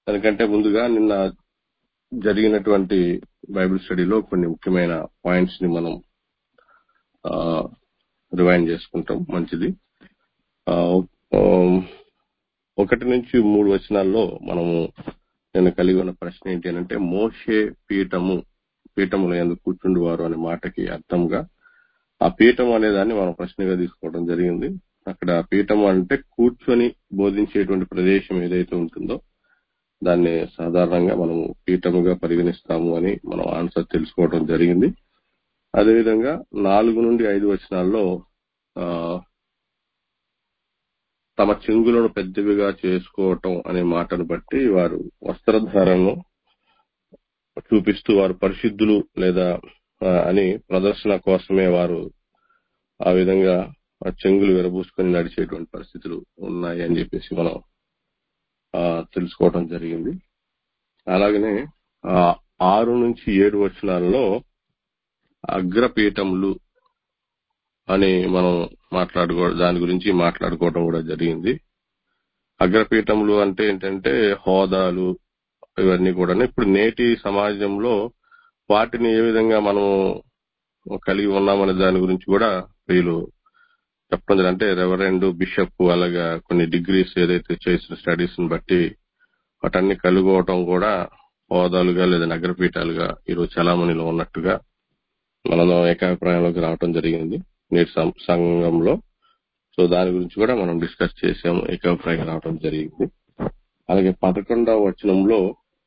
దానికంటే ముందుగా నిన్న జరిగినటువంటి బైబిల్ స్టడీలో కొన్ని ముఖ్యమైన పాయింట్స్ ని మనం రివైండ్ చేసుకుంటాం మంచిది ఆ, ఆ, ఒకటి నుంచి మూడు వచనాల్లో మనము నేను కలిగి ఉన్న ప్రశ్న ఏంటి అని అంటే మోషే పీఠము పీఠములో ఎందుకు కూర్చుండువారు అనే మాటకి అర్థంగా ఆ పీఠం అనే దాన్ని మనం ప్రశ్నగా తీసుకోవడం జరిగింది అక్కడ పీఠం అంటే కూర్చొని బోధించేటువంటి ప్రదేశం ఏదైతే ఉంటుందో దాన్ని సాధారణంగా మనము పీఠముగా పరిగణిస్తాము అని మనం ఆన్సర్ తెలుసుకోవడం జరిగింది అదేవిధంగా నాలుగు నుండి ఐదు వచనాల్లో ఆ, తమ చెంగులను పెద్దవిగా చేసుకోవటం అనే మాటను బట్టి వారు వస్త్రధారణను చూపిస్తూ వారు పరిశుద్ధులు లేదా ఆ, అని ప్రదర్శన కోసమే వారు ఆ విధంగా ఆ చెంగులు విరబూసుకొని నడిచేటువంటి పరిస్థితులు ఉన్నాయి అని చెప్పేసి మనం ఆ, తెలుసుకోవడం జరిగింది అలాగనే ఆ, ఆరు నుంచి ఏడు వచనాల్లో అగ్రపీఠములు అని మనం మాట్లాడుకో దాని గురించి మాట్లాడుకోవడం కూడా జరిగింది అగ్రపీఠములు అంటే ఏంటంటే హోదాలు ఇవన్నీ కూడా ఇప్పుడు నేటి సమాజంలో వాటిని ఏ విధంగా మనం కలిగి ఉన్నామనే దాని గురించి కూడా వీళ్ళు చెప్పడం జరిగింది. అంటే రెవరెండ్ బిషప్ అలాగా కొన్ని డిగ్రీస్ ఏదైతే చేసిన స్టడీస్ ని బట్టి వాటన్ని కలుగోవటం కూడా హోదాలుగా లేదా నగరపీఠాలుగా ఈరోజు చలామణిలో ఉన్నట్టుగా మనం ఏకాభిప్రాయంలోకి రావటం జరిగింది నేటి సం- సంఘంలో సో దాని గురించి కూడా మనం డిస్కస్ చేసాము ఏకాభిప్రాయం రావటం జరిగింది అలాగే పదకొండవ వచనంలో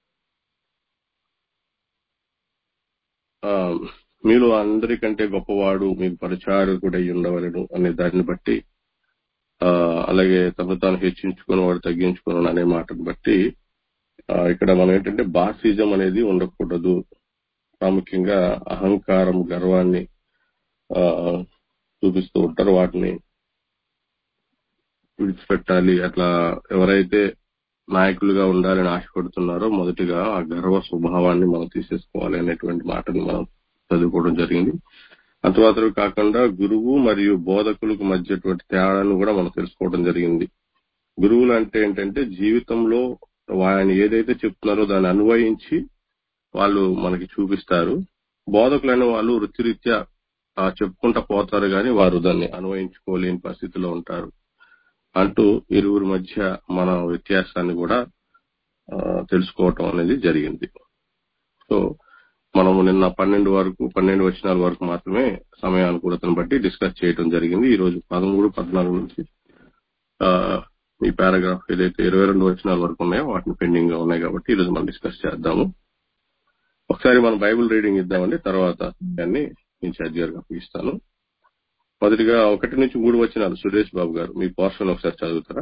ఆ, మీలో అందరికంటే గొప్పవాడు మీకు పరిచారకుడై ఉండవలను అనే దాన్ని బట్టి ఆ, అలాగే తను తాను హెచ్చించుకుని వాడు తగ్గించుకుని అనే మాటను బట్టి ఆ, ఇక్కడ మనం ఏంటంటే బాసిజం అనేది ఉండకూడదు ప్రాముఖ్యంగా అహంకారం గర్వాన్ని ఆ, చూపిస్తూ ఉంటారు వాటిని విడిచిపెట్టాలి అట్లా ఎవరైతే నాయకులుగా ఉండాలని ఆశపడుతున్నారో మొదటిగా ఆ గర్వ స్వభావాన్ని మనం తీసేసుకోవాలి అనేటువంటి మాటని మనం చదువుకోవడం జరిగింది అంత మాత్రమే కాకుండా గురువు మరియు బోధకులకు మధ్యటువంటి తేడాను కూడా మనం తెలుసుకోవడం జరిగింది గురువులు అంటే ఏంటంటే జీవితంలో ఆయన ఏదైతే చెప్తున్నారో దాన్ని అన్వయించి వాళ్ళు మనకి చూపిస్తారు బోధకులు అనే వాళ్ళు వృత్తిరీత్యా ఆ, చెప్పుకుంటా పోతారు కానీ వారు దాన్ని అన్వయించుకోలేని పరిస్థితిలో ఉంటారు అంటూ ఇరువురి మధ్య మన వ్యత్యాసాన్ని కూడా ఆ, తెలుసుకోవటం అనేది జరిగింది సో మనము నిన్న పన్నెండు వరకు పన్నెండు వచనాల వరకు మాత్రమే సమయానుకూలతను బట్టి డిస్కస్ చేయడం జరిగింది ఈ రోజు పదమూడు పద్నాలుగు నుంచి ఆ, ఈ పారాగ్రాఫ్ ఏదైతే ఇరవై రెండు వచనాల వరకు ఉన్నాయో వాటిని పెండింగ్ గా ఉన్నాయి కాబట్టి ఈ రోజు మనం డిస్కస్ చేద్దాము ఒకసారి మనం బైబిల్ రీడింగ్ ఇద్దామండి తర్వాత దాన్ని ఇన్ఛార్జ్ గారికి అప్పగిస్తాను మొదటిగా ఒకటి నుంచి మూడు వచనాలు సురేష్ బాబు గారు మీ పోర్షన్ ఒకసారి చదువుతారా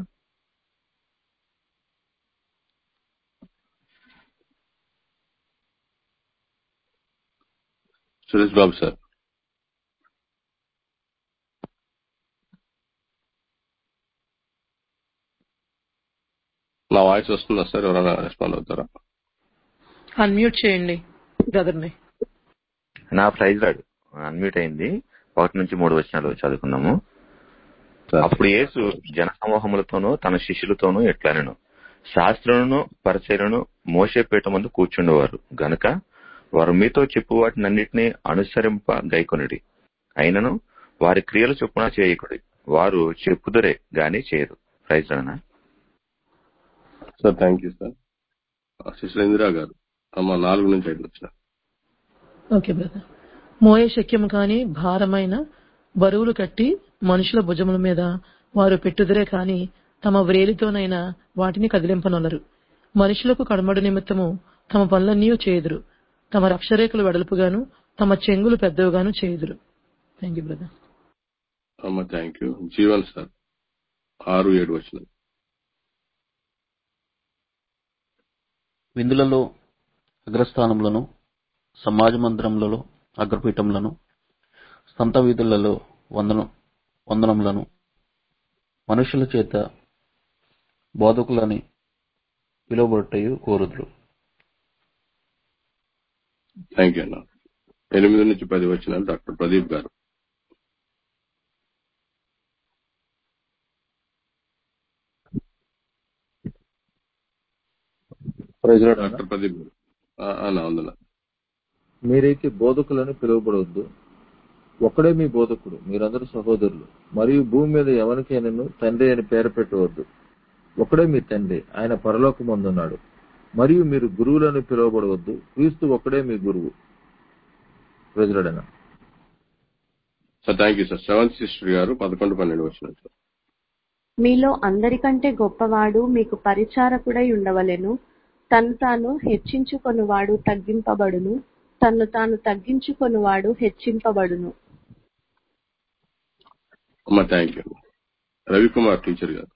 సురేష్ బాబు సార్ నా వాయిస్ వస్తుందా సార్ ఎవరైనా రెస్పాండ్ అవుతారా అన్మ్యూట్ చేయండి బ్రదర్ని నా ప్రైజ్ రాడు అన్మ్యూట్ అయింది ఒకటి నుంచి మూడు వచనాలు చదువుకున్నాము సార్ అప్పుడు యేసు జన సమూహములతోనూ తన శిష్యులతోనూ ఎట్లనెను శాస్త్రులను పరిచయలను మోసే పీఠ ముందు కూర్చుండేవారు గనుక వారు మీతో చెప్పు వాటినన్నిటినీ అనుసరింప గైకొనిడి అయినను వారి క్రియలు చొప్పున చేయకుడి వారు చెప్పుదురే గాని చేయరు ప్రైజ్ రానా సార్ థ్యాంక్ యూ సార్ శిశులేంద్ర గారు అమ్మ నాలుగు నుంచి ఐదు వచ్చిన ఓకే బ్రదర్ మోయే శక్యము కాని భారమైన బరువులు కట్టి మనుషుల భుజముల మీద వారు పెట్టుదరే కాని తమ వ్రేలితోనైనా వాటిని కదిలింపనొల్లరు మనుషులకు కడమడు నిమిత్తము తమ పనులన్నీ చేయుదురు తమ రక్షరేఖలు వెడల్పుగాను తమ చెంగులు పెద్దవిగాను చేయుదురు థ్యాంక్ యూ బ్రదర్ అమ్మ థ్యాంక్ యూ జీవన్ సార్ ఆరు ఏడు వచ్చిన విందులలో అగ్రస్థానములను సమాజ మందిరములలో అగ్రపీఠములను సంత వీధులలో వందన వందనములను మనుషుల చేత బోధకులని పిలువబట్టయు కోరుదురు థ్యాంక్ యూ అన్న ఎనిమిది నుంచి పది వచ్చిన డాక్టర్ ప్రదీప్ గారు ప్రజలడనా డాక్టర్ ప్రదీప్ గారు ఆ, ఆ, నా వందన మీరైతే బోధకులని పిలువబడవద్దు ఒక్కడే మీ బోధకుడు మీరందరూ సహోదరులు మరియు భూమి మీద ఎవరికైనాను తండ్రి అని పేరు పెట్టవద్దు ఒకడే మీ తండ్రి ఆయన పరలోకమందున్నాడు మరియు మీరు గురువులను పిలువబడవద్దు క్రీస్తు ఒక్కడే మీ గురువు ప్రజలడనా sir thank you sir seventh sister గారు పదకొండు పన్నెండు వచ్చిన సార్ మీలో అందరికంటే గొప్పవాడు మీకు పరిచారకుడై ఉండవలెను తను తాను హెచ్చించుకొనువాడు తగ్గింపబడును తన్ను తాను తగ్గించుకొనువాడు హెచ్చింపబడును అమ్మ థ్యాంక్ యూ రవికుమార్ టీచర్ గారు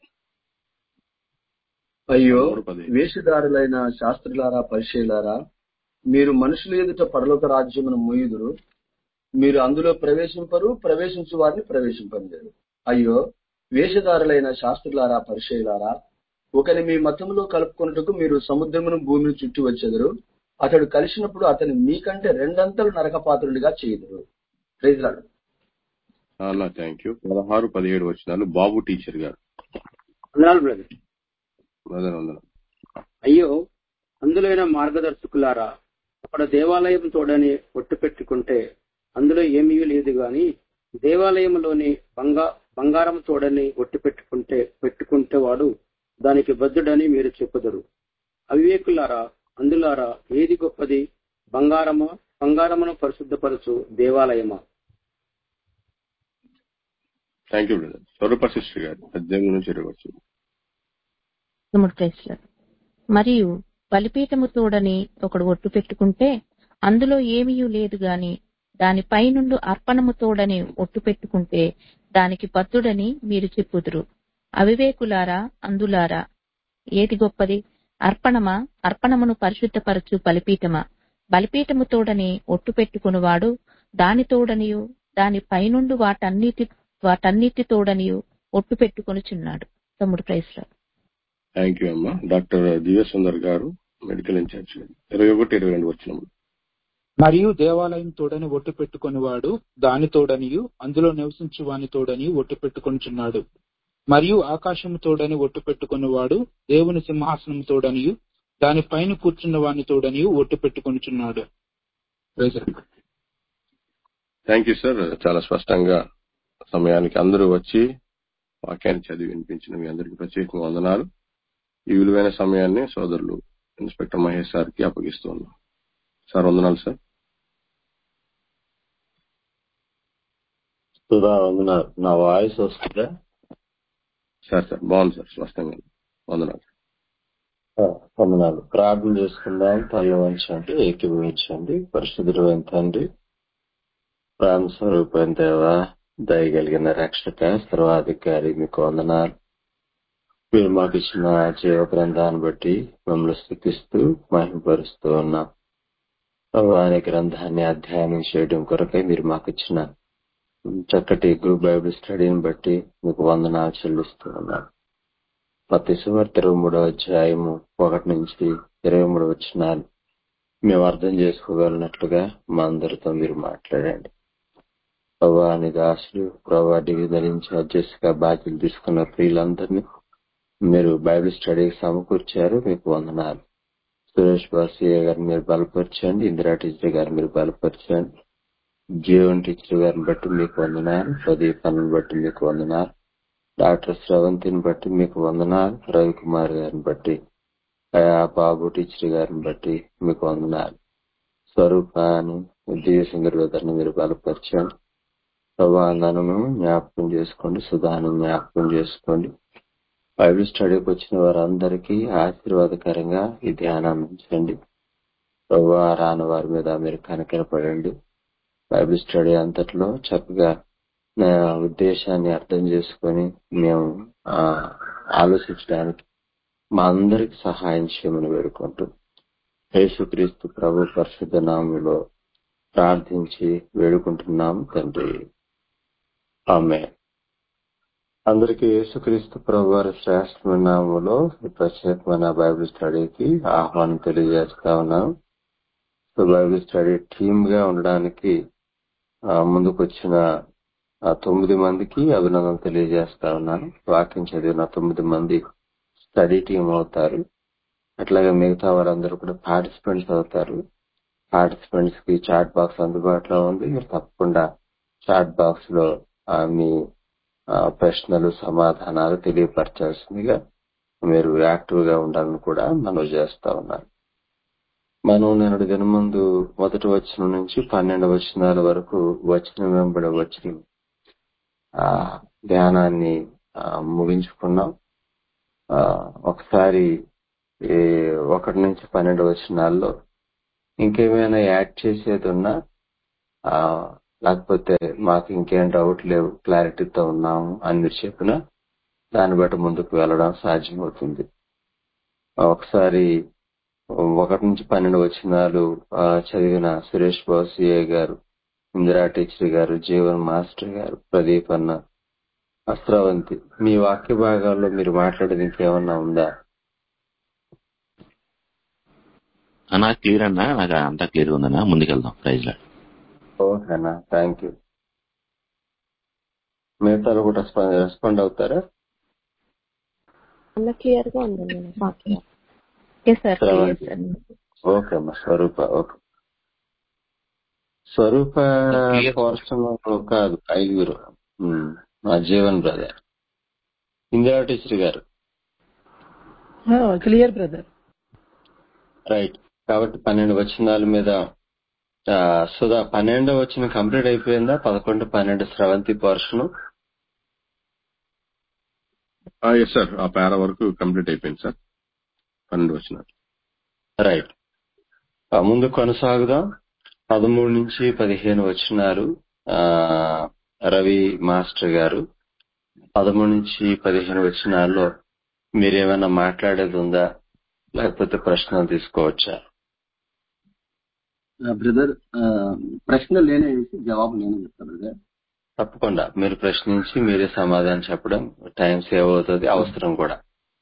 అయ్యో పదమూడు పదిహేను వేషధారులైన శాస్త్రులారా పరిచయులారా మీరు మనుషుల ఎదుట పరలోక రాజ్యమును మూయుదురు మీరు అందులో ప్రవేశింపరు ప్రవేశించు వారిని ప్రవేశింపలేరు అయ్యో వేషధారులైన శాస్త్రులారా పరిచయులారా ఒకని మీ మతములో కలుపుకొనుటకు మీరు సముద్రమును భూమిని చుట్టి వచ్చెదరు అతడు కలిసినప్పుడు అతని మీకంటే రెండంతలు నరకపాత్రుడిగా చేయుదురు ప్రైజ్లాడు అన్న థ్యాంక్ యూ పదహారు పదిహేడు వచ్చినాలు బాబు టీచర్ గారు వందనాలు బ్రదర్ వందన వందన అయ్యో అందులోన మార్గదర్శకులారా అక్కడ దేవాలయం తోడని ఒట్టు పెట్టుకుంటే అందులో ఏమీ లేదు గాని దేవాలయంలోని బంగా బంగారం తోడని ఒట్టు పెట్టుకుంటే పెట్టుకుంటే వాడు దానికి బద్దుడని మీరు చెప్పుదరు అవివేకులారా అందులారా ఏది గొప్పది బంగారమా బంగారమును పరిశుద్ధపరచు దేవాలయమా thank you brother Swaroopa sister గారు పద్దెనిమిది నుంచి ఇరవై వచ్చింది తమ్ముడు ప్రైస్లర్ మరియు బలిపీఠము తోడని ఒకడు ఒట్టు పెట్టుకుంటే అందులో ఏమీ లేదు గాని దాని పైనుండు అర్పణము తోడని ఒట్టు పెట్టుకుంటే దానికి బద్దుడని మీరు చెప్పుదురు అవివేకులారా అందులారా ఏది గొప్పది అర్పణమా అర్పణమును పరిశుద్ధపరచు బలిపీఠమా బలిపీఠము తోడని ఒట్టు పెట్టుకునివాడు దాని తోడనియు దాని పైనుండు వాటన్నిటి వాటన్నిటి తోడనియు ఒట్టు పెట్టుకొనుచున్నాడు తమ్ముడు ప్రైస్లర్ థ్యాంక్ యూ అమ్మా డాక్టర్ దివ్య సుందర్ గారు మెడికల్ ఇన్ఛార్జ్ ఇరవై ఒకటి ఇరవై రెండు వచ్చినప్పుడు మరియు దేవాలయం తోడని ఒట్టు పెట్టుకొనివాడు దాని తోడనియు అందులో నివసించు వాని తోడని ఒట్టు పెట్టుకొనుచున్నాడు మరియు ఆకాశము తోడని ఒట్టు పెట్టుకొనివాడు దేవుని సింహాసనం తోడనియు దాని పైన కూర్చున్న వాని తోడనియు ఒట్టు పెట్టుకొనుచున్నాడు Praise the Lord. Thank you sir చాలా స్పష్టంగా సమయానికి అందరూ వచ్చి వాక్యాన్ని చదివి వినిపించిన మీ అందరికీ ప్రత్యేకంగా వందనాలు ఈ విలువైన సమయాన్ని సోదరులు ఇన్స్పెక్టర్ మహేష్ సార్ కి అప్పగిస్తూ ఉన్నాం సార్ వందనాలు సార్ సుధా వందనాలు నా వాయిస్ వస్తుందా సార్ సార్ బాగుంది సార్ స్పష్టంగా ఉంది. వందనాలు ఆ, వందనాలు ప్రార్థన చేసుకుందాం తల్లి వంచండి ఏకీభవించండి పరిశుద్ధుడైన తండ్రి ప్రాణ స్వరూపమైన దేవ దయగలిగిన రక్షక సర్వాధికారి మీకు వందనాలు మీరు మాకు ఇచ్చిన జీవ గ్రంథాన్ని బట్టి మమ్మల్ని స్థుతిస్తూ మహిమపరుస్తూ ఉన్నాం అనే గ్రంథాన్ని అధ్యయనం చేయడం కొరకై మీరు మాకు ఇచ్చిన చక్కటి గ్రూప్ బైబిల్ స్టడీని బట్టి మీకు వందనాలు చెల్లిస్తూ ఉన్నాం మత్తి సువార్త ఇరవై మూడవ అధ్యాయము ఒకటి నుంచి ఇరవై మూడు వచ్చినాలు మేము అర్థం చేసుకోగలిగినట్లుగా మా అందరితో మీరు మాట్లాడండి ప్రభా నీ దాసులు ప్రభా డివిజన్ ఇన్ఛార్జెస్ గా బాధ్యతలు తీసుకున్న ప్రియులందరినీ మీరు బైబిల్ స్టడీకి సమకూర్చారు మీకు వందనాలు సురేష్ బాసియ గారిని మీరు బలపరచండి ఇందిరా టీచర్ గారిని మీరు బలపరచండి జీవన్ టీచర్ గారిని బట్టి మీకు వందనాలు ప్రదీప్ అన్నని బట్టి మీకు వందనాలు డాక్టర్ శ్రవంతిని బట్టి మీకు వందనాలు రవికుమార్ గారిని బట్టి అయా బాబు టీచర్ గారిని బట్టి మీకు వందనాలు స్వరూపాన్ని దివ్యసుందర్ వెదర్ని మీరు బలపరచండి ప్రభానందనము జ్ఞాపకం చేసుకోండి సుధాను జ్ఞాపకం చేసుకోండి బైబిల్ స్టడీకి వచ్చిన వారందరికీ ఆశీర్వాదకరంగా ఈ ధ్యానాన్ని ఉంచండి ప్రభా రాని వారి మీద మీరు కనకరపడండి బైబిల్ స్టడీ అంతట్లో చక్కగా నా ఉద్దేశాన్ని అర్థం చేసుకొని మేము ఆ, ఆలోచించడానికి మా అందరికి సహాయం చేయమని వేడుకుంటూ యేసుక్రీస్తు ప్రభు పరిశుద్ధ నామంలో ప్రార్థించి వేడుకుంటున్నాం తండ్రి ఆమె అందరికీ యేసుక్రీస్తు ప్రభు వారి శ్రేష్టమైన నామంలో ఈ ప్రత్యేకమైన బైబిల్ స్టడీకి ఆహ్వానం తెలియజేస్తా ఉన్నాం సో బైబిల్ స్టడీ టీమ్ గా ఉండడానికి ఆ, ముందుకు వచ్చిన ఆ తొమ్మిది మందికి అభినందన తెలియజేస్తా ఉన్నాను వాక్యం చదివిన తొమ్మిది మంది స్టడీ టీం అవుతారు అట్లాగే మిగతా వారందరూ కూడా పార్టిసిపెంట్స్ అవుతారు పార్టిసిపెంట్స్ కి చాట్ బాక్స్ అందుబాటులో ఉంది మీరు తప్పకుండా చాట్ బాక్స్ లో ఆ, మీ ఆ, ప్రశ్నలు సమాధానాలు తెలియపరచాల్సిందిగా మీరు యాక్టివ్ గా ఉండాలని కూడా మనం చేస్తా ఉన్నాను మనం నిన్నటి దిన ముందు మొదటి వచనం నుంచి పన్నెండు వచనాల వరకు వచనం వెంబడి వచ్చిన ఆ ధ్యానాన్ని ఆ, ముగించుకున్నాం ఆ, ఒకసారి ఈ ఒకటి నుంచి పన్నెండు వచనాల్లో ఇంకేమైనా యాడ్ చేసేది ఉన్నా ఆ, లేకపోతే మాకు ఇంకేం డౌట్ లేవు క్లారిటీతో ఉన్నాము అని మీరు చెప్పినా దాన్ని బట్టి ముందుకు వెళ్ళడం సాధ్యమవుతుంది ఒకసారి ఒకటి నుంచి పన్నెండు వచనాలు ఆ, చదివిన సురేష్ బాబు సిఏ గారు ఇందిరా టీచర్ గారు జీవన్ మాస్టర్ గారు ప్రదీప్ అన్న అస్త్రవంతి మీ వాక్య భాగాల్లో మీరు మాట్లాడేది ఇంకేమన్నా ఉందా అన్నా క్లియర్ అన్నా నాకు అంతా క్లియర్ ఉందన్నా ముందుకెళ్దాం ప్రైజ్ లో ఓకేనా థ్యాంక్ యూ మిగతాలు కూడా రెస్పాండ్ రెస్పాండ్ అవుతారా అన్న క్లియర్ గా ఉందండి నా వాక్యం yes sir clear Sravanthi sir okay అమ్మా Swaroopa okay Swaroopa clear portion కాదు ఐదుగురు ఉమ్, మా జీవన్ బ్రదర్ ఇందిరా టీచర్ గారు క్లియర్ బ్రదర్ రైట్ కాబట్టి పన్నెండు వచనాల మీద ఆ, సుధా పన్నెండో వచ్చిన కంప్లీట్ అయిపోయిందా పదకొండు పన్నెండు స్రవంతి పోర్షన్ ఎస్ సార్ ఆ పేర వరకు కంప్లీట్ అయిపోయింది సార్ పన్నెండు వచ్చినారు రైట్ ఆ, ముందు కొనసాగుదాం పదమూడు నుంచి పదిహేను వచనాలు ఆ, రవి మాస్టర్ గారు పదమూడు నుంచి పదిహేను వచనాల్లో మీరేమైనా మాట్లాడేది ఉందా లేకపోతే ప్రశ్నలు తీసుకోవచ్చా బ్రదర్ ప్రశ్న నేనే వేసి జవాబు నేనే చెప్తా బ్రదర్ తప్పకుండా మీరు ప్రశ్నించి మీరే సమాధానం చెప్పడం టైం సేవ్ అవుతుంది అవసరం కూడా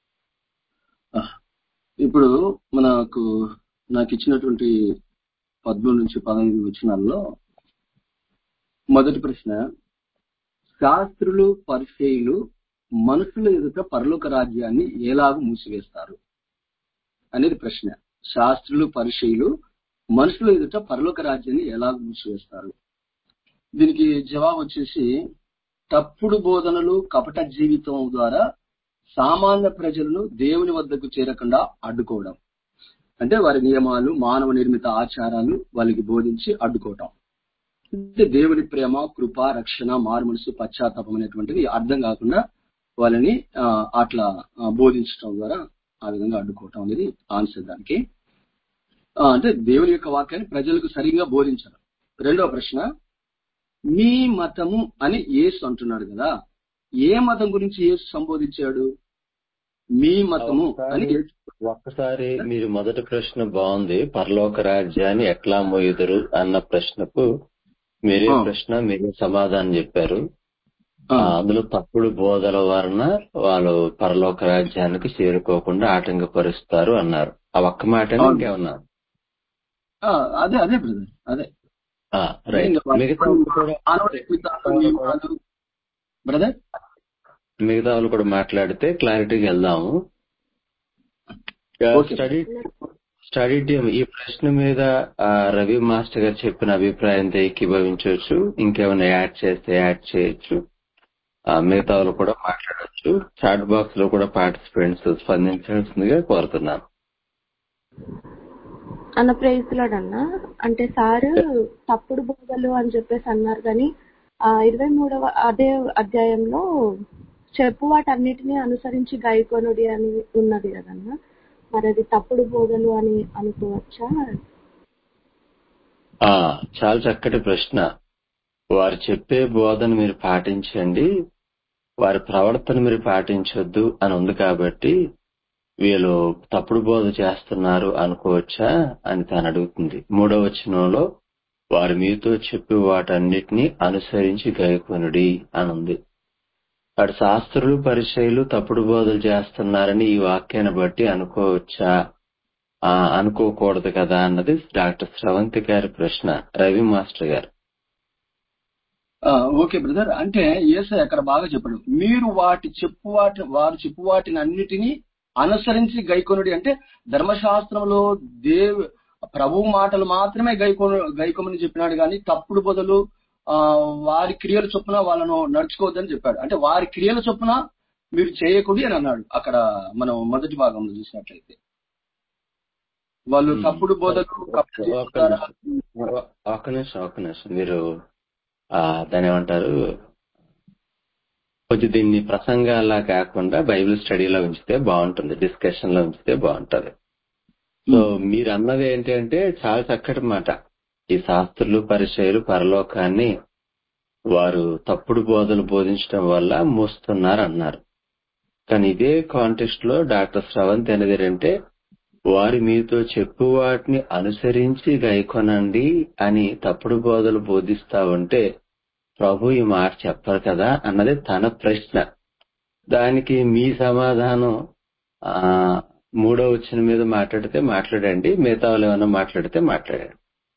ఇప్పుడు మనకు నాకు ఇచ్చినటువంటి పద్మూడు నుంచి పదహైదు వచనాల్లో మొదటి ప్రశ్న శాస్త్రులు పరిచయులు మనుషుల ఎదుట పరలోక రాజ్యాన్ని ఎలాగూ మూసివేస్తారు అనేది ప్రశ్న శాస్త్రులు పరిచయులు మనుషుల ఎదుట పరలోక రాజ్యాన్ని ఎలాగ మూసివేస్తారు దీనికి జవాబు వచ్చేసి తప్పుడు బోధనలు కపట జీవితం ద్వారా సామాన్య ప్రజలను దేవుని వద్దకు చేరకుండా అడ్డుకోవడం అంటే వారి నియమాలు మానవ నిర్మిత ఆచారాలు వాళ్ళకి బోధించి అడ్డుకోవటం అంటే దేవుని ప్రేమ కృప రక్షణ మారుమనసు పశ్చాత్తాపం అనేటువంటిది అర్థం కాకుండా వాళ్ళని ఆ, అట్లా ఆ, బోధించడం ద్వారా ఆ విధంగా అడ్డుకోవటం అనేది ఆన్సర్ దానికి ఆ, అంటే దేవుని యొక్క వాక్యాన్ని ప్రజలకు సరిగ్గా బోధించడం రెండవ ప్రశ్న మీ మతము అని యేసు అంటున్నాడు కదా ఏ మతం గురించి యేసు సంబోధించాడు మీ మతము అని ఒకసారి యేసు ఒక్కసారి మీరు మొదటి ప్రశ్న బాగుంది పరలోక రాజ్యాన్ని ఎట్లా మోయుదురు అన్న ప్రశ్నకు మీరే ఆ, ప్రశ్న మీరే సమాధానం చెప్పారు ఆ, ఆ, అందులో తప్పుడు బోధల వలన వాళ్ళు పరలోక రాజ్యానికి చేరుకోకుండా ఆటంకపరుస్తారు అన్నారు ఆ ఒక్క మాటనే అవును ఇంకేమన్నా ఆ, అదే అదే బ్రదర్ అదే ఆ, అదే రైట్ ఇంకా వాళ్ళ మిగతా వాళ్ళు కూడా మానవ నిర్మిత మిగతా వాళ్ళు కూడా నియమాలు బ్రదర్ మిగతా వాళ్ళు కూడా మాట్లాడితే క్లారిటీకి వెళ్దాము ఓకే స్టడీ స్టడీ టీమ్ ఈ ప్రశ్న మీద ఆ, రవి మాస్టర్ గారు చెప్పిన అభిప్రాయంతో ఏకీభవించవచ్చు ఇంకేమైనా యాడ్ చేస్తే యాడ్ చేయొచ్చు ఆ, మిగతా వాళ్ళు కూడా మాట్లాడొచ్చు చాట్ బాక్స్ లో కూడా పార్టిసిపెంట్స్ స్పందించాల్సిందిగా కోరుతున్నాను అన్న ప్రేసులాడన్న అంటే సారు తప్పుడు బోధలు అని చెప్పేసి అన్నారు కానీ ఆ ఇరవై మూడవ అదే అధ్యాయంలో చెప్పు వాటన్నిటిని అనుసరించి గైకొనుడి అని ఉన్నది కదన్న మరి అది తప్పుడు బోధలు అని అనుకోవచ్చా ఆ చాలా చక్కటి ప్రశ్న వారు చెప్పే బోధన మీరు పాటించండి వారి ప్రవర్తన మీరు పాటించొద్దు అని ఉంది కాబట్టి వీళ్ళు తప్పుడు బోధ చేస్తున్నారు అనుకోవచ్చా అని తాను అడుగుతుంది మూడవ వచనంలో వారు మీతో చెప్పి వాటన్నిటిని అనుసరించి గైకొనుడి అని ఉంది అటు శాస్త్రులు పరిచయులు తప్పుడు బోధలు చేస్తున్నారని ఈ వాక్యాన్ని బట్టి అనుకోవచ్చా ఆ అనుకోకూడదు కదా అన్నది డాక్టర్ స్రవంతి గారి ప్రశ్న రవి మాస్టర్ గారు ఆ, ఓకే బ్రదర్ అంటే ఏసై అక్కడ బాగా చెప్పాడు మీరు వాటి చెప్పు వాటి వారు చెప్పు వాటిని అన్నిటినీ అనుసరించి గైకొనుడి అంటే ధర్మశాస్త్రంలో దేవ్ ప్రభు మాటలు మాత్రమే గైకొను గైకొమని చెప్పినాడు కానీ తప్పుడు బదులు ఆ, వారి క్రియల చొప్పున వాళ్ళను నడుచుకోవద్దని చెప్పాడు అంటే వారి క్రియల చొప్పున మీరు చేయకూడదు అని అన్నాడు అక్కడ మనం మొదటి భాగంలో చూసినట్లయితే వాళ్ళు ఉమ్. తప్పుడు బోధలు కపట ఒక్క జీవితాల- నిమిషం ఒ- ఒక్క నిమిషం ఒక్క నిమిషం మీరు ఆ దాని ఏమంటారు కొంచెం దీన్ని ప్రసంగాల్లా కాకుండా బైబిల్ స్టడీలో ఉంచితే బాగుంటుంది డిస్కషన్ లో ఉంచితే బాగుంటది సో మీరు అన్నది ఏంటంటే చాలా చక్కటి మాట ఈ శాస్త్రులు పరిచయలు పరలోకాన్ని వారు తప్పుడు బోధలు బోధించడం వల్ల మోస్తున్నారు అన్నారు కానీ ఇదే కాంటెక్స్ట్ లో డాక్టర్ శ్రవంత్ అనేది ఏంటంటే వారి మీతో చెప్పు వాటిని అనుసరించి గైకొనండి అని తప్పుడు బోధలు బోధిస్తా ఉంటే ప్రభు ఈ మాట చెప్పరు కదా అన్నది తన ప్రశ్న దానికి మీ సమాధానం ఆ మూడో వచ్చిన మీద మాట్లాడితే మాట్లాడండి మిగతా వాళ్ళు ఏమైనా మాట్లాడితే మాట్లాడండి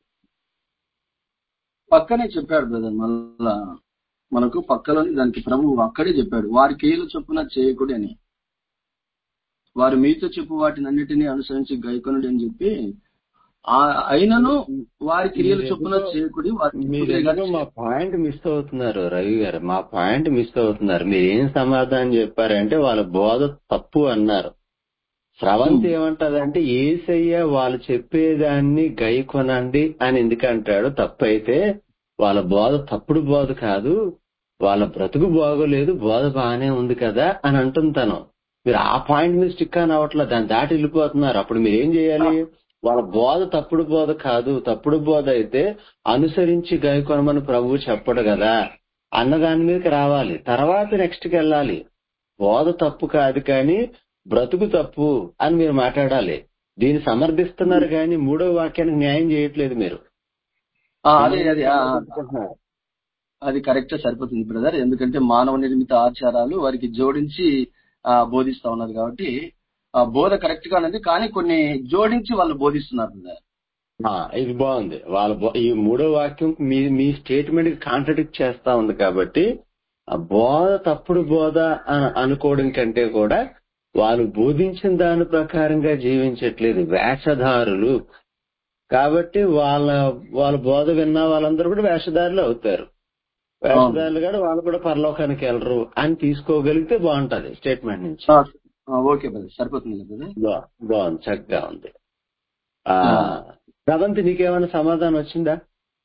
పక్కనే చెప్పాడు బ్రదర్ మళ్ళా మనకు పక్కలోని దానికి ప్రభు అక్కడే చెప్పాడు వారి క్రియలు చొప్పున చేయకూడదు అని వారు మీతో చెప్పు వాటిని అన్నిటినీ అనుసరించి గైకొనుడి అని చెప్పి ఆ అయినను వారి క్రియలు చొప్పున మీరెందుకో- చేయకూడదు వారి చెప్పులే మీరెందుకో గాని మా పాయింట్ మిస్ అవుతున్నారు రవి గారు మా పాయింట్ మిస్ అవుతున్నారు మీరు ఏం సమాధానం చెప్పారంటే వాళ్ళ బోధ తప్పు అన్నారు స్రవంతి ఏమంటదంటే ఏసయ్య వాళ్ళు చెప్పేదాన్ని గై కొనండి అని ఎందుకంటాడు తప్పు అయితే వాళ్ళ బోధ తప్పుడు బోధ కాదు వాళ్ళ బ్రతుకు బాగోలేదు బోధ బాగానే ఉంది కదా అని అంటుంది తను మీరు ఆ పాయింట్ మీద స్టిక్ అని అవట్లేదు దాన్ని దాటి వెళ్ళిపోతున్నారు అప్పుడు మీరు ఏం చేయాలి వాళ్ళ బోధ తప్పుడు బోధ కాదు తప్పుడు బోధ అయితే అనుసరించి గైకొనమని ప్రభువు చెప్పడు కదా అన్న దాని మీదకి రావాలి తర్వాత నెక్స్ట్ కి వెళ్ళాలి బోధ తప్పు కాదు కానీ బ్రతుకు తప్పు అని మీరు మాట్లాడాలి దీన్ని సమర్థిస్తున్నారు కానీ మూడో వాక్యానికి న్యాయం చేయట్లేదు మీరు ఆ, అదే అదే ఆ, ఆ. సమర్థించుకుంటున్నారు. అది కరెక్ట్ సరిపోతుంది బ్రదర్ ఎందుకంటే మానవ నిర్మిత ఆచారాలు వారికి జోడించి ఆ, బోధిస్తా ఉన్నారు కాబట్టి ఆ బోధ కరెక్ట్ గా ఉన్నది కానీ కొన్ని జోడించి వాళ్ళు బోధిస్తున్నారు బ్రదర్ ఆ, ఇది బాగుంది వాళ్ళ బో- ఈ మూడో వాక్యం మీ మీ స్టేట్మెంట్ కి కాంట్రడిక్ట్ చేస్తా ఉంది కాబట్టి ఆ బోధ తప్పుడు బోధ అని అనుకోవడం కంటే కూడా వాళ్ళు బోధించిన దాని ప్రకారంగా జీవించట్లేదు వేషధారులు కాబట్టి వాళ్ళ వాళ్ళ బోధ విన్న వాళ్ళందరూ కూడా వేషధారులు అవుతారు వేషధారులు కూడా వాళ్ళు కూడా పరలోకానికి వెళ్ళరు అని తీసుకోగలిగితే బాగుంటది స్టేట్మెంట్ నుంచి ఆ, ఆ, ఓకే బ్రదర్ సరిపోతుంది బ్రదర్ బా- బాగుంది చక్కగా ఉంది ఆ రవంతి నీకేమైనా సమాధానం వచ్చిందా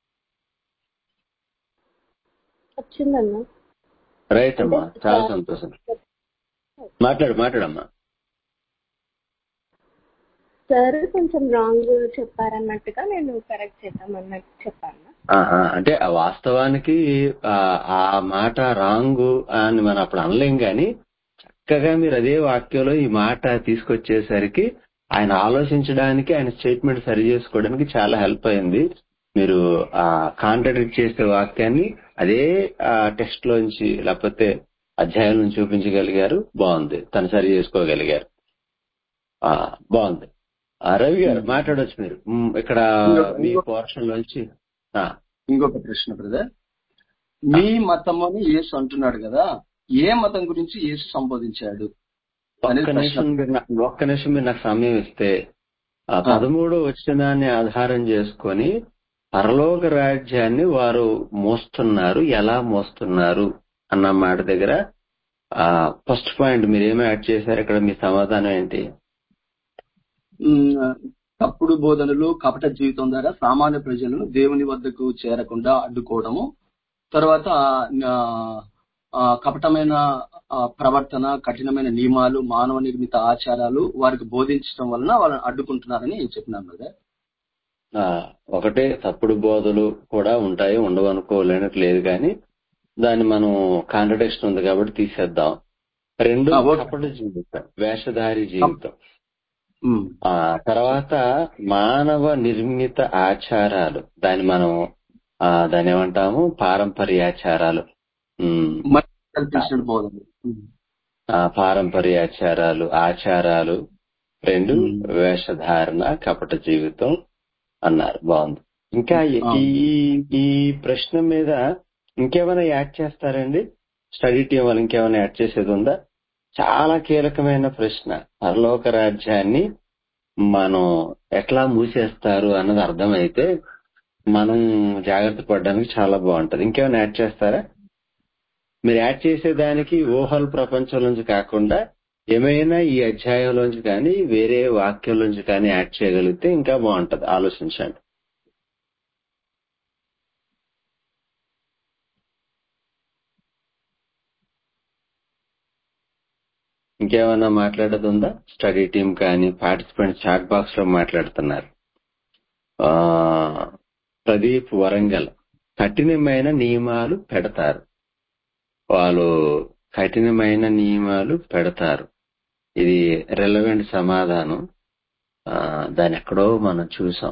వచ్చిందన్నా రైట్ అమ్మా చాలా సంతోషం మాట్లాడు మాట్లాడమ్మా సార్ కొంచెం రాంగ్ చెప్పారన్నట్టుగా నేను కరెక్ట్ చేద్దామన్నట్టు చెప్పాను ఆహా, అంటే ఆ వాస్తవానికి ఆ ఆ మాట రాంగు అని మనం అప్పుడు అనలేం గాని చక్కగా మీరు అదే వాక్యంలో ఈ మాట తీసుకొచ్చేసరికి ఆయన ఆలోచించడానికి ఆయన స్టేట్మెంట్ సరి చేసుకోవడానికి చాలా హెల్ప్ అయింది మీరు ఆ కాంట్రడిక్ట్ చేసే వాక్యాన్ని అదే ఆ టెక్స్ట్ లోంచి లేకపోతే అధ్యాయం నుంచి చూపించగలిగారు బాగుంది తను సరి చేసుకోగలిగారు ఆ బాగుంది ఆ, రవి గారు మాట్లాడొచ్చు మీరు మ్, ఇక్కడ మీ పోర్షన్ నుంచి ఆ, ఇంకొక ప్రశ్న బ్రదర్ మీ మతం అని యేసు అంటున్నాడు కదా ఏ మతం గురించి యేసు సంబోధించాడు అనేది ఒక్క ప్రశ్న నిమిషం మీరు నా- ఒక్క నిమిషం మీరు నాకు సమయం ఇస్తే ఆ పదమూడో వచనాన్ని ఆధారం చేసుకొని పరలోక రాజ్యాన్ని వారు మోస్తున్నారు ఎలా మోస్తున్నారు అన్న మాట దగ్గర ఫస్ట్ పాయింట్ మీరు ఏమి యాడ్ చేశారు ఇక్కడ మీ సమాధానం ఏంటి ఉమ్, తప్పుడు బోధనలు కపట జీవితం ద్వారా సామాన్య ప్రజలను దేవుని వద్దకు చేరకుండా అడ్డుకోవడము తర్వాత ఆ, ఆ, కపటమైన ఆ, ప్రవర్తన కఠినమైన నియమాలు మానవ నిర్మిత ఆచారాలు వారికి బోధించడం వలన వాళ్ళని అడ్డుకుంటున్నారని చెప్పినాను కదా ఆ, ఒకటే తప్పుడు బోధలు కూడా ఉంటాయి ఉండవు అనుకోలేనట్టు లేదు కానీ దాన్ని మనం కాంట్రడిక్షన్ ఉంది కాబట్టి తీసేద్దాం రెండు ఆ, ఓకే. కపట జీవితం వేషధారి జీవితం ఉమ్, ఆ తర్వాత మానవ నిర్మిత ఆచారాలు దాన్ని మనం ఆ దాన్ని ఏమంటాము పారంపర్యాచారాలు ఉమ్, మరి కల్పించిన బోధనలు ఉమ్, ఆ పారంపర్యాచారాలు ఆచారాలు రెండు ఉమ్. వేషధారణ కపట జీవితం అన్నారు బాగుంది ఇంకా ఈ ఆ. ఈ- ఈ ప్రశ్న మీద ఇంకేమైనా యాడ్ చేస్తారండి స్టడీ టీం వాళ్ళు ఇంకేమైనా యాడ్ చేసేది ఉందా చాలా కీలకమైన ప్రశ్న పరలోక రాజ్యాన్ని మనం ఎట్లా మూసేస్తారు అన్నది అర్థమైతే మనం జాగ్రత్త పడడానికి చాలా బాగుంటది ఇంకేమైనా యాడ్ చేస్తారా మీరు యాడ్ చేసేదానికి ఊహల ప్రపంచం నుంచి కాకుండా ఏమైనా ఈ అధ్యాయంలోంచి కానీ వేరే వాక్యంలోంచి కానీ యాడ్ చేయగలిగితే ఇంకా బాగుంటది ఆలోచించండి ఇంకేమైనా మాట్లాడేది ఉందా స్టడీ టీం కానీ పార్టిసిపెంట్ చాట్ బాక్స్ లో మాట్లాడుతున్నారు ఆ ప్రదీప్ వరంగల్ కఠినమైన నియమాలు పెడతారు వాళ్ళు కఠినమైన నియమాలు పెడతారు ఇది రెలవెంట్ సమాధానం ఆ, దాన్ని ఎక్కడో మనం చూసాం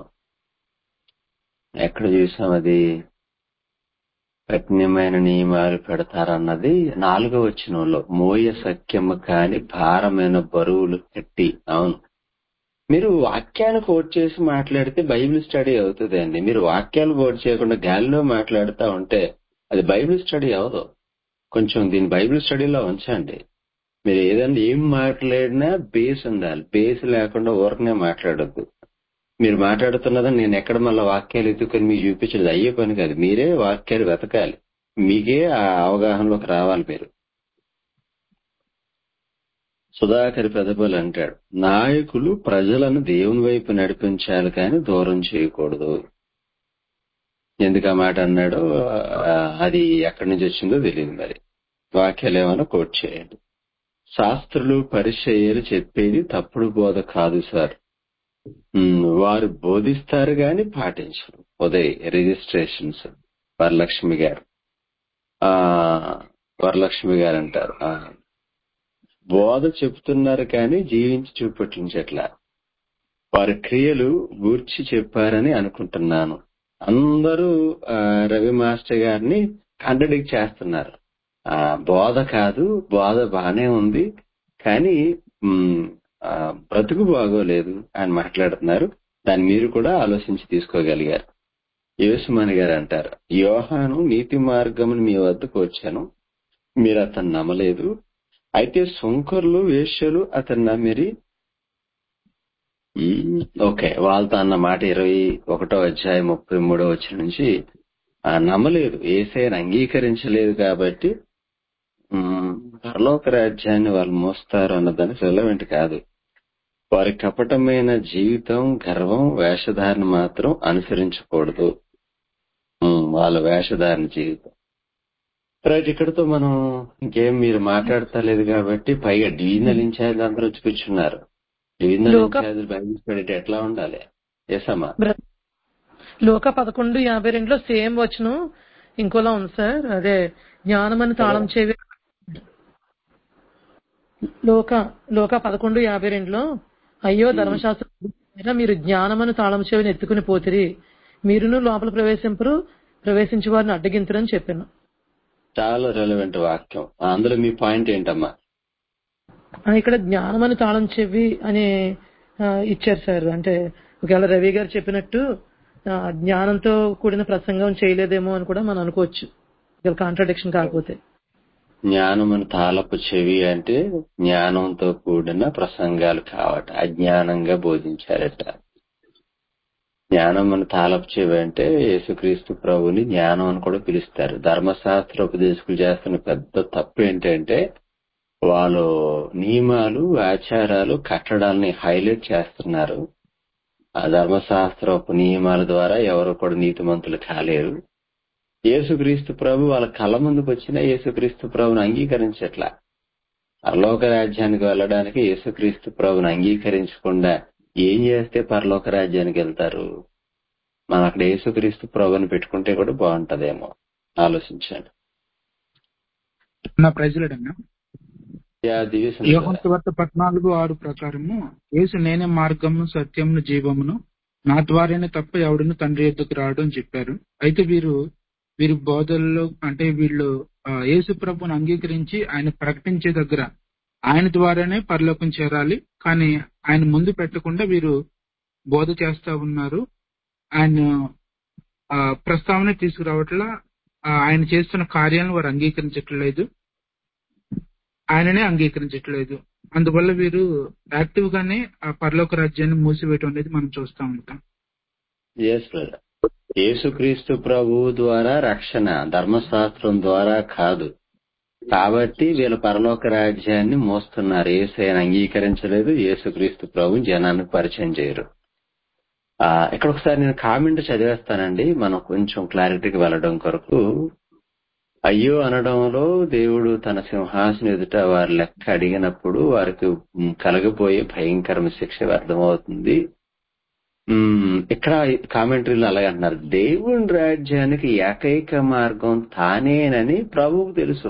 ఎక్కడ చూసాం అది కఠినమైన నియమాలు పెడతారన్నది నాలుగో వచనంలో మోయ సఖ్యము కాని భారమైన బరువులు కట్టి అవును మీరు వాక్యాన్ని కోట్ చేసి మాట్లాడితే బైబిల్ స్టడీ అవుతుంది అండి మీరు వాక్యాలు కోట్ చేయకుండా గాలిలో మాట్లాడుతూ ఉంటే అది బైబిల్ స్టడీ అవదు కొంచెం దీన్ని బైబిల్ స్టడీలో ఉంచండి మీరు ఏదైనా ఏం మాట్లాడినా బేస్ ఉండాలి బేస్ లేకుండా ఊరకనే మాట్లాడొద్దు మీరు మాట్లాడుతున్నదని నేను ఎక్కడ మళ్ళీ వాక్యాలు ఎత్తుకొని మీకు చూపించలేదు అయ్యే పని కాదు మీరే వాక్యాలు వెతకాలి మీకే ఆ అవగాహనలోకి రావాలి మీరు సుధాకర్ పెదపల్లి అంటాడు నాయకులు ప్రజలను దేవుని వైపు నడిపించాలి కానీ దూరం చేయకూడదు ఎందుకు ఆ మాట అన్నాడో ఆ, అది ఎక్కడి నుంచి వచ్చిందో తెలియదు మరి వాక్యాలు ఏమైనా కోట్ చేయండి శాస్త్రులు పరిచయాలు చెప్పేది తప్పుడు బోధ కాదు సార్ ఉమ్, వారు బోధిస్తారు గాని పాటించరు ఉదయ్ రిజిస్ట్రేషన్స్ వరలక్ష్మి గారు ఆ వరలక్ష్మి గారు అంటారు ఆ, బోధ చెప్తున్నారు కానీ జీవించి చూపెట్టించట్లా వారి క్రియలు గూర్చి చెప్పారని అనుకుంటున్నాను అందరూ ఆ, రవి మాస్టర్ గారిని కాంట్రడిక్ట్ చేస్తున్నారు ఆ బోధ కాదు బోధ బానే ఉంది కానీ ఉమ్, ఆ, బ్రతుకు బాగోలేదు అని మాట్లాడుతున్నారు దాన్ని మీరు కూడా ఆలోచించి తీసుకోగలిగారు యేసుమణి గారు అంటారు యోహాను నీతి మార్గమును మీ వద్దకు వచ్చాను మీరు అతను నమ్మలేదు అయితే సుంకర్లు వేశ్యలు అతను నమ్మిరి మ్మ్. ఓకే వాళ్ళతో అన్న మాట ఇరవై ఒకటో అధ్యాయం ముప్పై మూడో వచ్చిన నుంచి ఆ నమ్మలేదు ఏసైని అంగీకరించలేదు కాబట్టి మ్మ్, పరలోక రాజ్యాన్ని వాళ్ళు మోస్తారు అన్నదానికి రిలవెంట్ కాదు వారి కపటమైన జీవితం గర్వం వేషధారణ మాత్రం అనుసరించకూడదు మ్మ్, వాళ్ళ వేషధారణ జీవితం రైట్ ఇక్కడతో మనం ఇంకేం మీరు మాట్లాడతలేదు కాబట్టి పైగా డివిజనల్ ఇన్ఛార్జ్ అందరూ వచ్చి కూర్చున్నారు డివిజనల్ లోక ఇన్ఛార్జ్ బైబిల్ స్టడీ ఎట్లా ఉండాలి ఎసమ్మా బ్ర- లోక పదకొండు యాభై రెండులో సేమ్ వచనం ఇంకోలా ఉంది సార్ అదే జ్ఞానమని తాళం చెవి లోక లోక పదకొండు యాభై రెండులో అయ్యో ధర్మశాస్త్రం మీరు జ్ఞానమని తాళం చెవిని ఎత్తుకుని పోతిరి మీరును లోపల ప్రవేశింపరు ప్రవేశించి వారిని అడ్డగించరని చెప్పాను చాలా రెలవెంట్ వాక్యం అందులో మీ పాయింట్ ఏంటమ్మా ఆ, ఇక్కడ జ్ఞానమని తాళం చెవి అని ఆ, ఇచ్చారు సార్ అంటే ఒకవేళ రవి గారు చెప్పినట్టు ఆ, జ్ఞానంతో కూడిన ప్రసంగం చేయలేదేమో అని కూడా మనం అనుకోవచ్చు ఇక్కడ కాంట్రడిక్షన్ కాకపోతే జ్ఞానమును తాళపు చెవి అంటే జ్ఞానంతో కూడిన ప్రసంగాలు కావట అజ్ఞానంగా బోధించారట జ్ఞానమును తాళపు చెవి అంటే యేసుక్రీస్తు ప్రభుని జ్ఞానం అని కూడా పిలుస్తారు ధర్మశాస్త్ర ఉపదేశకులు చేస్తున్న పెద్ద తప్పు ఏంటంటే వాళ్ళు నియమాలు ఆచారాలు కట్టడాల్ని హైలైట్ చేస్తున్నారు ఆ ధర్మశాస్త్రపు నియమాల ద్వారా ఎవరు కూడా నీతిమంతులు కాలేరు యేసుక్రీస్తు ప్రభు వాళ్ళ కళ్ళ ముందుకు వచ్చిన యేసుక్రీస్తు ప్రభుని అంగీకరించట్లా పరలోక రాజ్యానికి వెళ్ళడానికి యేసుక్రీస్తు ప్రభుని అంగీకరించకుండా ఏం చేస్తే పరలోక రాజ్యానికి వెళ్తారు మనం అక్కడ యేసుక్రీస్తు ప్రభుని పెట్టుకుంటే కూడా బాగుంటదేమో ఆలోచించండి నా ప్రజలడన్నా యా దివ్య సుందర. యోహన్ వార్త పద్నాలుగు ఆరు ప్రకారము యేసు నేనే మార్గమును సత్యమును జీవమును నా ద్వారానే తప్ప ఎవడును తండ్రి ఎద్దుకు రాడు అని చెప్పారు అయితే వీరు వీరి బోధల్లో అంటే వీళ్ళు ఆ, యేసు ప్రభుని అంగీకరించి ఆయన ప్రకటించే దగ్గర ఆయన ద్వారానే పరలోకం చేరాలి కానీ ఆయన ముందు పెట్టకుండా వీరు బోధ చేస్తా ఉన్నారు ఆయన ఆ, ప్రస్తావన తీసుకురావట్లా ఆ, ఆయన చేస్తున్న కార్యాలను వారు అంగీకరించట్లేదు ఆయననే అంగీకరించట్లేదు అందువల్ల వీరు యాక్టివ్ గానే ఆ పరలోక రాజ్యాన్ని మూసివేయటం అనేది మనం చూస్తూ ఉంటాం ఎస్ బ్రదర్ యేసుక్రీస్తు ప్రభువు ద్వారా రక్షణ ధర్మశాస్త్రం ద్వారా కాదు కాబట్టి వీళ్ళు పరలోక రాజ్యాన్ని మోస్తున్నారు ఏసైని అంగీకరించలేదు యేసుక్రీస్తు ప్రభు జనానికి పరిచయం చేయరు ఆ ఇక్కడ ఒకసారి నేను కామెంట్ చదివేస్తానండి మనం కొంచెం క్లారిటీకి వెళ్ళడం కొరకు అయ్యో అనడంలో దేవుడు తన సింహాసనం ఎదుట వారి లెక్క అడిగినప్పుడు వారికి ఉమ్, కలగబోయే భయంకరమైన శిక్ష అర్థమవుతుంది ఉమ్, ఇక్కడ కామెంటరీలో అలాగే అంటున్నారు దేవుని రాజ్యానికి ఏకైక మార్గం తానేనని ప్రభువుకు తెలుసు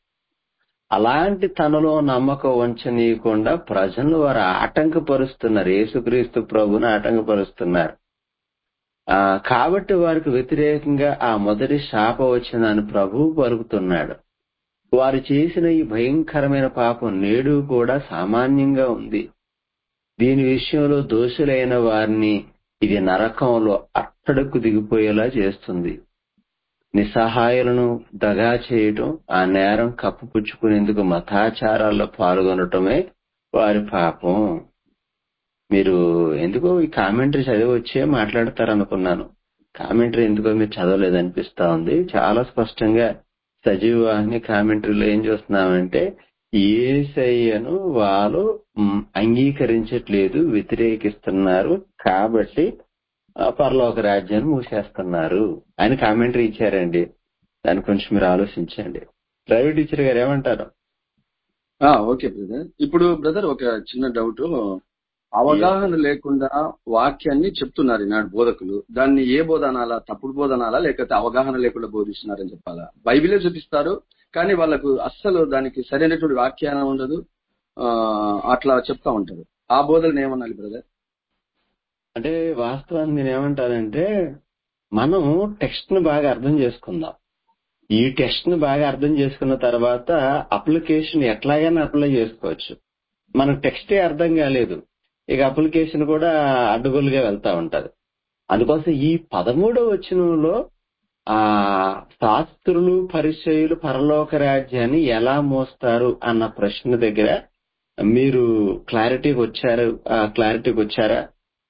అలాంటి తనలో నమ్మకం ఉంచనీయకుండా ప్రజలను వారు ఆటంకపరుస్తున్నారు యేసుక్రీస్తు ప్రభుని ఆటంకపరుస్తున్నారు ఆ కాబట్టి వారికి వ్యతిరేకంగా ఆ మొదటి శాప వచ్చిందని ప్రభువు పలుకుతున్నాడు వారు చేసిన ఈ భయంకరమైన పాపం నేడు కూడా సామాన్యంగా ఉంది దీని విషయంలో దోషులైన వారిని ఇది నరకంలో అట్టడుకు దిగిపోయేలా చేస్తుంది నిస్సహాయులను దగా చేయటం ఆ నేరం కప్పుపుచ్చుకునేందుకు మతాచారాల్లో పాల్గొనటమే వారి పాపం మీరు ఎందుకో ఈ కామెంటరీ చదివి వచ్చే మాట్లాడతారనుకున్నాను కామెంటరీ ఎందుకో మీరు చదవలేదనిపిస్తా ఉంది చాలా స్పష్టంగా సజీవాహిని కామెంటరీలో ఏం చూస్తున్నామంటే ఏసయ్యను వాళ్ళు మ్, అంగీకరించట్లేదు వ్యతిరేకిస్తున్నారు కాబట్టి ఆ పరలోక రాజ్యాన్ని మూసేస్తున్నారు ఆయన కామెంటరీ ఇచ్చారండి దాని గురించి మీరు ఆలోచించండి రవి టీచర్ గారు ఏమంటారు ఆ, ఓకే బ్రదర్ ఇప్పుడు బ్రదర్ ఒక చిన్న డౌట్ అవగాహన లేకుండా వాక్యాన్ని చెప్తున్నారు ఈనాడు బోధకులు దాన్ని ఏ బోధనాలా తప్పుడు బోధనాలా లేకపోతే అవగాహన లేకుండా బోధిస్తున్నారని చెప్పాలా బైబిలే చూపిస్తారు కానీ వాళ్ళకు అస్సలు దానికి సరైనటువంటి వ్యాఖ్యానం ఉండదు ఆ, అట్లా చెప్తా ఉంటారు ఆ బోధనలు ఏమనాలి బ్రదర్ అంటే వాస్తవాన్ని నేను ఏమంటానంటే మనం టెక్స్ట్ ను బాగా అర్థం చేసుకుందాం ఈ టెక్స్ట్ ను బాగా అర్థం చేసుకున్న తర్వాత అప్లికేషన్ ఎట్లాగైనా అప్లై చేసుకోవచ్చు మనకు టెక్స్టే అర్థం కాలేదు ఇక అప్లికేషన్ కూడా అడ్డగోలుగా వెళ్తా ఉంటది అందుకోసం ఈ పదమూడవ వచనంలో ఆ శాస్త్రులు పరిచయులు పరలోక రాజ్యాన్ని ఎలా మోస్తారు అన్న ప్రశ్న దగ్గర మీరు క్లారిటీకి వచ్చారు ఆ క్లారిటీకి వచ్చారా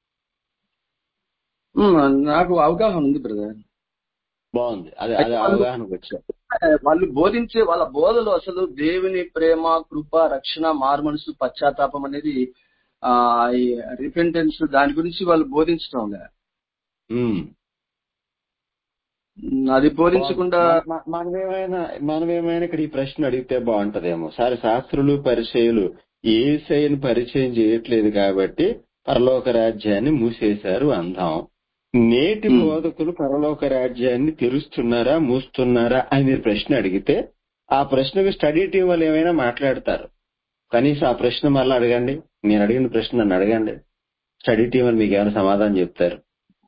ఉమ్, నాకు అవగాహన ఉంది బ్రదర్ బాగుంది అది అది అవగాహనకు వచ్చారు వాళ్ళు బోధించే వాళ్ళ బోధలు అసలు దేవుని ప్రేమ కృప రక్షణ మారుమనసు పశ్చాత్తాపం అనేది ఆ ఈ రిపెంటెన్స్ దాని గురించి వాళ్ళు బోధించడం లే. ఉమ్. ఉమ్, అది బోధించకుండా మన- మన- మనమేమైనా మనమేమైనా ఇక్కడ ఈ ప్రశ్న అడిగితే బాగుంటదేమో సరే శాస్త్రులు పరిచయులు ఏసైని పరిచయం చేయట్లేదు కాబట్టి పరలోక రాజ్యాన్ని మూసేశారు అందాం నేటి ఉమ్. బోధకులు పరలోక రాజ్యాన్ని తెరుస్తున్నారా మూస్తున్నారా అని మీరు ప్రశ్న అడిగితే ఆ ప్రశ్నకు స్టడీ టీం వాళ్ళు ఏమైనా మాట్లాడతారు కనీసం ఆ ప్రశ్న మళ్ళీ అడగండి నేను అడిగిన ప్రశ్న నన్ను అడగండి స్టడీ టీం వాళ్ళు మీకు ఏమైనా సమాధానం చెప్తారు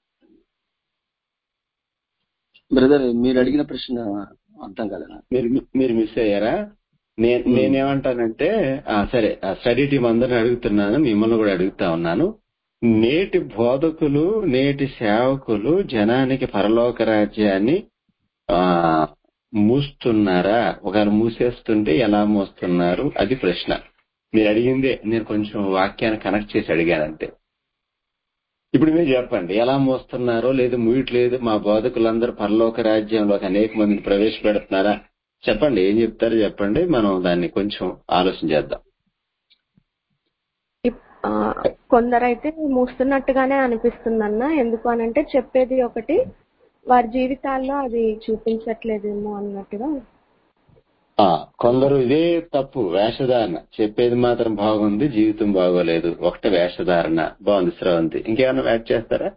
బ్రదర్ మీరు అడిగిన ప్రశ్న అర్థం కాలేనా మీరు మీరు మిస్ అయ్యారా నేను ఉమ్. నేనేమంటానంటే ఆ, సరే ఆ స్టడీ టీం అందరిని అడుగుతున్నాను మిమ్మల్ని కూడా అడుగుతా ఉన్నాను నేటి బోధకులు నేటి సేవకులు జనానికి పరలోక రాజ్యాన్ని ఆ మూస్తున్నారా ఒకవేళ మూసేస్తుంటే ఎలా మోస్తున్నారు అది ప్రశ్న మీరు అడిగిందే నేను కొంచెం వాక్యాన్ని కనెక్ట్ చేసి అడిగానంతే ఇప్పుడు మీరు చెప్పండి ఎలా మోస్తున్నారో లేదు మూయట్లేదు మా బోధకులందరూ పరలోక రాజ్యంలోకి అనేక మందిని ప్రవేశపెడుతున్నారా చెప్పండి ఏం చెప్తారో చెప్పండి మనం దాన్ని కొంచెం ఆలోచన చేద్దాం ఇప్- ఆ, కొందరైతే మూస్తున్నట్టుగానే అనిపిస్తుందన్న ఎందుకు అనంటే చెప్పేది ఒకటి వారి జీవితాల్లో అది చూపించట్లేదేమో అన్నట్టుగా ఆ కొందరు ఇదే తప్పు వేషధారణ చెప్పేది మాత్రం బాగుంది జీవితం బాగోలేదు ఒకటి వేషధారణ బాగుంది స్రవంతి ఇంకేమైనా యాడ్ చేస్తారా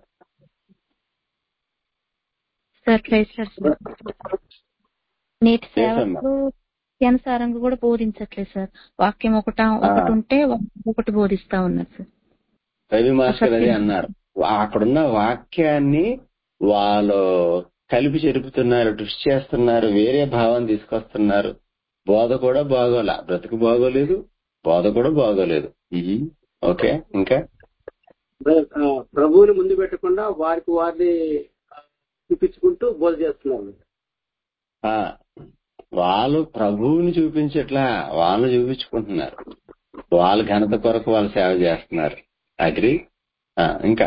సార్ ప్రైజ్ లార్డ్ సార్ నేటి Yes, అమ్మా. సేవకులు అనుసారంగా కూడా బోధించట్లేదు సార్ వాక్యం ఒకట ఒకటి ఉంటే ఒకటి బోధిస్తా ఉన్నారు సార్ రవి మాస్టర్ అదే అన్నారు అక్కడున్న వాక్యాన్ని వాళ్ళు కలిపి చెరుపుతున్నారు ట్విస్ట్ చేస్తున్నారు వేరే భావం తీసుకొస్తున్నారు బోధ కూడా బాగోలా బ్రతుకు బాగోలేదు బోధ కూడా బాగోలేదు ఉహు. ఓకే ఇంకా ఆ, ప్రభువుని ముందు పెట్టకుండా వారికి వారిని ఆ, చూపించుకుంటూ బోధ చేస్తున్నారు ఆ వాళ్ళు ప్రభువుని చూపించట్లా వాళ్ళని చూపించుకుంటున్నారు వాళ్ళ ఘనత కొరకు వాళ్ళు సేవ చేస్తున్నారు అగ్రి ఆ, ఇంకా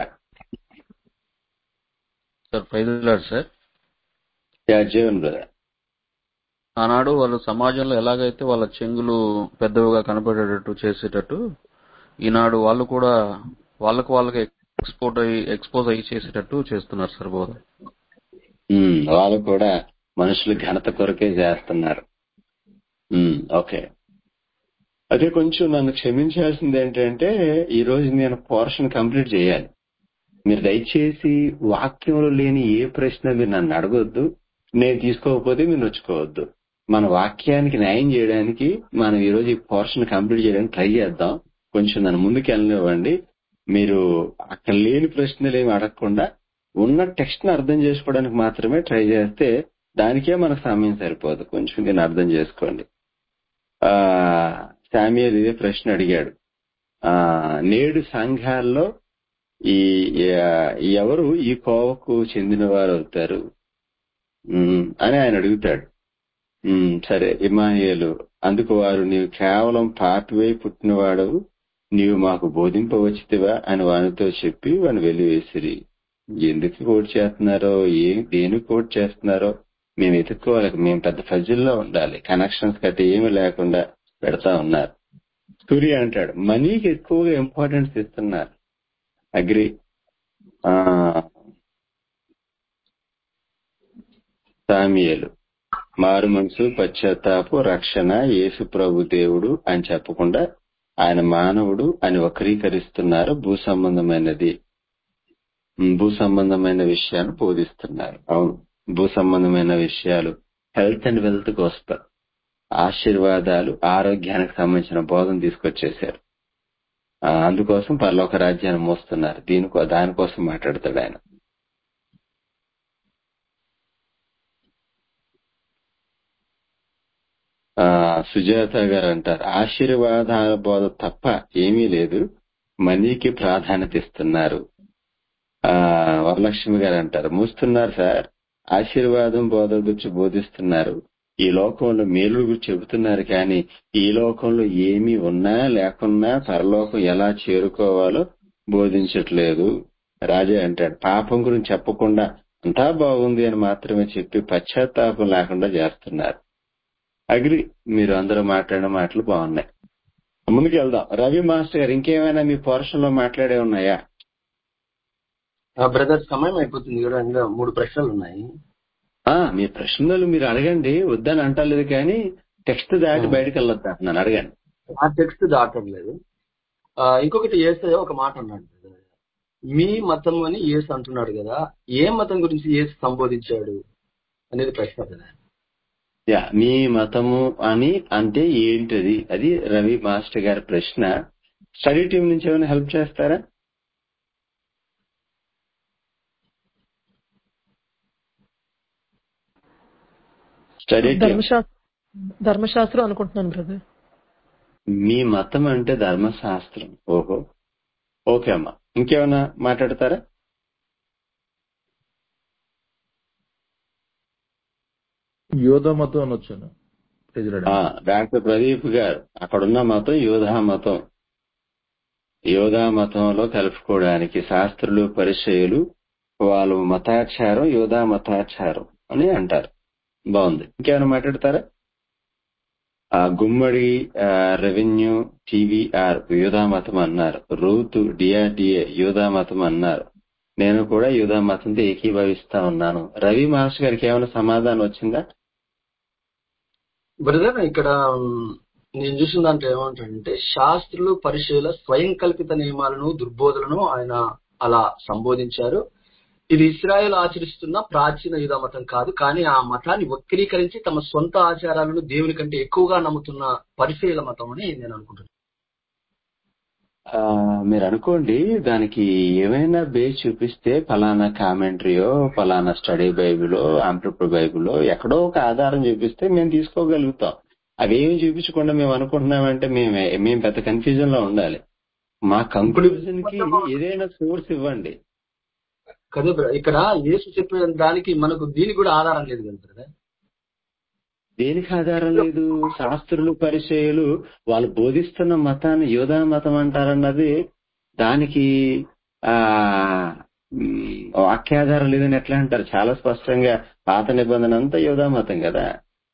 సార్ ప్రైజ్లాడు సార్ యా, జీవన్ బ్రదర్ ఆనాడు వాళ్ళు సమాజంలో ఎలాగైతే వాళ్ళ చెంగులు పెద్దవిగా కనపడేటట్టు చేసేటట్టు ఈనాడు వాళ్ళు కూడా వాళ్ళకు వాళ్ళకి ఎక్స్పోర్ట్ అయ్యి ఎక్స్పోజ్ అయ్యి చేసేటట్టు చేస్తున్నారు సార్ బోధ ఉమ్, వాళ్ళు కూడా మనుషులు ఘనత కొరకే చేస్తున్నారు ఉమ్, ఓకే అదే కొంచెం నన్ను క్షమించాల్సింది ఏంటంటే ఈ రోజు నేను పోర్షన్ కంప్లీట్ చేయాలి మీరు దయచేసి వాక్యంలో లేని ఏ ప్రశ్న మీరు నన్ను అడగొద్దు నేను తీసుకోకపోతే మీరు నొచ్చుకోవద్దు మన వాక్యానికి న్యాయం చేయడానికి మనం ఈ రోజు ఈ పోర్షన్ కంప్లీట్ చేయడానికి ట్రై చేద్దాం కొంచెం నన్ను ముందుకు వెళ్ళనివ్వండి మీరు అక్కడ లేని ప్రశ్నలు ఏమి అడగకుండా ఉన్న టెక్స్ట్ ని అర్థం చేసుకోవడానికి మాత్రమే ట్రై చేస్తే దానికే మనకు సమయం సరిపోదు కొంచెం దీన్ని అర్థం చేసుకోండి ఆ శామ్యుయల్ ఇదే ప్రశ్న అడిగాడు ఆ నేడు సంఘాల్లో ఈ ఆ, ఎవరు ఈ కోవకు చెందిన వారు అవుతారు ఉమ్, అని ఆయన అడుగుతాడు ఉమ్, సరే ఇమానియలు అందుకు వారు నీవు కేవలం పాపివై పుట్టినవాడు నీవు మాకు బోధింపవచ్చితివా అని వానితో చెప్పి వాని వెలివేసిరి ఎందుకు కోట్ చేస్తున్నారో ఏం దేనికి కోట్ చేస్తున్నారో మేము వెతుక్కోవాలి మేము పెద్ద ఫజిల్లో ఉండాలి కనెక్షన్స్ గట్రా ఏమీ లేకుండా పెడతా ఉన్నారు సూర్య అంటాడు మనీకి ఎక్కువగా ఇంపార్టెన్స్ ఇస్తున్నారు అగ్రి ఆ సామియలు మారు మనసు పశ్చాత్తాపు రక్షణ యేసు ప్రభు దేవుడు అని చెప్పకుండా ఆయన మానవుడు అని వక్రీకరిస్తున్నారు భూ సంబంధమైనది ఉమ్, భూ సంబంధమైన విషయాలు బోధిస్తున్నారు అవును భూ సంబంధమైన విషయాలు హెల్త్ అండ్ వెల్త్ వస్తారు ఆశీర్వాదాలు ఆరోగ్యానికి సంబంధించిన బోధన తీసుకొచ్చేశారు ఆ, అందుకోసం పరలోక రాజ్యాన్ని మోస్తున్నారు దీనికో దానికోసం మాట్లాడతాడు ఆయన ఆ సుజాత గారు అంటారు ఆశీర్వాదాల బోధ తప్ప ఏమీ లేదు మనీకి ప్రాధాన్యత ఇస్తున్నారు ఆ వరలక్ష్మి గారు అంటారు మూస్తున్నారు సార్ ఆశీర్వాదం బోధ గురించి బోధిస్తున్నారు ఈ లోకంలో మేలు గురించి చెబుతున్నారు కానీ ఈ లోకంలో ఏమీ ఉన్నా లేకున్నా పరలోకం ఎలా చేరుకోవాలో బోధించట్లేదు రాజా అంటాడు పాపం గురించి చెప్పకుండా అంతా బాగుంది అని మాత్రమే చెప్పి పశ్చాత్తాపం లేకుండా చేస్తున్నారు అగ్రి మీరు అందరూ మాట్లాడిన మాటలు బాగున్నాయి ముందుకు వెళ్దాం రవి మాస్టర్ గారు ఇంకేమైనా మీ పోర్షన్ లో మాట్లాడే ఉన్నాయా బ్రదర్ సమయం అయిపోతుంది కూడా ఇంకా మూడు ప్రశ్నలు ఉన్నాయి ఆ మీ ప్రశ్నలు మీరు అడగండి వద్దని అంటలేదు కానీ టెక్స్ట్ దాటి బయటకు వెళ్ళొద్దు అంటున్నాను అడగండి ఆ టెక్స్ట్ దాటలేదు ఆ, ఇంకొకటి ఏసయ్య ఒక మాట అన్నాడు brother. మీ మతం అని ఏసు అంటున్నాడు కదా ఏ మతం గురించి ఏసు సంబోధించాడు అనేది ప్రశ్న కదా యా మీ మతము అని అంటే ఏంటది అది రవి మాస్టర్ గారి ప్రశ్న స్టడీ టీం నుంచి ఏమైనా హెల్ప్ చేస్తారా స్టడీ టీం ధర్మశాస్త్రం ధర్మశాస్త్రం అనుకుంటున్నాను బ్రదర్ మీ మతం అంటే ధర్మశాస్త్రం ఓహో ఓకే అమ్మా ఇంకేమైనా మాట్లాడతారా యోధ మతం అనొచ్చాను ప్రెసిడెంట్ ఆ, డాక్టర్ ప్రదీప్ గారు అక్కడున్న మతం యోధా మతం యోధా మతంలో కలుపుకోవడానికి శాస్త్రులు పరిచయులు వాళ్ళు మతాచారం యోధా మతాచారం అని అంటారు బాగుంది ఇంకేమైనా మాట్లాడతారా ఆ గుమ్మడి ఆ, రెవెన్యూ టీవీఆర్ యోధా మతం అన్నారు రూతు డిఆర్డిఏ యోధా మతం అన్నారు నేను కూడా యోధా మతంతో ఏకీభవిస్తా ఉన్నాను రవి మాస్టర్ గారికి ఏమైనా సమాధానం వచ్చిందా బ్రదర్ ఇక్కడ ఉమ్, నేను చూసిన దాంట్లో ఏమంటాడంటే శాస్త్రులు పరిశీల స్వయం కల్పిత నియమాలను దుర్బోధలను ఆయన అలా సంబోధించారు ఇది ఇస్రాయేల్ ఆచరిస్తున్న ప్రాచీన యూదా మతం కాదు కానీ ఆ మతాన్ని వక్రీకరించి తమ సొంత ఆచారాలను దేవుని కంటే ఎక్కువగా నమ్ముతున్న పరిశీల మతం అని నేను అనుకుంటున్నాను ఆ, మీరు అనుకోండి దానికి ఏమైనా బేస్ చూపిస్తే ఫలానా కామెంటరీయో ఫలానా స్టడీ బైబిలో ఆంప్రపర్ బైబిలో ఎక్కడో ఒక ఆధారం చూపిస్తే మేము తీసుకోగలుగుతాం అవేమి చూపించకుండా మేము అనుకుంటున్నామంటే మేము మేము పెద్ద కన్ఫ్యూజన్ లో ఉండాలి మా కంక్లూజన్ కి ఏదైనా సోర్స్ ఇవ్వండి కదా బ్ర- ఇక్కడ యేసు చెప్పిన దానికి మనకు దీనికి కూడా ఆధారం లేదు కదా బ్రదర్ దేనికి ఆధారం లేదు శాస్త్రులు పరిచయులు వాళ్ళు బోధిస్తున్న మతాన్ని యోధా మతం అంటారన్నది దానికి ఆ మ్, వాక్యాధారం లేదని ఎట్లా అంటారు చాలా స్పష్టంగా పాత నిబంధన అంతా యోధా మతం కదా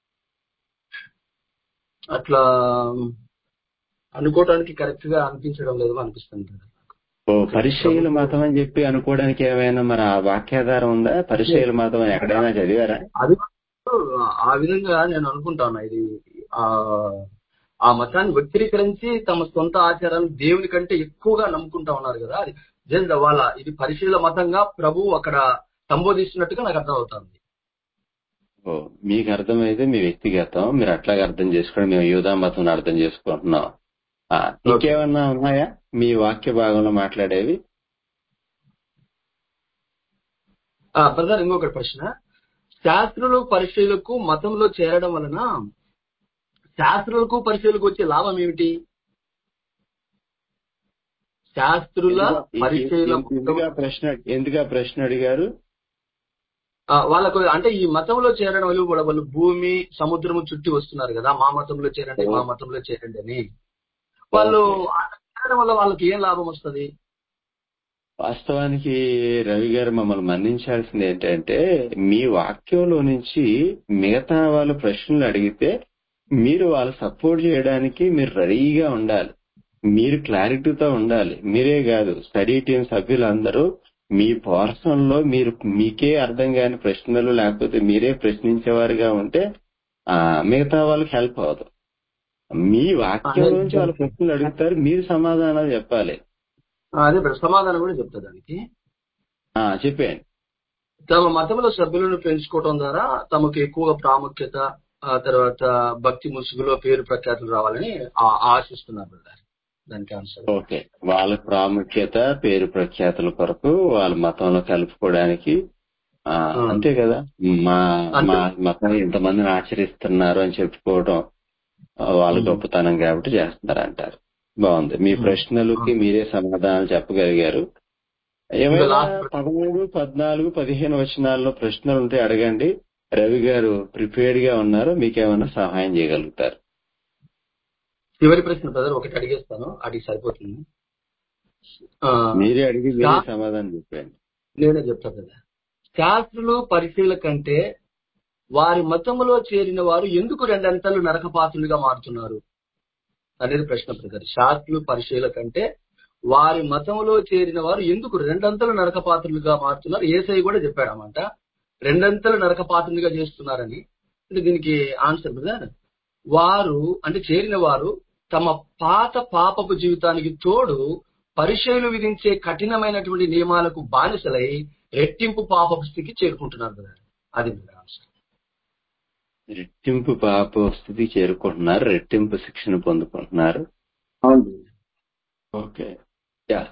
అట్లా అనుకోవటానికి కరెక్ట్ గా అనిపించడం లేదు అనిపిస్తుంది brother. ఓ పరిచయుల మతం అని చెప్పి అనుకోవడానికి ఏమైనా మరి ఆ వాక్యాధారం ఉందా పరిచయుల మతం అని ఎక్కడైనా చదివారా అది ఆ విధంగా నేను అనుకుంటాను ఇది ఆ ఆ మతాన్ని వక్రీకరించి తమ సొంత ఆచారాలను దేవుని కంటే ఎక్కువగా నమ్ముకుంటా ఉన్నారు కదా అది జస్ట్ వాళ్ళ ఇది పరిశీల మతంగా ప్రభు అక్కడ సంబోధిస్తున్నట్టుగా నాకు అర్థం అవుతుంది ఓ మీకు అర్థమైతే మీ వ్యక్తిగతం మీరు అట్లాగే అర్థం చేసుకోండి మేము యూదా మతం అర్థం చేసుకుంటున్నాం ఆ, ఇంకేమన్నా ఉన్నాయా మీ వాక్య భాగంలో మాట్లాడేవి ఆ బ్రదర్ ఇంకొకటి ప్రశ్న శాస్త్రులు పరిశీలకు మతంలో చేరడం వలన శాస్త్రులకు పరిశీలకు వచ్చే లాభం ఏమిటి శాస్త్రుల పరిచయుల ఎందుగా ప్రశ్న ఎందుగా ప్రశ్న అడిగారు ఆ, వాళ్ళకు అంటే ఈ మతంలో చేరడం వల్ల కూడా వాళ్ళు భూమి సముద్రము చుట్టి వస్తున్నారు కదా మా మతంలో చేరండి మా మతంలో చేరండి అని వాళ్ళు అలా చేరడం వల్ల వాళ్ళకి ఏం లాభం వస్తుంది వాస్తవానికి రవి గారు మమ్మల్ని మన్నించాల్సింది ఏంటంటే మీ వాక్యంలో నుంచి మిగతా వాళ్ళు ప్రశ్నలు అడిగితే మీరు వాళ్ళు సపోర్ట్ చేయడానికి మీరు రెడీగా ఉండాలి మీరు క్లారిటీతో ఉండాలి మీరే కాదు స్టడీ టీం సభ్యులందరూ మీ పోర్షన్ లో మీరు మీకే అర్థం కాని ప్రశ్నలు లేకపోతే మీరే ప్రశ్నించేవారుగా ఉంటే ఆ మిగతా వాళ్ళకి హెల్ప్ అవుతుంది మీ వాక్యం నుంచి వాళ్ళు ప్రశ్నలు అడుగుతారు మీరు సమాధానాలు చెప్పాలి ఆ, అదే బ్రదర్ సమాధానం కూడా చెప్తా దానికి ఆ చెప్పేయండి తమ మతంలో సభ్యులను పెంచుకోవడం ద్వారా తమకు ఎక్కువగా ప్రాముఖ్యత ఆ తర్వాత భక్తి ముసుగులో పేరు ప్రఖ్యాతులు రావాలని ఆ- ఆశిస్తున్నారు బ్రదర్ దానికి ఆన్సర్ ఓకే వాళ్ళ ప్రాముఖ్యత పేరు ప్రఖ్యాతుల కొరకు వాళ్ళ మతంలో కలుపుకోవడానికి ఆ, అంతే కదా మా మా మతం ఇంతమందిని ఆచరిస్తున్నారు అని చెప్పుకోవడం ఆ, వాళ్ళ గొప్పతనం కాబట్టి చేస్తున్నారు అంటారు బాగుంది మీ ప్రశ్నలకి మీరే సమాధానాలు చెప్పగలిగారు ఏమైనా పదమూడు పద్నాలుగు పదిహేను వచనాల్లో ప్రశ్నలు ఉంటే అడగండి రవి గారు ప్రిపేర్డ్ గా ఉన్నారు మీకేమైనా సహాయం చేయగలుగుతారు చివరి ప్రశ్న బ్రదర్ ఒకటి అడిగేస్తాను అడిగి సరిపోతుంది ఆ, మీరే అడిగి మీరే శా- సమాధానం చెప్పండి నేనే చెప్తా బ్రదర్ శాస్త్రులు పరిశీల కంటే వారి మతములో చేరిన వారు ఎందుకు రెండంతలు నరకపాత్రులుగా మారుతున్నారు అనేది ప్రశ్న బ్రదర్ శాస్త్రులు పరిశీల కంటే వారి మతంలో చేరిన వారు ఎందుకు రెండంతలు నరకపాత్రులుగా మారుతున్నారు ఏసై కూడా చెప్పాడు అన్నమాట రెండంతలు నరకపాత్రులుగా చేస్తున్నారని అంటే దీనికి ఆన్సర్ బ్రదర్ వారు అంటే చేరిన వారు తమ పాత పాపపు జీవితానికి తోడు పరిచయలు విధించే కఠినమైనటువంటి నియమాలకు బానిసలై రెట్టింపు పాపపు స్థితికి చేరుకుంటున్నారు బ్రదర్ అది బ్రదర్ ఆన్సర్ రెట్టింపు పాప స్థితి చేరుకుంటున్నారు రెట్టింపు శిక్షణ పొందుకుంటున్నారు అవును ఓకే యా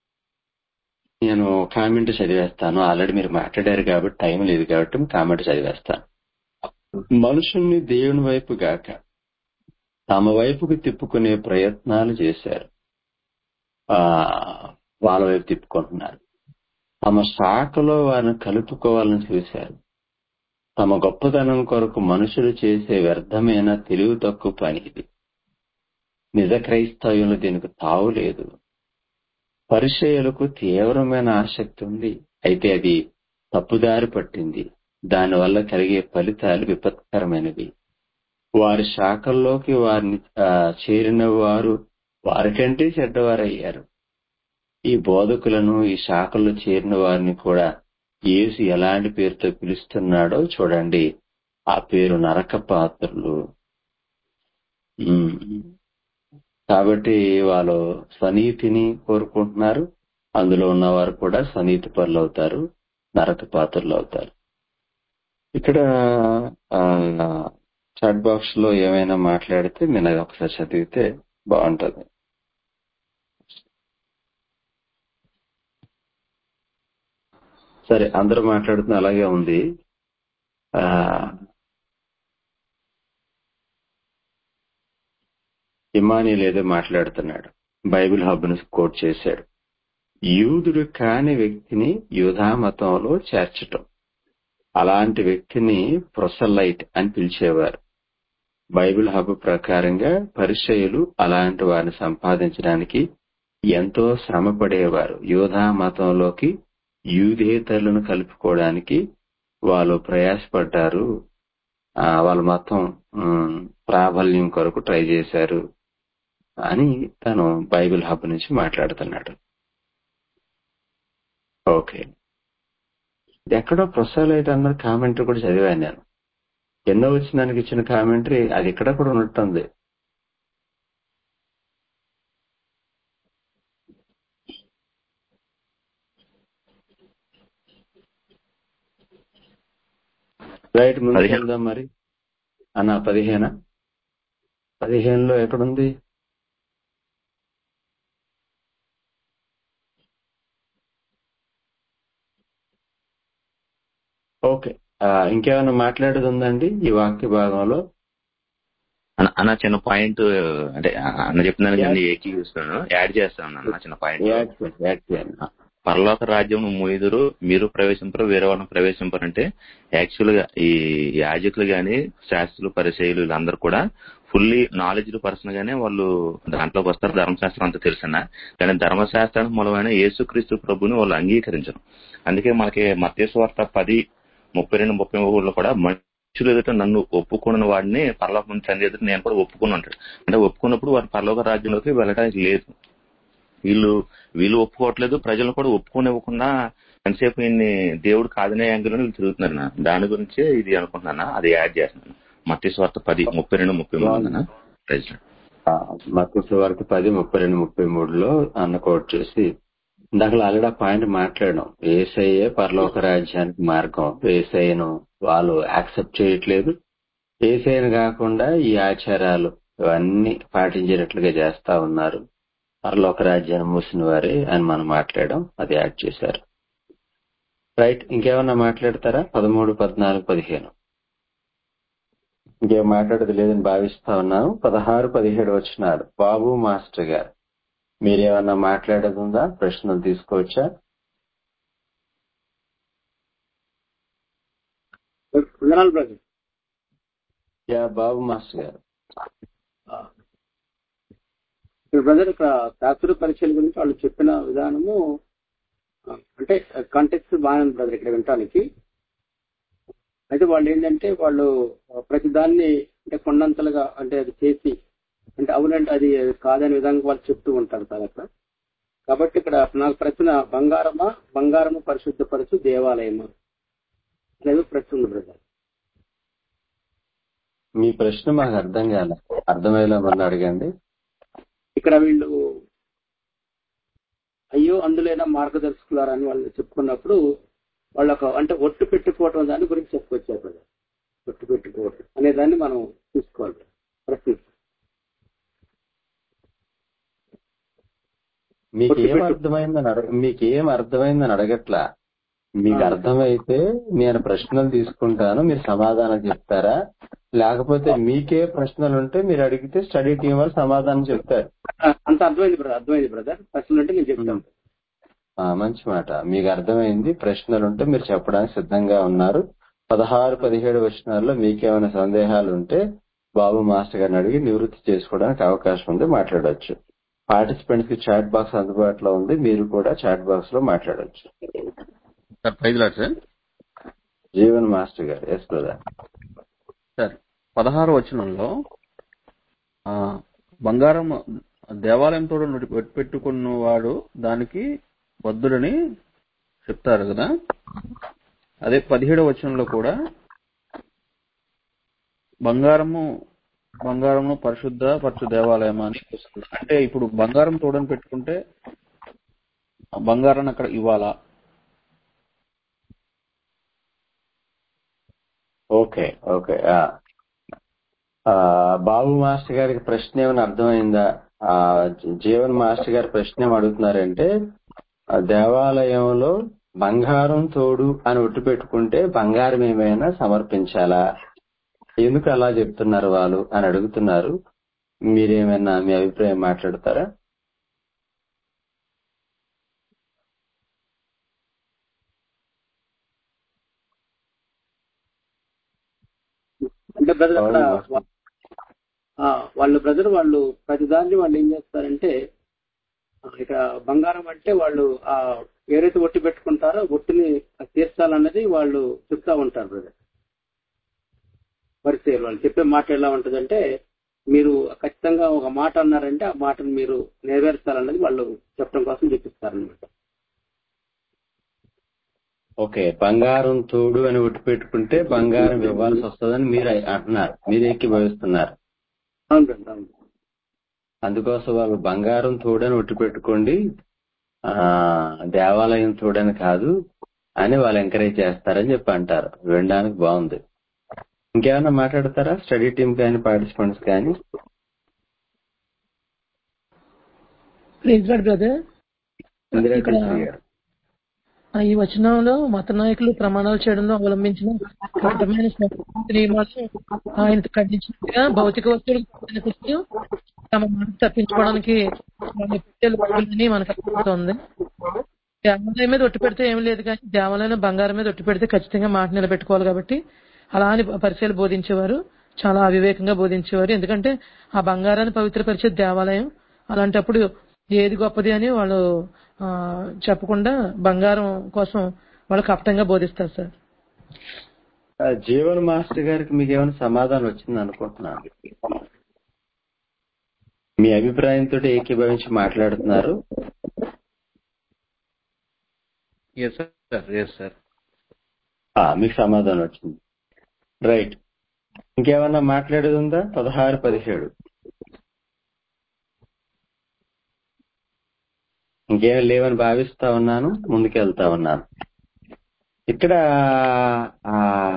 నేను కామెంట్ చదివేస్తాను ఆల్రెడీ మీరు మాట్లాడారు కాబట్టి టైం లేదు కాబట్టి కామెంట్ చదివేస్తాను మనుషుల్ని దేవుని వైపు గాక తమ వైపుకు తిప్పుకునే ప్రయత్నాలు చేశారు ఆ వాళ్ళ వైపు తిప్పుకుంటున్నారు తమ శాఖలో వారిని కలుపుకోవాలని చూశారు తమ గొప్పతనం కొరకు మనుషులు చేసే వ్యర్థమైన తెలివి తక్కువ పని ఇది నిజ క్రైస్తవ్యంలో దీనికి తావు లేదు పరిచయులకు తీవ్రమైన ఆసక్తి ఉంది అయితే అది తప్పుదారి పట్టింది దానివల్ల కలిగే ఫలితాలు విపత్కరమైనవి వారి శాఖల్లోకి వారిని ఆ, చేరిన వారు వారికంటే చెడ్డవారయ్యారు ఈ బోధకులను ఈ శాఖల్లో చేరిన వారిని కూడా యేసు ఎలాంటి పేరుతో పిలుస్తున్నాడో చూడండి ఆ పేరు నరక పాత్రులు ఉమ్. కాబట్టి వాళ్ళు స్వనీతిని కోరుకుంటున్నారు అందులో ఉన్నవారు కూడా స్వనీతి పరులు అవుతారు నరక పాత్రలు అవుతారు ఇక్కడ చాట్ బాక్స్ లో ఏమైనా మాట్లాడితే నేను అది ఒకసారి చదివితే బాగుంటది సరే అందరూ మాట్లాడుతున్న అలాగే ఉంది ఆ ఇమానియల్ ఏదో మాట్లాడుతున్నాడు బైబిల్ హబ్ ను కోట్ చేశాడు యూదుడు కాని వ్యక్తిని యూదా మతంలో చేర్చటం అలాంటి వ్యక్తిని ప్రొసలైట్ అని పిలిచేవారు బైబిల్ హబ్ ప్రకారంగా పరిచయులు అలాంటి వారిని సంపాదించడానికి ఎంతో శ్రమ పడేవారు యూదా మతంలోకి యూదేతరులను కలుపుకోవడానికి వాళ్ళు ప్రయాసపడ్డారు ఆ, వాళ్ళు మొత్తం ఉమ్, ప్రాబల్యం కొరకు ట్రై చేశారు అని తను బైబిల్ హబ్ నుంచి మాట్లాడుతున్నాడు ఓకే ఇది ఎక్కడో ప్రొసైలైట్ అన్న కామెంటరీ కూడా చదివాను నేను ఎన్నో వచ్చిన దానికి ఇచ్చిన కామెంటరీ అది ఇక్కడ కూడా ఉన్నట్టుంది రైట్ ముందుకు పదిహేను వెళ్దాం మరి అన్న పదిహేన పదిహేనులో ఎక్కడుంది ఓకే ఆ, ఇంకేమైనా మాట్లాడేది ఉందండి ఈ వాక్య భాగంలో అన్న అన్న చిన్న పాయింట్ అంటే అన్న చెప్పిన దానికి యాడ్ అన్ని ఏకీవిస్తాను యాడ్ చేస్తాను అన్న చిన్న పాయింట్ యాడ్ చేయండి యాడ్ చేయండి పరలోక రాజ్యం మూయిదురు మీరు ప్రవేశింపరు వేరే వాళ్ళని ప్రవేశింపరు అంటే యాక్చువల్ గా ఈ యాజకులు గాని శాస్త్రులు పరిచయులు వీళ్ళందరూ కూడా ఫుల్లీ నాలెడ్జ్ పర్సన్ గానే వాళ్ళు దాంట్లోకి వస్తారు ధర్మశాస్త్రం అంతా తెలుసన్న కానీ ధర్మశాస్త్రానికి మూలమైన యేసుక్రీస్తు ప్రభుని వాళ్ళు అంగీకరించరు అందుకే మనకి మత్స్వార్త పది ముప్పై రెండు ముప్పై మూడులో కూడా మనుషులు ఎదుట నన్ను ఒప్పుకున్న వాడిని పరలోకం తండ్రి ఎదుట నేను కూడా ఒప్పుకుని ఉంటాడు అంటే ఒప్పుకున్నప్పుడు వారు పరలోక రాజ్యంలోకి వెళ్ళడానికి లేదు వీళ్ళు వీళ్ళు ఒప్పుకోవట్లేదు ప్రజలు కూడా ఒప్పుకోనివ్వకుండా ఎంతసేపు ఈయన్ని దేవుడు కాదనే యాంగిల్ వీళ్ళు తిరుగుతున్నారు నా. దాని గురించే ఇది అనుకుంటున్నానా అది యాడ్ చేస్తున్నాను మత్తి స్వార్థ పది ముప్పై రెండు ముప్పై మూడు బాగుంది అన్న ప్రెసిడెంట్ మత్స్సు వరకు పది ముప్పై రెండు ముప్పై మూడులో అన్న కోట్ చేసి ఇందాక ఆల్రెడీ ఆ పాయింట్ మాట్లాడడం ఏసయ్యే పరలోక రాజ్యానికి మార్గం ఏసయ్యను వాళ్ళు యాక్సెప్ట్ చేయట్లేదు ఏసైను కాకుండా ఈ ఆచారాలు ఇవన్నీ పాటించేటట్లుగా చేస్తా ఉన్నారు పరలోక రాజ్యాన్ని మూసిన వారే అని మనం మాట్లాడడం అది యాడ్ చేశారు రైట్ ఇంకేమన్నా మాట్లాడతారా పదమూడు పద్నాలుగు పదిహేను ఇంకేం మాట్లాడేది లేదని భావిస్తా ఉన్నాను పదహారు పదిహేడు వచ్చినారు బాబు మాస్టర్ గారు మీరేమన్నా మాట్లాడేది ఉందా ప్రశ్నలు తీసుకోవచ్చా వందనాలు బ్రదర్ యా బాబు మాస్టర్ గారు ఇక్కడ బ్రదర్ ఇక్కడ శాస్త్ర పరీక్షల గురించి వాళ్ళు చెప్పిన విధానము ఆ, అంటే కాంటెక్స్ట్ బాగానే ఉంది బ్రదర్ ఇక్కడ వినటానికి అయితే వాళ్ళు ఏంటంటే వాళ్ళు ప్రతి దాన్ని అంటే కొండంతలుగా అంటే అది చేసి అంటే అవునంటే అది కాదనే విధంగా వాళ్ళు చెప్తూ ఉంటారు సార్ అక్కడ కాబట్టి ఇక్కడ నాకు ప్రశ్న బంగారమా బంగారము పరిశుద్ధపరచు దేవాలయమా అనేది ప్రశ్న ఉంది బ్రదర్ మీ ప్రశ్న మాకు అర్థం కాలే అర్థమయ్యేలా మళ్ళీ అడగండి ఇక్కడ వీళ్ళు అయ్యో అందులోనే మార్గదర్శకులారని వాళ్ళు చెప్పుకున్నప్పుడు వాళ్ళకు అంటే ఒట్టు పెట్టుకోవటం దాని గురించి చెప్పుకొచ్చారు కదా ఒట్టు పెట్టుకోవటం అనే దాన్ని మనం చూసుకోవాలి ప్రశ్న మీకు ఒట్టు ఏం పెట్టు అర్థమైందని అడగ మీకు ఏం అర్థమైందని అడగట్లా మీకు ఆ, అర్థమైతే నేను ప్రశ్నలు తీసుకుంటాను మీరు సమాధానం చెప్తారా లేకపోతే మీకే ప్రశ్నలు ఉంటే మీరు అడిగితే స్టడీ టీం వాళ్ళు సమాధానం చెప్తారు ఆ, అంత అర్థమైంది బ్రదర్ అర్థమైంది బ్రదర్ ప్రశ్నలు అంటే నేను చెప్తాను ఉమ్. ఆ, మంచి మాట మీకు అర్థమైంది ప్రశ్నలు ఉంటే మీరు చెప్పడానికి సిద్ధంగా ఉన్నారు పదహారు పదిహేడు వచనాల్లో మీకేమైనా సందేహాలు ఉంటే బాబు మాస్టర్ గారిని అడిగి నివృత్తి చేసుకోవడానికి అవకాశం ఉంది మాట్లాడొచ్చు పార్టిసిపెంట్స్ కి చాట్ బాక్స్ అందుబాటులో ఉంది మీరు కూడా చాట్ బాక్స్ లో మాట్లాడొచ్చు sir praise Lord sir Jeevan master గారు ఎస్ బ్రదర్ సార్ పదహారు వచనంలో ఆ, బంగారం దేవాలయంతో పెట్టుకున్నవాడు దానికి బద్దుడని చెప్తారు కదా అదే పదిహేడవ వచనంలో కూడా బంగారము బంగారము పరిశుద్ధ పరచు దేవాలయం అని వస్తుంది అంటే ఇప్పుడు బంగారం తోడని పెట్టుకుంటే ఆ బంగారాన్ని అక్కడ ఇవ్వాలా ఓకే ఓకే ఆ. ఆ, బాబు మాస్టర్ గారికి ప్రశ్న ఏమైనా అర్థమైందా ఆ జీవన్ మాస్టర్ గారి ప్రశ్న ఏం అడుగుతున్నారంటే ఆ దేవాలయంలో బంగారం తోడు అని ఒట్టు పెట్టుకుంటే బంగారం ఏమైనా సమర్పించాలా ఎందుకు అలా చెప్తున్నారు వాళ్ళు అని అడుగుతున్నారు మీరేమైనా మీ అభిప్రాయం మాట్లాడతారా అంటే బ్రదర్ బాబు అక్కడ మాస్టర్ ఆ, వాళ్ళు బ్రదర్ వాళ్ళు ప్రతిదాన్ని వాళ్ళు ఏం చేస్తారంటే ఆ, ఇక బంగారం అంటే వాళ్ళు ఆ ఏదైతే ఒట్టి పెట్టుకుంటారో ఒట్టిని తీర్చాలన్నది వాళ్ళు చెప్తా ఉంటారు బ్రదర్ పరిచయం వాళ్ళు చెప్పే మాట ఎలా ఉంటుందంటే మీరు ఖచ్చితంగా ఒక మాట అన్నారంటే ఆ మాటను మీరు నెరవేర్చాలన్నది వాళ్ళు చెప్పడం కోసం చెప్పిస్తారనమాట ఓకే బంగారం తోడు అని ఒట్టు పెట్టుకుంటే బంగారం ఇవ్వాల్సి వస్తుందని మీరు అంటున్నారు మీరు ఎక్కిభవిస్తున్నారు అవును బ్రదర్ అవును అందుకోసం వాళ్ళు బంగారం తోడని ఒట్టు పెట్టుకోండి ఆ దేవాలయం తోడని కాదు అని వాళ్ళు ఎంకరేజ్ చేస్తారని చెప్పి అంటారు వినడానికి బాగుంది ఇంకేమైనా మాట్లాడతారా స్టడీ టీమ్ కానీ పార్టిసిపెంట్స్ కానీ ప్లీజ్ గాడ్ బ్రదర్ ఇందిరా ఇక్కడ టీచర్ గారు ఆ ఈ వచనంలో మత నాయకులు ప్రమాణాలు చేయడంలో అవలంబించిన కఠినమైన నియమాలు ఆయన ఖండించినట్టుగా భౌతిక వస్తువులకు కూర్చు తమ మాట తప్పించుకోవడానికి వాళ్ళు పెట్టే లోపలని మనకు అర్థమవుతోంది దేవాలయం మీద ఒట్టు పెడితే ఏం లేదు కానీ దేవాలయం బంగారం మీద ఒట్టు పెడితే ఖచ్చితంగా మాట నిలబెట్టుకోవాలి కాబట్టి అలా అని పరిచయాలు బోధించేవారు చాలా అవివేకంగా బోధించేవారు ఎందుకంటే ఆ బంగారాన్ని పవిత్రపరిచే దేవాలయం అలాంటప్పుడు ఏది గొప్పది అని వాళ్ళు ఆ, చెప్పకుండా బంగారం కోసం వాళ్ళు కపటంగా బోధిస్తారు సార్ ఆ, జీవన్ మాస్టర్ గారికి మీకు ఏమైనా సమాధానం వచ్చింది అనుకుంటున్నాను మీ అభిప్రాయంతో ఏకీభవించి మాట్లాడుతున్నారు ఎస్ సార్ ఎస్ సార్ ఆ, మీకు సమాధానం వచ్చింది రైట్ ఇంకేమన్నా మాట్లాడేది ఉందా పదహారు పదిహేడు ఇంకేం లేవని భావిస్తా ఉన్నాను ముందుకెళ్తా ఉన్నాను ఇక్కడ ఆ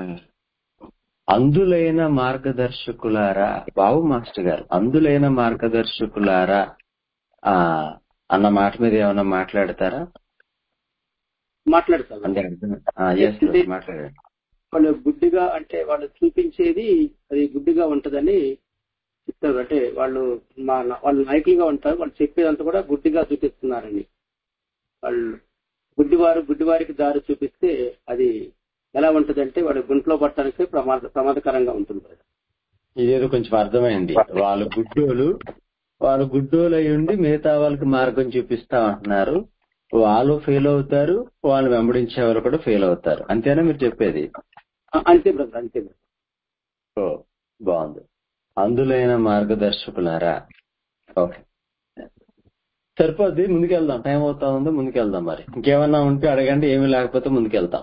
అందులైన మార్గదర్శకులారా బాబు మాస్టర్ గారు అందులైన మార్గదర్శకులారా ఆ అన్న మాట మీద ఏమైనా మాట్లాడతారా మాట్లాడతాను అంటే అర్థం ఎస్ మాట్లాడండి వాళ్ళు గుడ్డిగా అంటే వాళ్ళు చూపించేది అది గుడ్డిగా ఉంటదని చెప్తారు అంటే వాళ్ళు మా వాళ్ళు నాయకులుగా ఉంటారు వాళ్ళు చెప్పేదంతా కూడా గుడ్డిగా చూపిస్తున్నారని వాళ్ళు గుడ్డివారు గుడ్డివారికి దారి చూపిస్తే అది ఎలా ఉంటదంటే వాడు గుంట్లో పట్టడానికి ప్రమాద ప్రమాదకరంగా ఉంటుంది ఇదేదో కొంచెం అర్థమైంది వాళ్ళు గుడ్డోలు వాళ్ళు గుడ్డోలు అయి ఉండి మిగతా వాళ్ళకి మార్గం చూపిస్తా అంటున్నారు వాళ్ళు ఫెయిల్ అవుతారు వాళ్ళు వెంబడించే వాళ్ళు కూడా ఫెయిల్ అవుతారు అంతేనా మీరు చెప్పేది ఆ, అంతే బ్రదర్ అంతే బ్రదర్ ఓ బాగుంది అందులైన మార్గదర్శకులారా ఓకే సరిపోద్ది ముందుకెళ్దాం టైం అవుతా ఉంది ముందుకెళ్దాం మరి ఇంకేమన్నా ఉంటే అడగండి ఏమీ లేకపోతే ముందుకెళ్తాం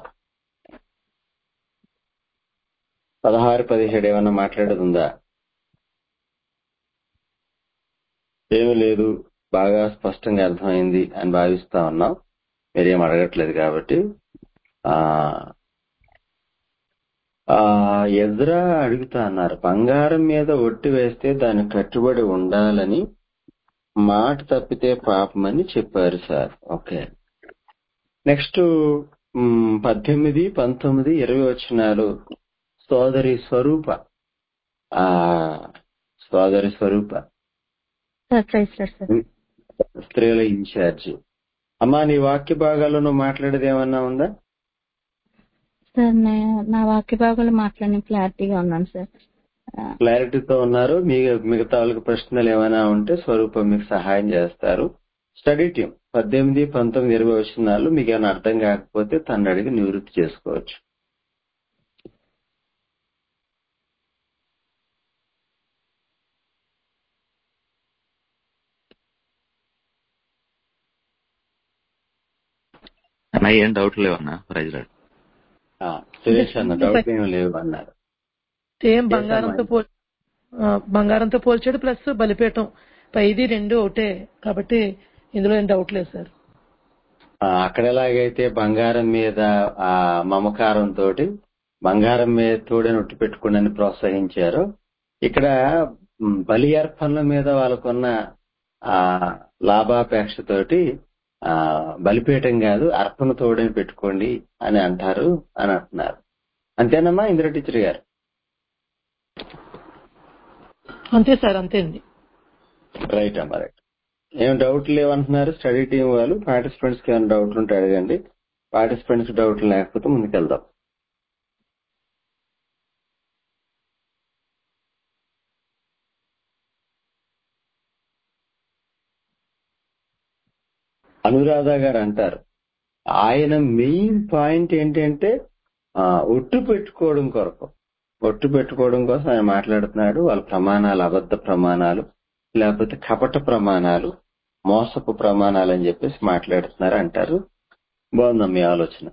పదహారు పదిహేడు ఏమన్నా మాట్లాడేది ఉందా ఏమీ లేదు బాగా స్పష్టంగా అర్థమైంది అని భావిస్తా ఉన్నాం మీరేం అడగట్లేదు కాబట్టి ఆ ఆ ఎదురా అడుగుతా అన్నారు బంగారం మీద ఒట్టి వేస్తే దానికి కట్టుబడి ఉండాలని మాట తప్పితే పాపమని చెప్పారు సార్ ఓకే నెక్స్ట్ మ్, పద్దెనిమిది పంతొమ్మిది ఇరవై వచనాలు సోదరి స్వరూప ఆ సోదరి Swaroopa sir praise Lord sir స్త్రీల ఇన్ఛార్జ్ అమ్మా నీ వాక్య భాగాల్లో నువ్వు మాట్లాడేది ఏమన్నా ఉందా సార్ నా- నా వాక్య భాగాలు మాట్లాడిన క్లారిటీగా ఉన్నాను సార్ ఆ, క్లారిటీతో ఉన్నారు మీ మిగతా వాళ్ళకి ప్రశ్నలు ఏమైనా ఉంటే స్వరూపం మీకు సహాయం చేస్తారు స్టడీ టీం పద్దెనిమిది పంతొమ్మిది ఇరవై వచనాలు మీకు ఏమైనా అర్థం కాకపోతే తను అడిగి నివృత్తి చేసుకోవచ్చు అన్న ఏం డౌట్ లేవన్నా ప్రైజ్ రాడు ఆ, సురేష్ అన్న డౌట్ ఏం లేవు అన్నారు సేమ్ బంగారంతో పోల్ ఆ, బంగారంతో పోల్చాడు ప్లస్ బలిపీఠం పైది రెండు ఒకటే కాబట్టి ఇందులో ఏం డౌట్ లేదు సార్ ఆ, అక్కడ ఎలాగైతే బంగారం మీద ఆ మమకారం తోటి బంగారం మీద తోడని ఒట్టు పెట్టుకుని ప్రోత్సహించారో ఇక్కడ మ్, బలి అర్పణల మీద వాళ్ళకున్న ఆ లాభాపేక్షతోటి ఆ బలిపీఠం కాదు అర్పణ తోడని పెట్టుకోండి అని అంటారు అని అంటున్నారు అంతేనమ్మా ఇందిరా టీచర్ గారు అంతే సార్ అంతే అండి రైట్ అమ్మా రైట్ ఏం డౌట్ లేవంటున్నారు స్టడీ టీం వాళ్ళు పార్టిసిపెంట్స్ కి ఏమైనా డౌట్లు ఉంటే అడగండి పార్టిసిపెంట్స్ డౌట్లు లేకపోతే ముందుకెళ్దాం అనురాధ గారు అంటారు ఆయన మెయిన్ పాయింట్ ఏంటంటే ఆ, ఒట్టు పెట్టుకోవడం కొరకు ఒట్టు పెట్టుకోవడం కోసం ఆయన మాట్లాడుతున్నాడు వాళ్ళ ప్రమాణాలు అబద్ధ ప్రమాణాలు లేకపోతే కపట ప్రమాణాలు మోసపు ప్రమాణాలు అని చెప్పేసి మాట్లాడుతున్నారు అంటారు బాగుందా మీ ఆలోచన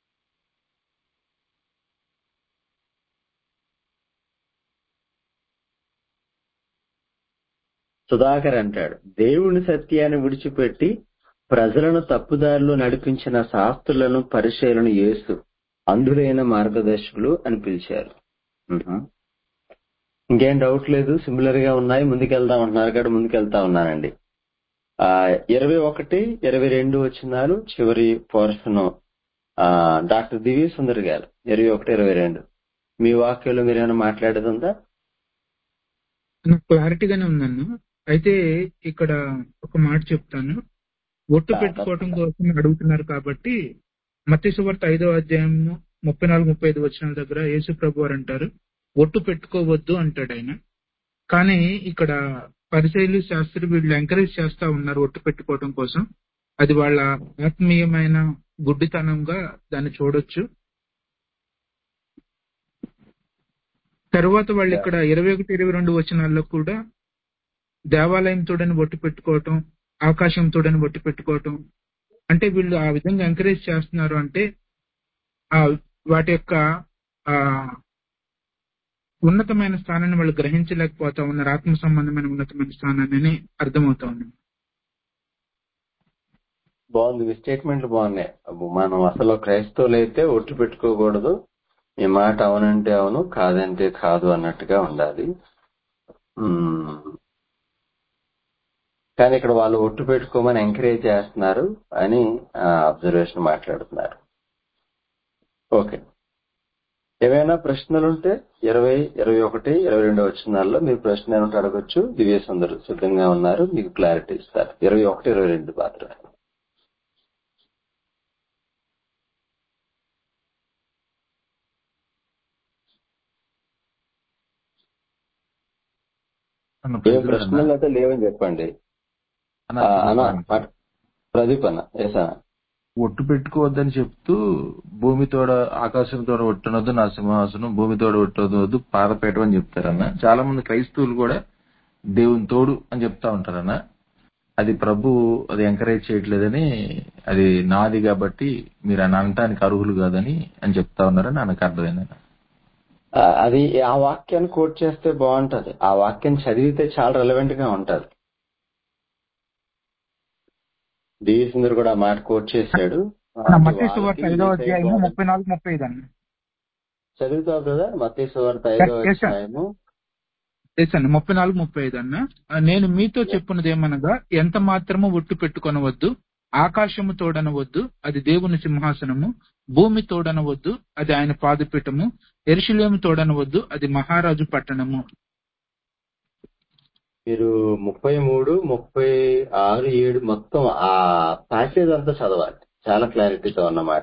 సుధాకర్ అంటాడు దేవుని సత్యాన్ని విడిచిపెట్టి ప్రజలను తప్పుదారిలో నడిపించిన శాస్త్రులను పరిచయలను యేసు అంధులైన మార్గదర్శకులు అని పిలిచారు మ్హూ. ఇంకేం డౌట్ లేదు సిమిలర్ గా ఉన్నాయి ముందుకెళ్దాం అంటున్నారు కాబట్టి ముందుకెళ్తా ఉన్నానండి ఆ ఇరవై ఒకటి ఇరవై రెండు వచ్చినాలు చివరి పోర్షన్ డాక్టర్ దివ్య సుందర్ గారు ఇరవై ఒకటి ఇరవై రెండు మీ వాక్యంలో మీరు ఏమైనా మాట్లాడేది ఉందా నాకు క్లారిటీగానే ఉందన్న అయితే ఇక్కడ ఒక మాట చెప్తాను ఒట్టు ఆ, పెట్టుకోవటం తప్పకుండా. కోసం అడుగుతున్నారు కాబట్టి మత్తి సువార్త ఐదో అధ్యాయం ముప్పై నాలుగు ముప్పై ఐదు వచ్చిన దగ్గర యేసు ప్రభు వారు అంటారు ఒట్టు పెట్టుకోవద్దు అంటాడు ఆయన కానీ ఇక్కడ పరిచయలు శాస్త్రి వీళ్ళు ఎంకరేజ్ చేస్తా ఉన్నారు ఒట్టు పెట్టుకోవడం కోసం అది వాళ్ళ ఆత్మీయమైన గుడ్డితనంగా దాన్ని చూడొచ్చు తర్వాత వాళ్ళు ఇక్కడ ఇరవై ఒకటి ఇరవై రెండు వచనాల్లో కూడా దేవాలయం తోడని ఒట్టు పెట్టుకోవటం ఆకాశం తోడని ఒట్టు పెట్టుకోవటం అంటే వీళ్ళు ఆ విధంగా ఎంకరేజ్ చేస్తున్నారు అంటే ఆ వాటి యొక్క ఆ ఉన్నతమైన స్థానాన్ని వాళ్ళు గ్రహించలేకపోతా ఉన్నారు ఆత్మ సంబంధమైన ఉన్నతమైన స్థానాన్ని అర్థమవుతా ఉంది బాగుంది మీ స్టేట్మెంట్లు బాగున్నాయి అబ్బో, మనం అసలు క్రైస్తవులు అయితే ఒట్టు పెట్టుకోకూడదు ఈ మాట అవునంటే అవును కాదంటే కాదు అన్నట్టుగా ఉండాలి మ్మ్. కానీ ఇక్కడ వాళ్ళు ఒట్టు పెట్టుకోమని ఎంకరేజ్ చేస్తున్నారు అని అబ్జర్వేషన్ మాట్లాడుతున్నారు ఓకే ఏమైనా ప్రశ్నలు ఉంటే ఇరవై ఇరవై ఒకటి ఇరవై రెండు వచ్చినాల్లో మీరు ప్రశ్న ఏమంటే అడగొచ్చు దివ్య సుందరు సిద్ధంగా ఉన్నారు మీకు క్లారిటీ ఇస్తారు ఇరవై ఒకటి ఇరవై రెండు మాత్రమే అన్న ఏం ప్రైజ్ లార్డ్ అన్న ప్రశ్నలు అయితే లేవని చెప్పండి అన్న ఆ, చిన్న అన్న పాయింట్ మాట- ప్రదీప్ అన్న ఎస్ అన్న ఒట్టు పెట్టుకోవద్దని చెప్తూ భూమి తోడ ఆకాశం తోడ ఒట్టనొద్దు నా సింహాసనం భూమి తోడ ఒట్టనొద్దు పాదపేటం అని చెప్తారన్న చాలా మంది క్రైస్తవులు కూడా దేవుని తోడు అని చెప్తా ఉంటారన్న అది ప్రభు అది ఎంకరేజ్ చేయట్లేదని అది నాది కాబట్టి మీరు అని అనటానికి అర్హులు కాదని అని చెప్తా ఉన్నారని నాకు అర్థమైందన్న ఆ, అది ఆ వాక్యాన్ని కోట్ చేస్తే బాగుంటది ఆ వాక్యం చదివితే చాలా రెలవెంట్ గా ఉంటది దివ్య సుందర్ కూడా ఆ మాట కోట్ చేశాడు ఆ, అది మత్తి వాళ్ళకి సువార్త ఐదో యూస్ అధ్యాయము అయిపోవాలి ముప్పై నాలుగు ముప్పై ఐదు అన్న చదువుతావు కదా మతేశ్వ వార్త ఐదో Yes, yes, sir. అధ్యాయము ఎస్ అండి ముప్పై నాలుగు ముప్పై ఐదు అన్న ఆ, నేను మీతో చెప్పున్నది ఏమనగా ఎంత మాత్రము ఒట్టు పెట్టుకొనవద్దు ఆకాశము తోడనవద్దు అది దేవుని సింహాసనము భూమి తోడనవద్దు అది ఆయన పాదపీఠము ఎరుషులేము తోడనవద్దు అది మహారాజు పట్టణము మీరు ముప్పై మూడు ముప్పై ఆరు ఏడు మొత్తం ఆ ప్యాసేజ్ అంతా చదవాలి చాలా క్లారిటీతో ఉన్నమాట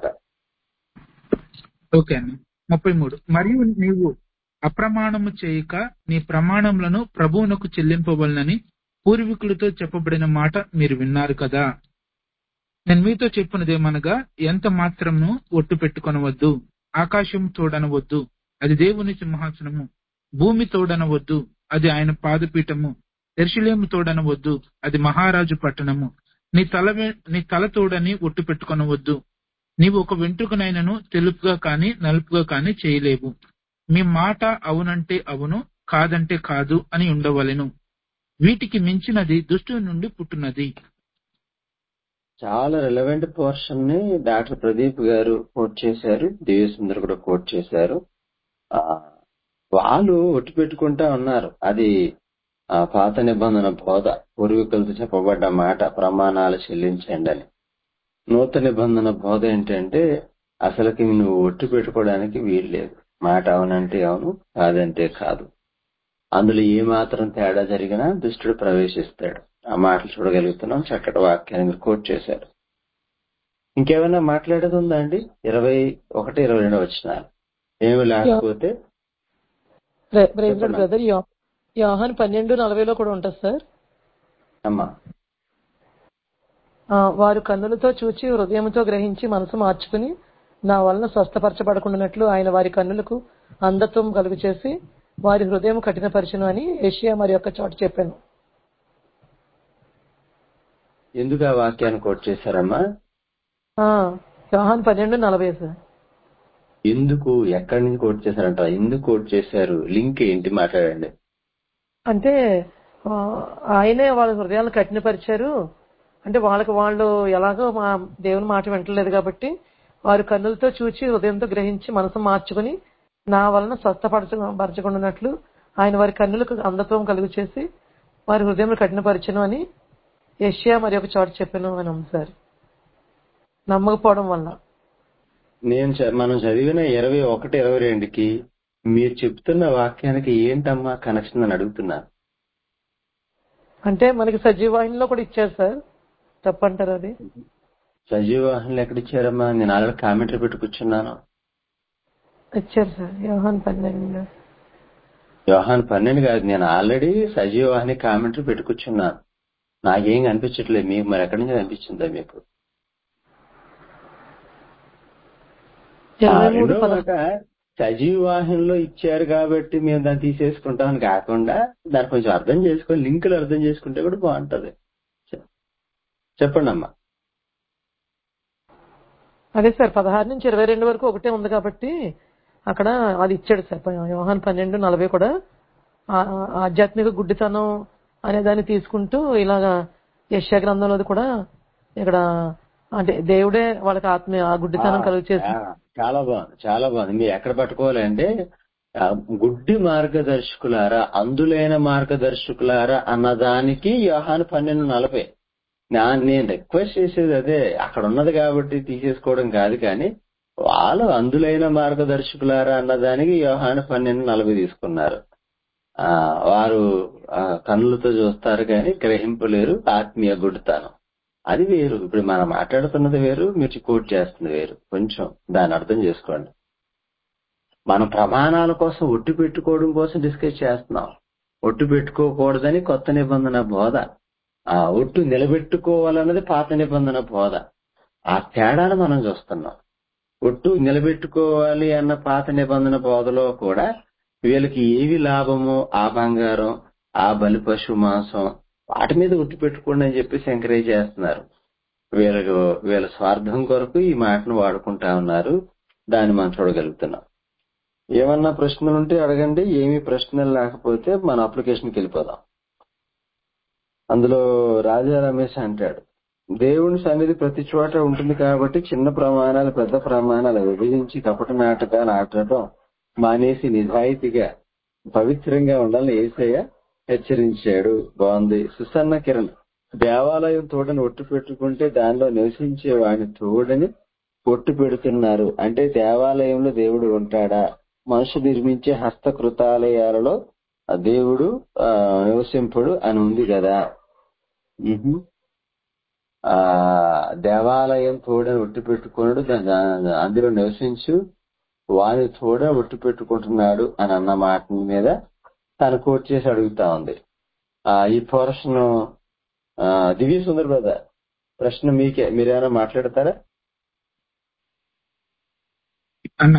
ఓకే అండి ముప్పై మూడు మరియు నీవు అప్రమాణము చేయక నీ ప్రమాణములను ప్రభువునకు చెల్లింపవలనని పూర్వీకులతో చెప్పబడిన మాట మీరు విన్నారు కదా నేను మీతో చెప్పినదేమనగా ఎంత మాత్రము ఒట్టు పెట్టుకొనవద్దు ఆకాశం తోడనవద్దు అది దేవుని సింహాసనము భూమి తోడనవద్దు అది ఆయన పాదపీఠము ఎర్షులేము తోడనవద్దు అది మహారాజు పట్టణము నీ తల వె- నీ తల తోడని ఒట్టు పెట్టుకొనవద్దు నీవు ఒక వెంట్రుకనైనను తెలుపుగా కాని నలుపుగా కాని చేయలేవు మీ మాట అవునంటే అవును కాదంటే కాదు అని ఉండవలెను వీటికి మించినది దుష్టు నుండి పుట్టున్నది చాలా రిలవెంట్ పోర్షన్ ని డాక్టర్ ప్రదీప్ గారు కోట్ చేశారు దేవసుందర్ కూడా కోట్ చేశారు ఆ, వాళ్ళు ఒట్టు పెట్టుకుంటా ఉన్నారు అది ఆ పాత నిబంధన బోధ పూర్వీకులతో చెప్పబడ్డ మాట ప్రమాణాలు చెల్లించండి అని నూతన నిబంధన బోధ ఏంటంటే అసలుకి నువ్వు ఒట్టు పెట్టుకోవడానికి వీలు లేదు మాట అవునంటే అవును కాదంటే కాదు అందులో ఏ మాత్రం తేడా జరిగినా దుష్టుడు ప్రవేశిస్తాడు ఆ మాటలు చూడగలుగుతున్నాం చక్కటి వాక్యాన్ని మీరు కోట్ చేశారు ఇంకేమైనా మాట్లాడేది ఉందా అండి ఇరవై ఒకటి ఇరవై రెండు వచ్చినారు ఏమి లేకపోతే ప్రైజ్ చెప్పండి. బ్రదర్ యోహాన్ పన్నెండు నలభైలో కూడా ఉంటుంది సార్ అమ్మా ఆ, వారు కన్నులతో చూచి హృదయంతో గ్రహించి మనసు మార్చుకుని నా వలన స్వస్థపరచబడకుండానట్లు ఆయన వారి కన్నులకు అంధత్వం కలుగు చేసి వారి హృదయం కఠినపరచును అని ఏషియా మరి యొక్క చోట చెప్పాను ఎందుకు ఆ వాక్యాన్ని కోట్ చేశారమ్మా ఆ, యోహాన్ పన్నెండు నలభై సార్ ఎందుకు ఎక్కడి నుంచి కోట్ చేశారంట ఎందుకు కోట్ చేశారు లింక్ ఏంటి మాట్లాడండి అంటే ఆ, ఆయనే వాళ్ళ హృదయాలను కఠినపరిచారు అంటే వాళ్ళకి వాళ్ళు ఎలాగో మా దేవుని మాట వింటలేదు కాబట్టి వారు కన్నులతో చూచి హృదయంతో గ్రహించి మనసు మార్చుకుని నా వలన స్వస్థపరచ పరచకుండానట్లు ఆయన వారి కన్నులకు అంధత్వం కలుగు చేసి వారి హృదయం కఠినపరచను అని ఏషియా మరి ఒక చోట చెప్పాను అని ఉంది సార్ నమ్మకపోవడం వల్ల నేను చ- మనం చదివిన ఇరవై ఒకటి ఇరవై రెండుకి మీరు చెప్తున్న వాక్యానికి ఏంటమ్మా కనెక్షన్ అని అడుగుతున్నా అంటే మనకి సజీవాహినిలో కూడా ఇచ్చారు సార్ తప్పంటారు అది సజీవాహనులు ఎక్కడిచ్చారమ్మా నేను ఆల్రెడీ కామెంటరీ పెట్టి కూర్చున్నాను ఇచ్చారు సార్ యోహాన్ పన్నెండు వ్యవహాన్ పన్నెండు కాదు నేను ఆల్రెడీ సజీవాహిని కామెంటరీ పెట్టి కూర్చున్నాను నాకేం కనిపించట్లేదు మీకు మరి ఎక్కడి నుంచి కనిపించిందా మీకు ఆ, ఇరవై మూడు రెండో పద మాట సజీవాహినిలో ఇచ్చారు కాబట్టి మేము దాన్ని తీసేసుకుంటామని కాకుండా దాన్ని కొంచెం అర్థం చేసుకొని లింకులు అర్థం చేసుకుంటే కూడా బాగుంటది చె- చెప్పండి అమ్మా అదే సార్ పదహారు నుంచి ఇరవై రెండు వరకు ఒకటే ఉంది కాబట్టి అక్కడ అది ఇచ్చాడు సార్ ప- యోహాన్ పన్నెండు నలభై కూడా ఆ- ఆ- ఆధ్యాత్మిక గుడ్డితనం అనే దాన్ని తీసుకుంటూ ఇలాగా యశ గ్రంథంలోది కూడా ఇక్కడ అంటే దేవుడే వాళ్ళకి ఆత్మ ఆ ఆ, గుడ్డితనం కలుగు చేసి ఆ, చాలా బాగుంది చాలా బాగుంది మీరు ఎక్కడ పట్టుకోవాలంటే ఆ, గుడ్డి మార్గదర్శకులారా అందులైన మార్గదర్శకులారా అన్నదానికి యోహాను పన్నెండు నలభై నా నేను రిక్వెస్ట్ చేసేది అదే అక్కడ ఉన్నది కాబట్టి తీసేసుకోవడం కాదు కానీ వాళ్ళు అందులైన మార్గదర్శకులారా అన్నదానికి యోహాను పన్నెండు నలభై తీసుకున్నారు ఆ వారు ఆ, కన్నులతో చూస్తారు కానీ గ్రహింపలేరు ఆత్మీయ గుడితాను అది వేరు ఇప్పుడు మనం మాట్లాడుతున్నది వేరు మీరు కోట్ చేస్తుంది వేరు కొంచెం దాన్ని అర్థం చేసుకోండి మనం ప్రమాణాల కోసం ఒట్టు పెట్టుకోవడం కోసం డిస్కస్ చేస్తున్నాం ఒట్టు పెట్టుకోకూడదని కొత్త నిబంధన బోధ ఆ ఒట్టు నిలబెట్టుకోవాలన్నది పాత నిబంధన బోధ ఆ తేడాను మనం చూస్తున్నాం ఒట్టు నిలబెట్టుకోవాలి అన్న పాత నిబంధన బోధలో కూడా వీళ్ళకి ఏవి లాభమో ఆ బంగారం ఆ బలి పశు మాంసం వాటి మీద ఒట్టు పెట్టుకోండి అని చెప్పేసి ఎంకరేజ్ చేస్తున్నారు వీళ్ళకు వీళ్ళ స్వార్థం కొరకు ఈ మాటను వాడుకుంటా ఉన్నారు దాన్ని మనం చూడగలుగుతున్నాం ఏమన్నా ప్రశ్నలు ఉంటే అడగండి ఏమీ ప్రశ్నలు లేకపోతే మన అప్లికేషన్కి వెళ్ళిపోదాం అందులో రాజా రమేష్ అంటాడు దేవుని సన్నిధి ప్రతి చోట ఉంటుంది కాబట్టి చిన్న ప్రమాణాలు పెద్ద ప్రమాణాలు విభజించి కపట నాటకాలు ఆడటం మానేసి నిజాయితీగా పవిత్రంగా ఉండాలని ఏసయ్య హెచ్చరించాడు బాగుంది సుసన్న కిరణ్ దేవాలయం తోడని ఒట్టు పెట్టుకుంటే దానిలో నివసించే వాడిని తోడని ఒట్టు పెడుతున్నారు అంటే దేవాలయంలో దేవుడు ఉంటాడా మనుషు నిర్మించే హస్తకృతాలయాలలో ఆ దేవుడు ఆ, నివసింపుడు అని ఉంది కదా మ్హూ. ఆ దేవాలయం తోడని ఒట్టు పెట్టుకున్నాడు దా- దా- అందులో నివసించు వాని తోడ ఒట్టు పెట్టుకుంటున్నాడు అని అన్న మాట మీద తను కోట్ చేసి అడుగుతా ఉంది ఆ ఈ పోర్షన్ దివ్య సుందర్ బ్రదర్ ప్రశ్న మీకే మీరేమైనా మాట్లాడతారా అన్న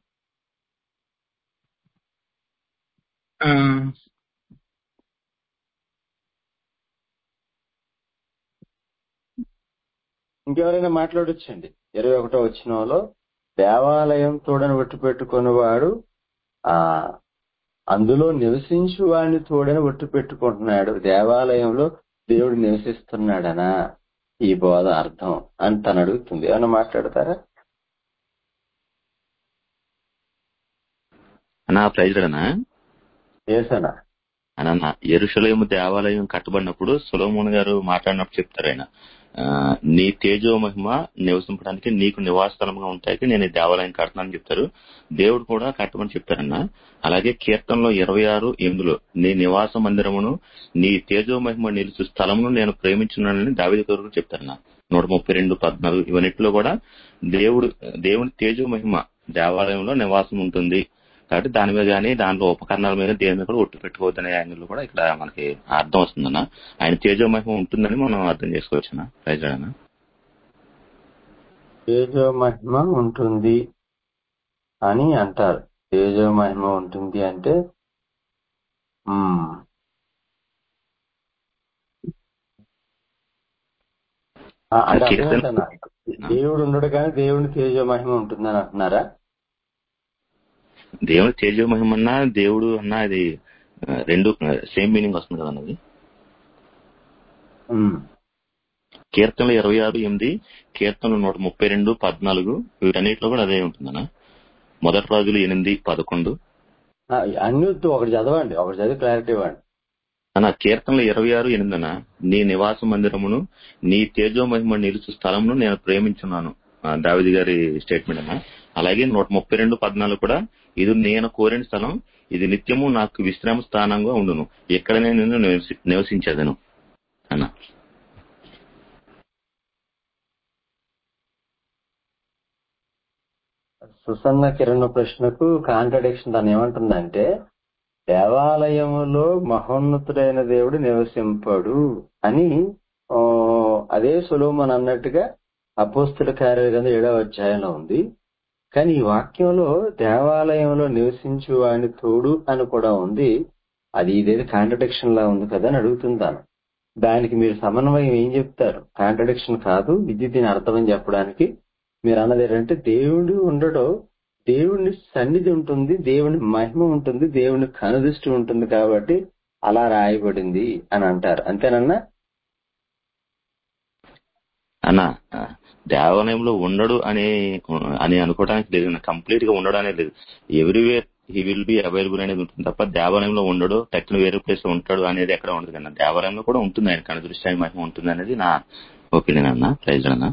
ఆ, ఇంకెవరైనా మాట్లాడొచ్చండి ఇరవై ఒకటో వచ్చినంలో దేవాలయం తోడని ఒట్టు పెట్టుకున్నవాడు ఆ అందులో నివసించు వాడిని తోడని ఒట్టు పెట్టుకుంటున్నాడు దేవాలయంలో దేవుడు నివసిస్తున్నాడనా ఈ బోధ అర్థం అని తను అడుగుతుంది ఏమైనా మాట్లాడతారా నా ప్రైజ్లనా ఏసనా అన్న ఎరుషలేము దేవాలయం కట్టబడినప్పుడు సులోమోన్ గారు మాట్లాడినప్పుడు చెప్తారు ఆయన ఆ, నీ తేజో మహిమ నివసింపడానికి నీకు నివాస స్థలంగా ఉంటాయి నేను ఈ దేవాలయం కడతానని చెప్తారు దేవుడు కూడా కట్టమని చెప్తారన్న అలాగే కీర్తనలో ఇరవై ఆరు ఎనిమిదిలో నీ నివాస మందిరమును నీ తేజో మహిమ నిలుచు స్థలమును నేను ప్రేమించున్నానని దావిద కొరకు చెప్తారన్న నూట ముప్పై రెండు పద్నాలుగు ఇవన్నిటిలో కూడా దేవుడు దేవుని తేజో మహిమ దేవాలయంలో నివాసం ఉంటుంది కాబట్టి దాని మీద కానీ దాంట్లో ఉపకరణాల మీద దేని మీద కూడా ఒట్టు పెట్టుకోవద్దనే యాంగిల్ కూడా ఇక్కడ మనకి అర్థం వస్తుందన్న ఆయన తేజోమహిమ ఉంటుందని మనం అర్థం చేసుకోవచ్చునా రైతుడనా తేజో మహిమ ఉంటుంది అని అంటారు తేజో మహిమ ఉంటుంది అంటే మ్మ్. ఆ, అంటే కీర్తన అర్థమేంటన్నా దేవుడు ఉండడు కానీ దేవుని తేజో మహిమ ఉంటుందని అంటున్నారా దేవుడు తేజోమహిమ అన్నా దేవుడు అన్నా అది ఆ, రెండు సేమ్ మీనింగ్ వస్తుంది కదా అన్నది మ్మ్. కీర్తనలు ఇరవై ఆరు ఎనిమిది కీర్తనలు నూట ముప్పై రెండు పద్నాలుగు వీటన్నిటిలో కూడా అదే ఉంటుందన్న మొదటి రాజులు ఎనిమిది పదకొండు ఆ, అన్ని వద్దు ఒకటి చదవండి ఒకటి చదివి క్లారిటీ ఇవ్వండి అన్న కీర్తనలు ఇరవై ఆరు ఎనిమిదన నీ నివాస మందిరమును నీ తేజోమహిమ నిలుచు స్థలమును నేను ప్రేమించున్నాను ఆ, దావిది గారి స్టేట్మెంట్ అన్న అలాగే నూట ముప్పై రెండు పద్నాలుగు కూడా ఇది నేను కోరిన స్థలం ఇది నిత్యము నాకు విశ్రామ స్థానంగా ఉండును ఎక్కడ నేను నివసి- నివసించేదను అన్న సుసన్న కిరణ్ ప్రశ్నకు కాంట్రడిక్షన్ తను ఏమంటుందంటే దేవాలయములో మహోన్నతుడైన దేవుడు నివసింపడు అని ఆ, అదే సులోమన్ అన్నట్టుగా అపోస్తుల కార్యగ్రంథం ఏడవ అధ్యాయంలో ఉంది కానీ ఈ వాక్యంలో దేవాలయంలో నివసించు వాని తోడు అని కూడా ఉంది అది ఇదేది కాంట్రడిక్షన్ లా ఉంది కదా అని అడుగుతుంటాను దానికి మీరు సమన్వయం ఏం చెప్తారు కాంట్రడిక్షన్ కాదు ఇది దీని అర్థమని చెప్పడానికి మీరు అన్నది ఏంటంటే దేవుడు ఉండడో దేవుని సన్నిధి ఉంటుంది దేవుని మహిమ ఉంటుంది దేవుని కనుదృష్టి ఉంటుంది కాబట్టి అలా రాయబడింది అని అంటారు అంతేనన్నా అన్న ఆ, దేవాలయంలో ఉండడు అనే అని అనుకోవడానికి లేదు కంప్లీట్ గా ఉండడు అనేది లేదు everywhere he will be available అనేది ఉంటుంది తప్ప దేవాలయంలో ఉండడు టెక్న వేరే ప్లేస్ లో ఉంటాడు అనేది ఎక్కడ ఉండదు కన్నా దేవాలయంలో కూడా ఉంటుంది ఆయన కను దృష్టి మహిమ ఉంటుంది అనేది నా ఒపీనియన్ అన్న ప్రైజ్ అన్న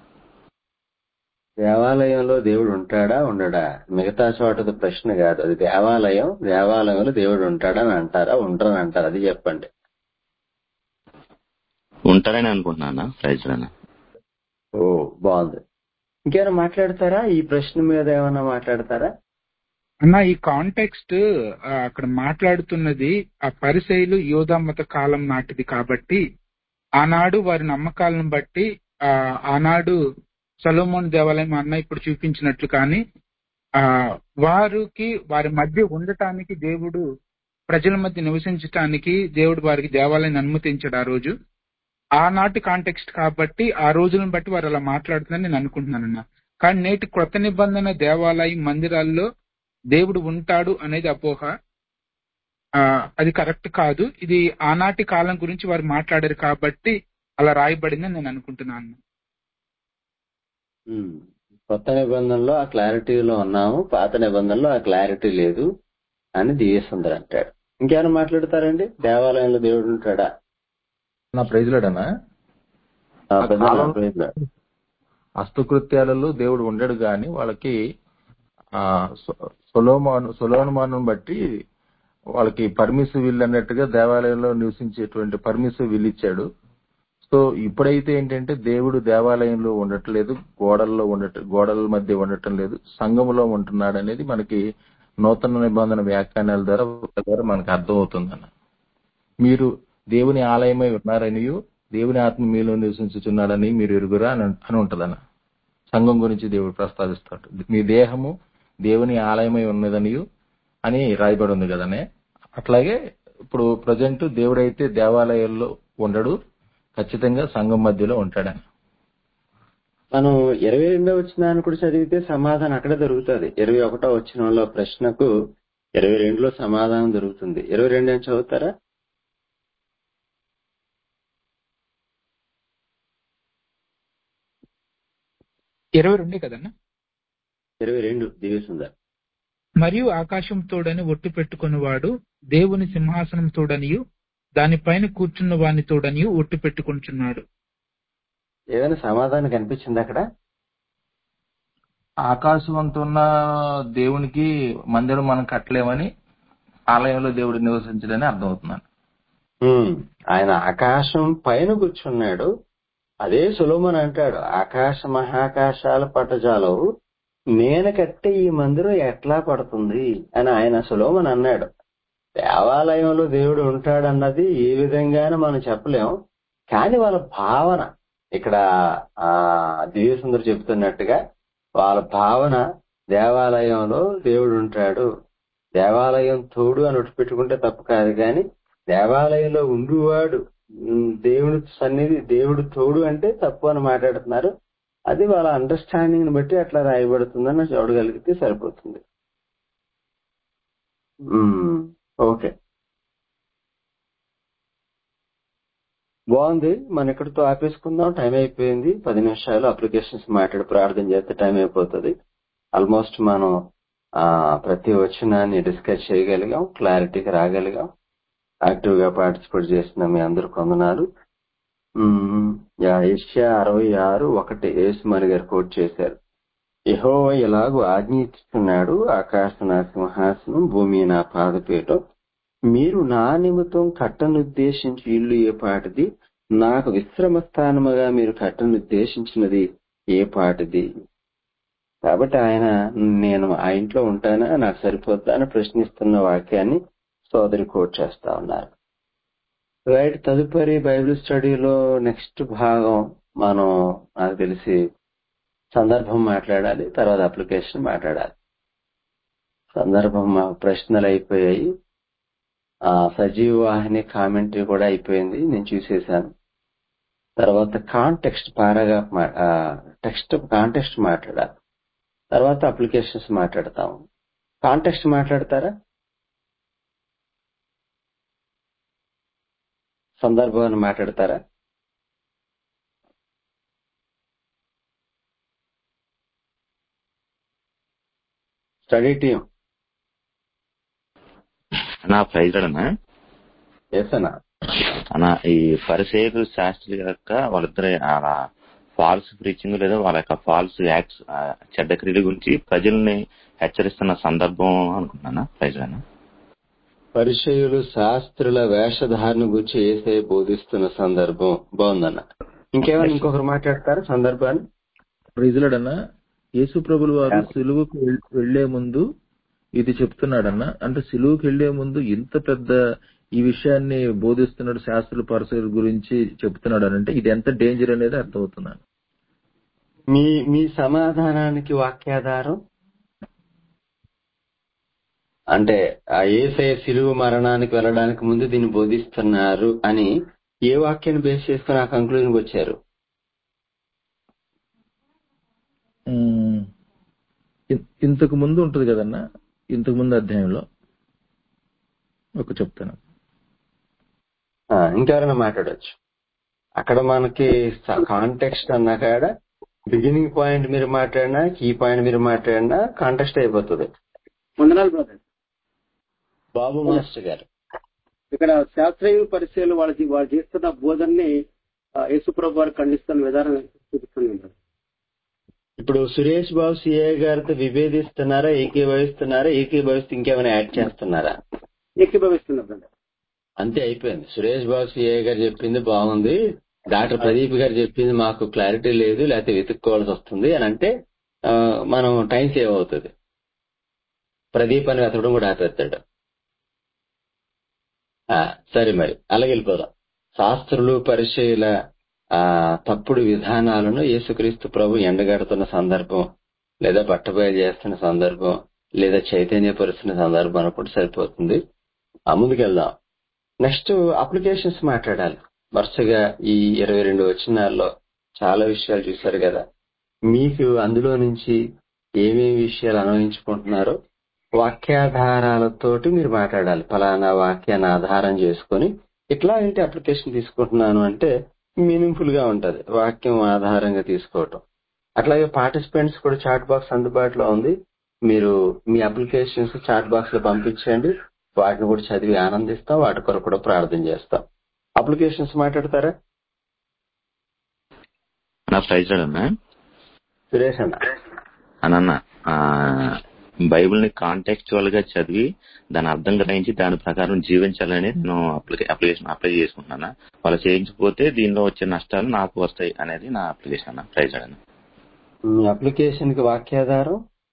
దేవాలయంలో దేవుడు ఉంటాడా ఉండడా మిగతా చోటది ప్రశ్న కాదు అది దేవాలయం దేవాలయంలో దేవుడు ఉంటాడా అని అంటారా ఉండరని అంటారా అది చెప్పండి ఉంటారని అనుకుంటున్నా అన్న ప్రైజ్ అన్న ఓ బాగుంది ఇంకేమైనా మాట్లాడతారా ఈ ప్రశ్న మీద ఏమైనా మాట్లాడతారా అన్న ఈ కాంటెక్స్ట్ అక్కడ మాట్లాడుతున్నది ఆ పరిసైలు యోధామత కాలం నాటిది కాబట్టి ఆనాడు వారి నమ్మకాలను బట్టి ఆ ఆనాడు సలోమోన్ దేవాలయం అన్న ఇప్పుడు చూపించినట్లు కానీ ఆ వారికి వారి మధ్య ఉండటానికి దేవుడు ప్రజల మధ్య నివసించటానికి దేవుడు వారికి దేవాలయాన్ని అనుమతించాడు ఆ రోజు ఆనాటి కాంటెక్స్ట్ కాబట్టి ఆ రోజులను బట్టి వారు అలా మాట్లాడుతుందని నేను అనుకుంటున్నానన్న కానీ నేటి కొత్త నిబంధన దేవాలయం మందిరాల్లో దేవుడు ఉంటాడు అనేది అపోహ ఆ, అది కరెక్ట్ కాదు ఇది ఆనాటి కాలం గురించి వారు మాట్లాడారు కాబట్టి అలా రాయబడిందని నేను అనుకుంటున్నాను ఉమ్. కొత్త నిబంధనలో ఆ క్లారిటీలో ఉన్నాము పాత నిబంధనలో ఆ క్లారిటీ లేదు అని దివ్యసుందర్ అంటాడు ఇంకేమైనా మాట్లాడతారండి దేవాలయంలో దేవుడు ఉంటాడా నా ప్రైజ్లాడనా ఆ, ఆ పెద్దన్న కాలంలో ప్రైజ్ లార్డ్. హస్తకృత్యాలలో దేవుడు ఉండడు గాని వాళ్ళకి ఆ సొ- సొలోమాను సొలోమాను బట్టి వాళ్ళకి పర్మిసివ్ విల్ అన్నట్టుగా దేవాలయంలో నివసించేటువంటి పర్మిసివ్ విల్ ఇచ్చాడు సో ఇప్పుడైతే ఏంటంటే దేవుడు దేవాలయంలో ఉండట్లేదు గోడల్లో ఉండట గోడల మధ్య ఉండటం లేదు సంఘములో ఉంటున్నాడు అనేది మనకి నూతన నిబంధన వ్యాఖ్యానాల ద్వారా ద్వారా మనకు అర్థమవుతుందన్న మీరు దేవుని ఆలయమై ఉన్నారనియు దేవుని ఆత్మ మీలో నివసించుచున్నాడని మీరు ఎరుగురా అని అని ఉంటదన్న సంఘం గురించి దేవుడు ప్రస్తావిస్తాడు మీ దేహము దేవుని ఆలయమై ఉన్నదనియు అని రాయబడి ఉంది కదనే అట్లాగే ఇప్పుడు ప్రజెంట్ దేవుడైతే దేవాలయాల్లో ఉండడు ఖచ్చితంగా సంఘం మధ్యలో ఉంటాడని మనం ఇరవై రెండో వచ్చినాన్ని కూడా చదివితే సమాధానం అక్కడే దొరుకుతుంది ఇరవై ఒకటో వచ్చినంలో ప్రశ్నకు ఇరవై రెండులో సమాధానం దొరుకుతుంది ఇరవై రెండు ఏం చదువుతారా ఇరవై రెండే కదన్నా ఇరవై రెండు దివ్యసుందర్ మరియు ఆకాశం తోడని ఒట్టు పెట్టుకునివాడు దేవుని సింహాసనం తోడనియు దానిపైన కూర్చున్న వాని తోడనియు ఒట్టు పెట్టుకుంటున్నాడు ఏదైనా సమాధానం కనిపించింది అక్కడ ఆకాశవంతున్న దేవునికి మందిరం మనం కట్టలేమని ఆలయంలో దేవుడు నివసించడని అర్థమవుతున్నాను ఉమ్, ఆయన ఆకాశం పైన కూర్చున్నాడు అదే సులోమన్ అంటాడు ఆకాశ మహాకాశాల పట్టజాలవు నేను కట్టే ఈ మందిరం ఎట్లా పడుతుంది అని ఆయన సులోమన్ అన్నాడు దేవాలయంలో దేవుడు ఉంటాడన్నది ఏ విధంగానూ మనం చెప్పలేం కానీ వాళ్ళ భావన ఇక్కడ ఆ దివ్యసుందరు చెప్తున్నట్టుగా వాళ్ళ భావన దేవాలయంలో దేవుడు ఉంటాడు దేవాలయం తోడు అని ఒకటి పెట్టుకుంటే తప్పు కాదు కానీ దేవాలయంలో ఉండువాడు ఉమ్, దేవుడి సన్నిధి దేవుడు తోడు అంటే తప్పు అని మాట్లాడుతున్నారు అది వాళ్ళ అండర్స్టాండింగ్ ని బట్టి అట్లా రాయబడుతుందని చూడగలిగితే సరిపోతుంది ఉమ్, ఓకే బాగుంది మన ఇక్కడితో ఆపేసుకుందాం టైం అయిపోయింది పది నిమిషాలు అప్లికేషన్స్ మాట్లాడి ప్రార్థన చేస్తే టైం అయిపోతుంది ఆల్మోస్ట్ మనం ఆ ప్రతి వచనాన్ని డిస్కస్ చేయగలిగాం క్లారిటీకి రాగలిగాం యాక్టివ్ గా పార్టిసిపేట్ చేసిన మీ అందరు కొందనాలు ఉమ్, యా ఏషియా అరవై ఆరు ఒకటి ఏసుమణి గారు కోట్ చేశారు యహోవ ఎలాగూ ఆజ్ఞిస్తున్నాడు ఆకాశ నా సింహాసనం భూమి నా పాదపీఠం మీరు నా నిమిత్తం కట్టనుద్దేశించి ఇల్లు ఏ పాటిది నాకు విశ్రమ స్థానముగా మీరు కట్టనుద్దేశించినది ఏ పాటిది కాబట్టి ఆయన నేను ఆ ఇంట్లో ఉంటానా నాకు సరిపోద్దా అని ప్రశ్నిస్తున్న వాక్యాన్ని సోదరి కోట్ చేస్తా ఉన్నారు రైట్ తదుపరి బైబిల్ స్టడీలో నెక్స్ట్ భాగం మనం నాకు తెలిసి సందర్భం మాట్లాడాలి తర్వాత అప్లికేషన్ మాట్లాడాలి సందర్భం మా ప్రశ్నలు అయిపోయాయి ఆ సజీవ వాహిని కామెంటరీ కూడా అయిపోయింది నేను చూసేశాను తర్వాత కాంటెక్స్ట్ పారాగ్రాఫ్ టెక్స్ట్ కాంటెక్స్ట్ మాట్లాడాలి తర్వాత అప్లికేషన్స్ మాట్లాడతాము కాంటెక్స్ట్ మాట్లాడతారా సందర్భాన్ని మాట్లాడతారా స్టడీ టీం నా ప్రైజ్ అన్నా ఎస్ అన్నా అన్న ఈ పరిసేరు శాస్త్రుల యొక్క వాళ్ళిద్దరి అలా ఫాల్స్ ప్రీచింగ్ లేదా వాళ్ళ యొక్క ఫాల్స్ యాక్ట్స్ ఆ, చెడ్డ క్రియల గురించి ప్రజల్ని హెచ్చరిస్తున్న సందర్భం అనుకుంటున్నానా ప్రైజ్ అన్న పరిచయులు శాస్త్రుల వేషధారణ గురించి ఏసే బోధిస్తున్న సందర్భం బాగుందన్న ఇంకేమైనా ఇంకొకరు మాట్లాడతారా సందర్భాన్ని ప్రైజులడన్నా యేసు ప్రభులు వారు సిలువుకు వెళ్- వెళ్లే ముందు ఇది చెప్తున్నాడన్న అంటే సిలువుకి వెళ్లే ముందు ఇంత పెద్ద ఈ విషయాన్ని బోధిస్తున్నాడు శాస్త్రుల పరిశీల గురించి చెప్తున్నాడు అని అంటే ఇది ఎంత డేంజర్ అనేది అర్థమవుతున్నాను మీ మీ సమాధానానికి వాక్యాధారం అంటే ఆ ఏసయ సిలువు మరణానికి వెళ్ళడానికి ముందు దీన్ని బోధిస్తున్నారు అని ఏ వాక్యాన్ని బేస్ చేసుకుని ఆ కంక్లూజన్కి వచ్చారు ఉమ్, ఇన్- ఇంతకు ముందు ఉంటది కదన్నా ఇంతకు ముందు అధ్యాయంలో ఒక చెప్తాను ఆ, ఇంకెవరైనా మాట్లాడొచ్చు అక్కడ మనకి కాంటెక్స్ట్ అన్నా కాడ బిగినింగ్ పాయింట్ మీరు మాట్లాడినా కీ పాయింట్ మీరు మాట్లాడినా కాంటెక్స్ట్ అయిపోతుంది వందనాలు బ్రదర్ బాబు మాస్టర్ గారు ఇక్కడ శాస్త్రీయ పరిచయాలు వాళ్ళు చే- వాళ్ళు చేస్తున్న బోధనని ఆ, యేసుప్రభు వారు ఖండిస్తున్న విధానం చూపిస్తుంది brother. ఇప్పుడు సురేష్ బాబు సిఏ గారితో విభేదిస్తున్నారా ఏకీభవిస్తున్నారా ఏకీభవిస్తే ఇంకేమైనా యాడ్ చేస్తున్నారా ఏకీభవిస్తున్నా బ్రదర్ అంతే అయిపోయింది సురేష్ బాబు సిఏ గారు చెప్పింది బాగుంది డాక్టర్ ప్రదీప్ గారు చెప్పింది మాకు క్లారిటీ లేదు లేకపోతే వెతుక్కోవాల్సి వస్తుంది అని అంటే ఆ, మనం టైం సేవ్ అవుతుంది ప్రదీప్ అని వెతకడం కూడా ఆపేస్తాడు ఆ, సరే మరి అలాగే వెళ్ళిపోదాం శాస్త్రులు పరిచయుల ఆ తప్పుడు విధానాలను యేసుక్రీస్తు ప్రభు ఎండగడుతున్న సందర్భం లేదా బట్టబయలు చేస్తున్న సందర్భం లేదా చైతన్యపరుస్తున్న సందర్భం అనుకుంటే సరిపోతుంది ఆ ముందుకెళ్దాం నెక్స్ట్ అప్లికేషన్స్ మాట్లాడాలి వరుసగా ఈ ఇరవై రెండు వచనాల్లో చాలా విషయాలు చూశారు కదా మీకు అందులో నుంచి ఏమేమి విషయాలు అన్వయించుకుంటున్నారో వాక్యాధారాలతోటి మీరు మాట్లాడాలి ఫలానా వాక్యాన్ని ఆధారం చేసుకొని ఇట్లా ఏంటి అప్లికేషన్ తీసుకుంటున్నాను అంటే మీనింగ్ఫుల్ గా ఉంటది వాక్యం ఆధారంగా తీసుకోవటం అట్లాగే పార్టిసిపెంట్స్ కూడా చాట్ బాక్స్ అందుబాటులో ఉంది మీరు మీ అప్లికేషన్స్ చాట్ బాక్స్ లో పంపించండి వాటిని కూడా చదివి ఆనందిస్తాం వాటి కొరకు కూడా ప్రార్థన చేస్తాం అప్లికేషన్స్ మాట్లాడతారా నా ప్రైజ్ అన్నా సురేష్ అన్న అనన్న ఆ, బైబిల్ ని కాంటెక్చువల్ గా చదివి దాని అర్థం గ్రహించి దాని ప్రకారం జీవించాలని నేను అప్లికే అప్లికేషన్ అప్లై చేసుకుంటున్నాను వాళ్ళు చేయించకపోతే దీనిలో వచ్చే నష్టాలు నాకు వస్తాయి అనేది నా అప్లికేషన్ అన్న ప్రైజ్ అన్న మీ అప్లికేషన్ కి వాక్యాధారం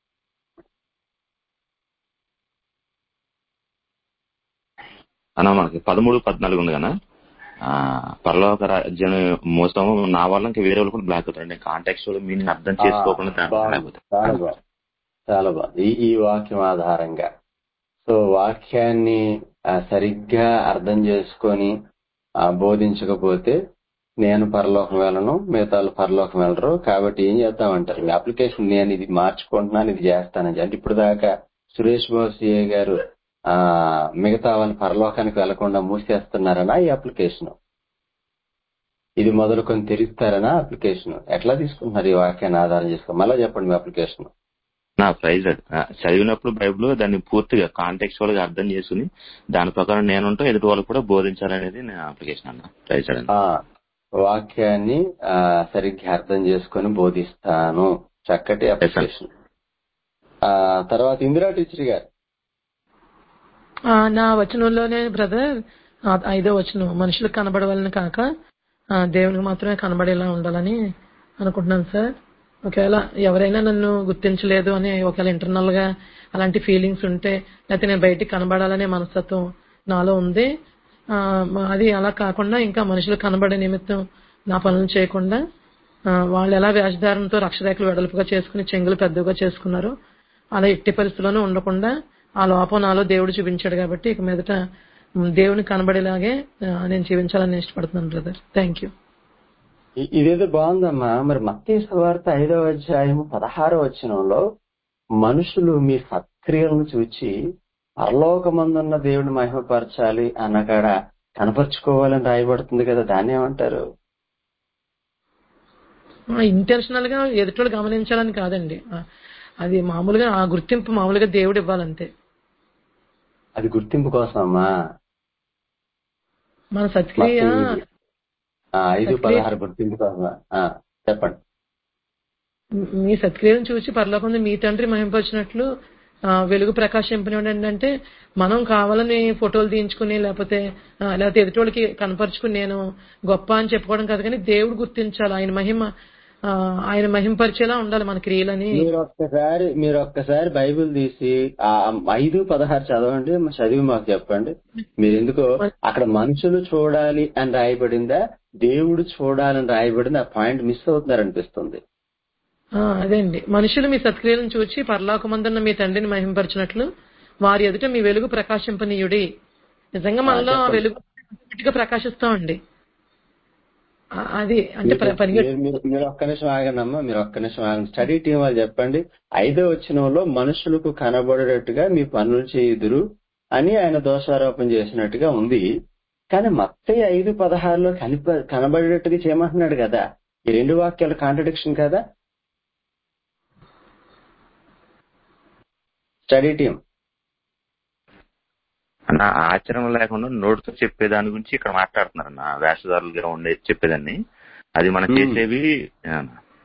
అన్న మనకి పదమూడు పద్నాలుగు ఉంది కదా ఆ, పరలోక రాజ్యం మోసం నా వల్ల ఇంకా వేరే వాళ్ళు కూడా బ్లాక్ అవుతారు అంటే కాంటాక్ట్ మీనింగ్ అర్థం ఆ, చేసుకోకుండా దాంట్లో బాగుంది ఆగిపోతారు. చాలా బాగుంది చాలా బాగుంది ఈ ఈ వాక్యం ఆధారంగా సో వాక్యాన్ని ఆ, సరిగ్గా అర్థం చేసుకొని ఆ, బోధించకపోతే నేను పరలోకం వెళ్ళను మిగతా వాళ్ళు పరలోకం వెళ్ళరు కాబట్టి ఏం చేద్దామంటారు మీ అప్లికేషన్ నేను ఇది మార్చుకుంటున్నాను ఇది చేస్తానని అంటే ఇప్పుడు దాకా సురేష్ బాబు సిఏ గారు ఆ మిగతా వాళ్ళు పరలోకానికి వెళ్లకుండా మూసేస్తున్నారనా ఈ అప్లికేషన్ ఇది మొదలుకొని తెరిస్తారనా అప్లికేషన్ ఎట్లా తీసుకుంటున్నారు ఈ వాక్యాన్ని ఆధారం చేసుకో మళ్ళీ చెప్పండి మీ అప్లికేషన్ నా ప్రైజ్ చదివినప్పుడు బైబిల్ దాన్ని పూర్తిగా కాంటెక్చువల్ గా అర్థం చేసుకుని దాని ప్రకారం నేనుంటూ ఎదుటి వాళ్ళు కూడా బోధించాలనేది నా అప్లికేషన్ అన్న ప్రైజ్ అండి ఆ వాక్యాన్ని ఆ, సరిగ్గా అర్థం చేసుకొని బోధిస్తాను చక్కటి అప్లికేషన్ ఆ తర్వాత ఇందిరా టీచర్ గారు ఆ, నా వచనంలోనే బ్రదర్ ఆ, ఐదో వచనం మనుషులకు కనబడవాలని కాక ఆ, దేవునికి మాత్రమే కనబడేలా ఉండాలని అనుకుంటున్నాను సార్ ఒకవేళ ఎవరైనా నన్ను గుర్తించలేదు అని ఒకవేళ ఇంటర్నల్ గా అలాంటి ఫీలింగ్స్ ఉంటే లేకపోతే నేను బయటికి కనబడాలనే మనస్తత్వం నాలో ఉంది ఆ, మ- అది అలా కాకుండా ఇంకా మనుషులు కనబడే నిమిత్తం నా పనులు చేయకుండా ఆ, వాళ్ళు ఎలా వేషధారణతో రక్షరేఖలు వెడల్పుగా చేసుకుని చెంగులు పెద్దగా చేసుకున్నారో అలా ఎట్టి పరిస్థితుల్లోనూ ఉండకుండా ఆ లోపం నాలో దేవుడు చూపించాడు కాబట్టి ఇక మీదట మ్, దేవుని కనబడేలాగే ఆ, నేను జీవించాలని ఇష్టపడుతున్నాను బ్రదర్ థ్యాంక్ యూ ఇ- ఇదేదో బాగుందమ్మా మరి మత్తయి సువార్త ఐదవ అధ్యాయం పదహారవ వచనంలో మనుషులు మీ సత్క్రియలను చూచి పరలోకమందున్న దేవుని మహిమపరచాలి అన్నకాడ కనపరుచుకోవాలని రాయబడుతుంది కదా దాన్ని ఏమంటారు ఇంటెన్షనల్ గా ఎదుటోళ్ళు గమనించాలని కాదండి ఆ, అది మామూలుగా ఆ గుర్తింపు మామూలుగా దేవుడు ఇవ్వాలంతే అది గుర్తింపు కోసమమ్మా మన సత్క్రియ మత్తయి ఆ, ఐదు సత్క్రియ పదహారు గుర్తింపు కోసమా ఆ, చెప్పండి మీ సత్క్రియలను చూసి పరలోకంలో మీ తండ్రి మహింపరిచినట్లు ఆ, వెలుగు ప్రకాశింపనివ్వండి అంటే మనం కావాలని ఫోటోలు తీయించుకుని లేకపోతే ఆ, లేకపోతే ఎదుటోళ్ళకి కనపరుచుకుని నేను గొప్ప అని చెప్పుకోవడం కాదు కానీ దేవుడు గుర్తించాలి ఆయన మహిమ ఆ, ఆయన మహింపరిచేలా ఉండాలి మన క్రియలని మీరు ఒక్కసారి మీరు ఒక్కసారి బైబిల్ తీసి ఆ ఐదు పదహారు చదవండి చదివి మాకు చెప్పండి మీరు ఎందుకో అక్కడ మనుషులు చూడాలి అని రాయబడిందా దేవుడు చూడాలని రాయబడింది ఆ పాయింట్ మిస్ అవుతున్నారు అనిపిస్తుంది ఆ, అదే అండి మనుషులు మీ సత్క్రియలను చూచి పరలోకమందున్న మీ తండ్రిని మహింపరిచినట్లు వారి ఎదుట మీ వెలుగు ప్రకాశింపనీయుడి నిజంగా ఆ, మనలో ఆ చెప్పండి వెలుగు గట్టిగా ప్రకాశిస్తామండి ఆ, అది అంటే మీరు ప- పరిగె మీరు మీరు మీరు ఒక్క నిమిషం ఆగండి అమ్మా మీరు ఒక్క నిమిషం ఆగండి స్టడీ టీం వాళ్ళు చెప్పండి ఐదో వచనంలో మనుషులకు కనబడేటట్టుగా మీ పనులు చేయుదురు అని ఆయన దోషారోపణ చేసినట్టుగా ఉంది కానీ మత్తయి ఐదు పదహారులో కనిప కనబడేటట్టుగా చేయమంటున్నాడు కదా ఈ రెండు వాక్యాల కాంట్రడిక్షన్ కదా స్టడీ టీం నా ఆచరణ లేకుండా నోటితో చెప్పే దాని గురించి ఇక్కడ మాట్లాడుతున్నారు నా వేషధారులుగా ఉండే చెప్పేదాన్ని అది మనం మ్మ్. చేసేవి ఆ,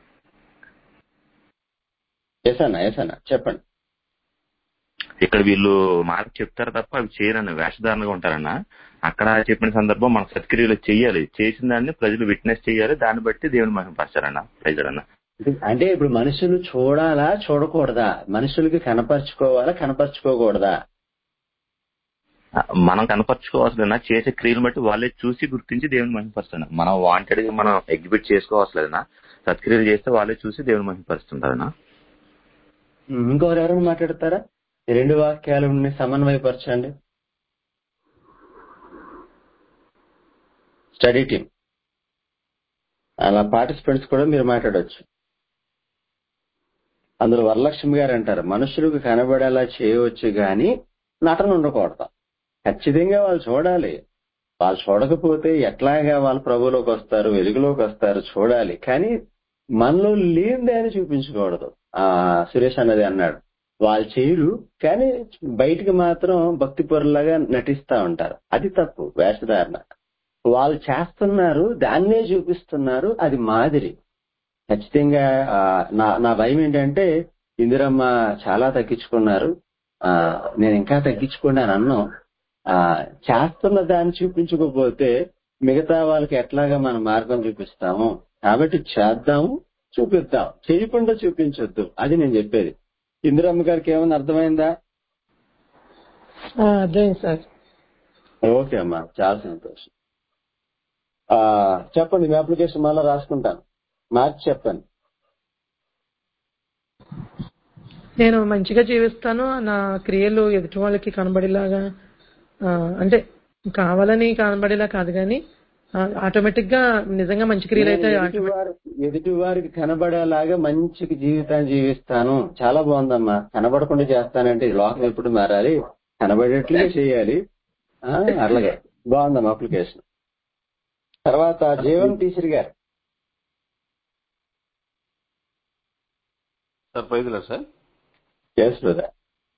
ఎస్ అన్న ఎస్ అన్న చెప్పండి ఇక్కడ వీళ్ళు మాట చెప్తారు తప్ప అవి చేయరన్న వేషధారణగా ఉంటారన్న అక్కడ చెప్పిన సందర్భం మన సత్క్రియలు చెయ్యాలి చేసిన దాన్ని ప్రజలు విట్నెస్ చేయాలి దాన్ని బట్టి దేవుని మహిమపరచారన్న ప్రజలన్న అంటే ఇప్పుడు మనుషులు చూడాలా చూడకూడదా మనుషులకి కనపరుచుకోవాలా కనపరుచుకోకూడదా మనం కనపరచుకోవాల్సిన చేసే క్రియలు బట్టి వాళ్ళే చూసి గుర్తించి దేవుని మహిమపరుస్తున్నారు మనం వాంటెడ్ గా మనం ఎగ్జిబిట్ చేసుకోవాల్సిన సత్క్రియలు చేస్తే వాళ్ళే చూసి దేవుని మహిమపరుస్తుంటారనా ఉమ్, ఇంకొకరు ఎవరైనా మాట్లాడతారా ఈ రెండు వాక్యాలను సమన్వయపరచండి స్టడీ టీం అలా పార్టిసిపెంట్స్ కూడా మీరు మాట్లాడవచ్చు అందులో వరలక్ష్మి గారు అంటారు మనుషులకు కనబడేలా చేయవచ్చు గాని నటన ఉండకూడదు ఖచ్చితంగా వాళ్ళు చూడాలి వాళ్ళు చూడకపోతే ఎట్లాగా వాళ్ళు ప్రభులోకి వస్తారు వెలుగులోకి వస్తారు చూడాలి కానీ మనలో లేనిదే అని చూపించకూడదు ఆ సురేష్ అన్నది అన్నాడు వాళ్ళు చేయరు కానీ బయటికి మాత్రం భక్తి పొరలాగా నటిస్తా ఉంటారు అది తప్పు వేషధారణ వాళ్ళు చేస్తున్నారు దాన్నే చూపిస్తున్నారు అది మాదిరి ఖచ్చితంగా ఆ, నా నా భయం ఏంటంటే ఇందిరమ్మ చాలా తగ్గించుకున్నారు ఆ నేను ఇంకా తగ్గించుకున్నాను అన్నాం ఆ చేస్తున్న దాన్ని చూపించకపోతే మిగతా వాళ్ళకి ఎట్లాగా మన మార్గం చూపిస్తాము కాబట్టి చేద్దాము చూపిద్దాం చేయకుండా చూపించొద్దు అది నేను చెప్పేది ఇందిరమ్మ గారికి ఏమైనా అర్థమైందా ఆ, అర్థమైంది సార్ ఓకే అమ్మా చాలా సంతోషం ఆ, చెప్పండి మీ అప్లికేషన్ మళ్ళీ రాసుకుంటాను మార్చి చెప్పండి నేను మంచిగా జీవిస్తాను నా క్రియలు ఎదుటి వాళ్ళకి కనబడేలాగా ఆ, అంటే కావాలని కనబడేలా కాదు కానీ ఆటోమేటిక్ గా నిజంగా మంచి క్రియలు అయితే నేను ఎదుటి automatic- వారి ఎదుటి వారికి కనబడేలాగా మంచి జీవితాన్ని జీవిస్తాను చాలా బాగుందమ్మా కనబడకుండా చేస్తానంటే ఈ లోకం ఎప్పుడు మారాలి కనబడేట్లుగా చేయాలి ఆ, అలాగే బాగుందమ్మా అప్లికేషన్ తర్వాత జీవన్ టీచర్ గారు సార్ ప్రైజ్లా సార్ ఎస్ బ్రదర్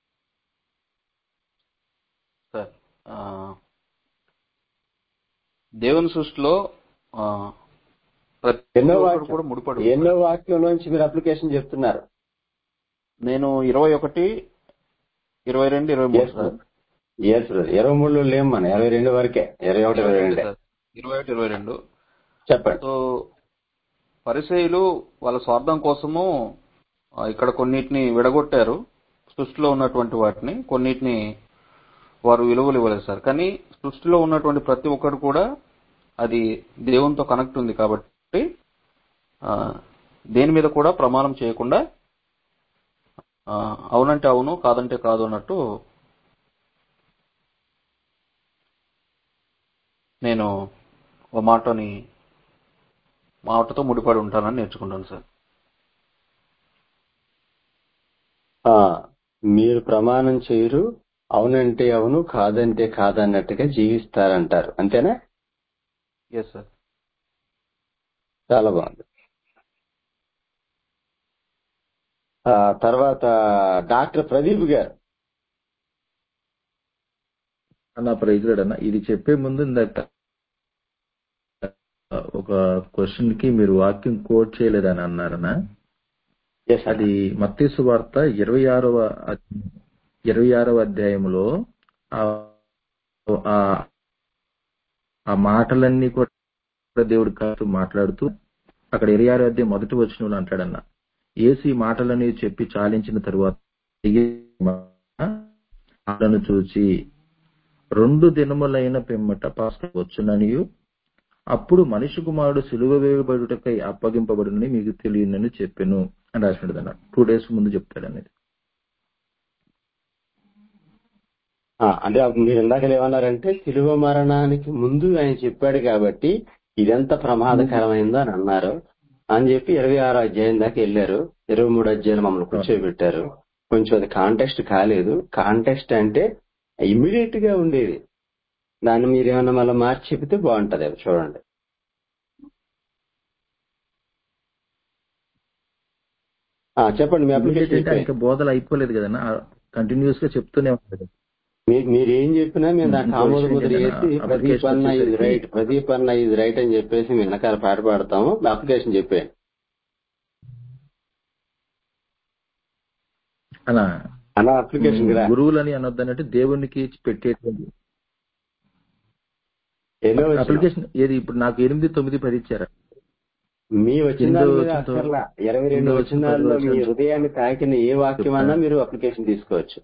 సార్ ఆ, దేవుని సృష్టిలో ఆ, ప్రతి ఎన్నో ఒక్కరు వాక్యం కూడా ముడిపడి ఉంటారు. ఎన్నో వాక్యంలోంచి మీరు అప్లికేషన్ చెప్తున్నారు నేను ఇరవై ఒకటి ఇరవై రెండు ఇరవై మూడు ఎస్ సార్ ఎస్ బ్రదర్ ఇరవై మూడులో లేము మన ఇరవై రెండు వరకే ఇరవై ఒకటి ఇరవై రెండే సార్ ఇరవై ఒకటి ఇరవై రెండు చెప్పండి సో పరిసయులు వాళ్ళ స్వార్థం కోసము ఆ, ఇక్కడ కొన్నిటిని విడగొట్టారు సృష్టిలో ఉన్నటువంటి వాటిని కొన్నిటిని వారు విలువలు ఇవ్వలేదు సార్ కానీ సృష్టిలో ఉన్నటువంటి ప్రతి ఒక్కరు కూడా అది దేవునితో కనెక్ట్ ఉంది కాబట్టి ఆ, దేని మీద కూడా ప్రమాణం చేయకుండా ఆ, అవునంటే అవును కాదంటే కాదు అన్నట్టు నేను ఒక మాటని మాటతో ముడిపడి ఉంటానని నేర్చుకుంటాను సార్ ఆ, మీరు ప్రమాణం చేయరు అవునంటే అవును కాదంటే కాదన్నట్టుగా జీవిస్తారంటారు అంతేనా ఎస్ సార్ చాలా బాగుంది ఆ, తర్వాత డాక్టర్ ప్రదీప్ గారు అన్న ప్రైజ్లాడ్ అన్న ఇది చెప్పే ముందు ఇందాక ఒక క్వశ్చన్ కి మీరు వాక్యం కోట్ చేయలేదని అన్నారన్న ఎస్ అది మత్తీసు వార్త ఇరవై ఆరవ ఇరవై ఆరవ అధ్యాయంలో ఆ- ఆ- ఆ మాటలన్నీ కూడా దేవుడు కాదు మాట్లాడుతూ అక్కడ ఇరవై ఆరో అధ్యాయం మొదటి వచ్చిన అంటాడన్న ఏసి మాటలని చెప్పి చాలించిన తరువాత వాళ్ళను చూచి రెండు దినములైన పిమ్మట పాస్క వచ్చుననియు అప్పుడు మనిషి కుమారుడు సిలువ వేయబడుటకై అప్పగింపబడునని మీకు తెలియనని చెప్పాను అని రాసినది అన్న టూ డేస్ ముందు చెప్తాడు అనేది ఆ, అంటే అప్పుడు మీరు ఇందాక ఏమన్నారంటే శిలువ మరణానికి ముందు ఆయన చెప్పాడు కాబట్టి ఇదెంత ప్రమాదకరమైందో అని అన్నారు అని చెప్పి ఇరవై ఆరో అధ్యాయం దాకా వెళ్ళారు ఇరవై మూడు అధ్యాయులు మమ్మల్ని కూర్చోబెట్టారు కొంచెం అది కాంటెక్స్ట్ కాలేదు కాంటెక్స్ట్ అంటే ఇమ్మీడియట్ గా ఉండేది దాన్ని మీరు ఏమన్నా మళ్ళీ మార్చి చెబితే బాగుంటది అది చూడండి ఆ, చెప్పండి మీ ఇమీడియట్ అప్లికేషన్ అంటే ఇంకా బోధలు అయిపోలేదు కదన్నా కంటిన్యూస్ గా చెప్తూనే ఉంటాడు మీ- మీరు ఏం చెప్పినా మేము దానికి ఇంకో ఆమోద విషయం ముద్ర ఏంటంటే చేసి నా ప్రదీప్ application అన్న ఇది వచ్చేసరికి- రైట్ ప్రదీప్ అన్న ఇది రైట్ అని చెప్పేసి మేము వెనకాల పాట పాడతాము అప్లికేషన్ చెప్పేయండి అలా అన్న అప్లికేషన్ రా గురువులని అనొద్దనంటే దేవునికి పెట్టేటువంటి ఎన్నో వచ్చిన అప్లికేషన్ ఏది ఇప్పుడు నాకు ఎనిమిది తొమ్మిది పది ఇచ్చారా మీ వచ్చిన ఎనిమిదో దాని మీద వచనంతో- అక్కర్లా ఇరవై రెండు ఎనిమిదో వచనాల్లో వచనం, మీ పదో వచనం. హృదయాన్ని తాకిన ఏ వాక్యం అన్నా మీరు అప్లికేషన్ తీసుకోవచ్చు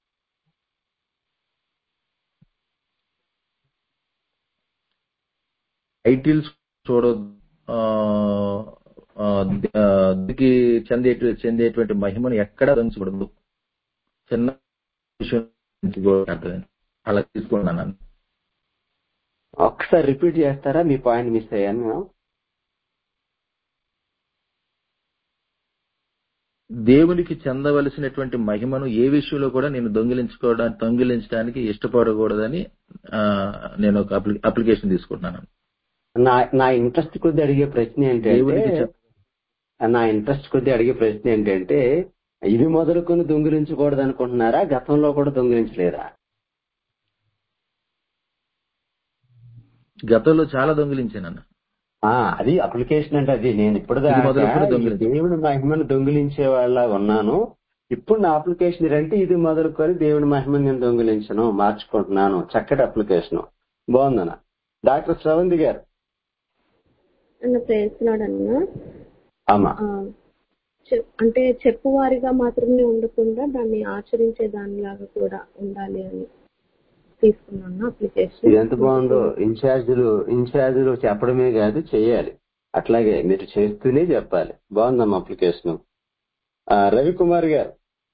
టైటిల్స్ చూడొద్దు ఆ, ఆ, ఆ, దీనికి చెందే చెందేటువంటి మహిమను ఎక్కడా దంచకూడదు చిన్న విషయం నుంచి కూడా అర్థమైంది. అలా తీసుకున్నాను ఒక్కసారి రిపీట్ చేస్తారా మీ పాయింట్ మిస్ అయ్యాను మేము దేవునికి చెందవలసినటువంటి మహిమను ఏ విషయంలో కూడా నేను దొంగిలించుకోవడానికి దొంగిలించడానికి ఇష్టపడకూడదని ఆ, నేను ఒక అప్లి- అప్లికేషన్ తీసుకుంటున్నాను నా నా ఇంట్రెస్ట్ కొద్ది అడిగే ప్రశ్న ఏంటంటే దేవునికి చెంద- నా ఇంట్రెస్ట్ కొద్ది అడిగే ప్రశ్న ఏంటంటే ఇది మొదలుకొని దొంగిలించకూడదు అనుకుంటున్నారా గతంలో కూడా దొంగిలించలేదా గతంలో చాలా దొంగిలించాను అన్న ఆ అది అప్లికేషన్ అంటే అది నేను ఇప్పుడు ఇది మొదలు కూడా దాకా ఈ దొంగిలించు. దేవుని మహిమను దొంగిలించే వాళ్ళ ఉన్నాను ఇప్పుడు నా అప్లికేషన్ ఏంటంటే ఇది మొదలుకొని దేవుని మహిమను నేను దొంగిలించను మార్చుకుంటున్నాను చక్కటి అప్లికేషన్ బాగుందన్న డాక్టర్ శ్రవంతి గారు నన్ను ప్రేస్తున్నాడన్నా ఆమా ఆ, చెప్- అంటే చెప్పువారిగా మాత్రమే ఉండకుండా దాన్ని ఆచరించే దానిలాగా కూడా ఉండాలి అని తీసుకున్నాను అప్లికేషన్ ఇది ఎంత బాగుందో ఇన్ఛార్జీలు ఇన్ఛార్జీలు చెప్పడమే కాదు చేయాలి అట్లాగే మీరు చేస్తూనే చెప్పాలి బాగుందమ్మా అప్లికేషన్ రవికుమార్ గారు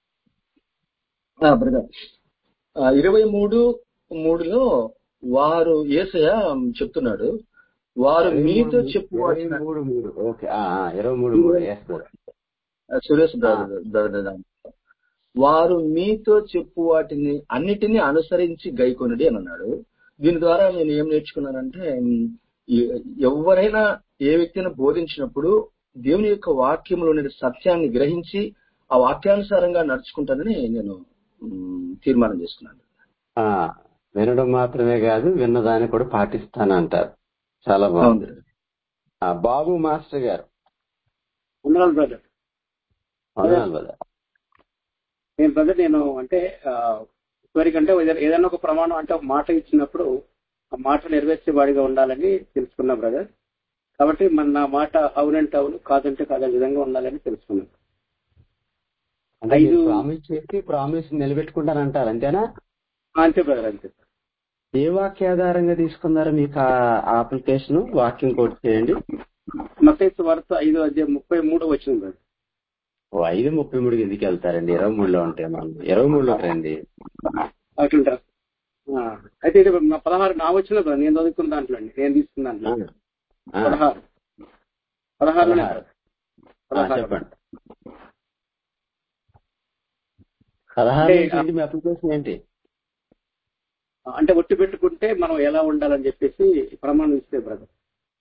బ్రదర్ ఇరవై మూడు మూడులో వారు ఏసయ చెప్తున్నాడు వారు ఇరవై మీతో మూడు చెప్పు ఇరవై మూడు మూడు ఓకే ఆ, ఆ, ఇరవై మూడు మూడు వేస్తారు సురేష్ ఆ, బ్రదర్ బ్రదర్ వారు మీతో చెప్పు వాటిని అన్నిటినీ అనుసరించి గైకొనుడి అని అన్నాడు దీని ద్వారా నేను ఏం నేర్చుకున్నానంటే ఉమ్, ఎ- ఎవరైనా ఏ వ్యక్తిని బోధించినప్పుడు దేవుని యొక్క వాక్యంలోని సత్యాన్ని గ్రహించి ఆ వాక్యానుసారంగా నడుచుకుంటానని నేను ఉమ్, తీర్మానం చేసుకున్నాను ఆ, వినడం మాత్రమే కాదు విన్నదాన్ని కూడా పాటిస్తానంటారు చాలా అవును బాగుంది brother. ఆ, బాబు మాస్టర్ గారు వందనాలు బ్రదర్ వందనాలు బ్రదర్ నేను బ్రదర్ నేను అంటే ఆ, ఇదివరకంటే ఏదైనా ఏదైనా ఒక ప్రమాణం అంటే ఒక మాట ఇచ్చినప్పుడు ఆ మాట నెరవేర్చే వాడిగా ఉండాలని తెలుసుకున్నా బ్రదర్ కాబట్టి మన నా మాట అవునంటే అవును కాదంటే కాదు ఆ విధంగా ఉండాలని తెలుసుకున్నాను అంటే ఐదు మీరు ప్రామిస్ చేసి ప్రామిస్ నిలబెట్టుకుంటానంటారు అంతేనా అంతే బ్రదర్ అంతే ఏ వాక్యాధారంగా తీసుకున్నారు మీకు ఆ అప్లికేషన్ వాక్యం కోట్ చేయండి మతైసు వార్త ఐదు అధ్యాయం ముప్పై మూడు వచ్చింది బ్రదర్ ఓ ఐదు ముప్పై మూడుకి ఎందుకు వెళ్తారండి ఇరవై మూడులో ఉంటాయి మనం ఇరవై మూడులోకి రండి అట్లుంటారు ఆ, అయితే ఇది నా పదహారు నా వచ్చిన బ్రదర్ నేను చదువుకున్న దాంట్లో అండి నేను తీసుకున్న దాంట్లో ఆ, ఆ, పదహారు పదహారులోనే పదహారు బ్రదర్ ఆ, పదహారు చెప్పండి పదహారు అంటే నుంచి ఏంటి మీ అప్లికేషన్ ఏంటి అంటే ఒట్టి పెట్టుకుంటే మనం ఎలా ఉండాలని చెప్పేసి ప్రమాణం ఇస్తే బ్రదర్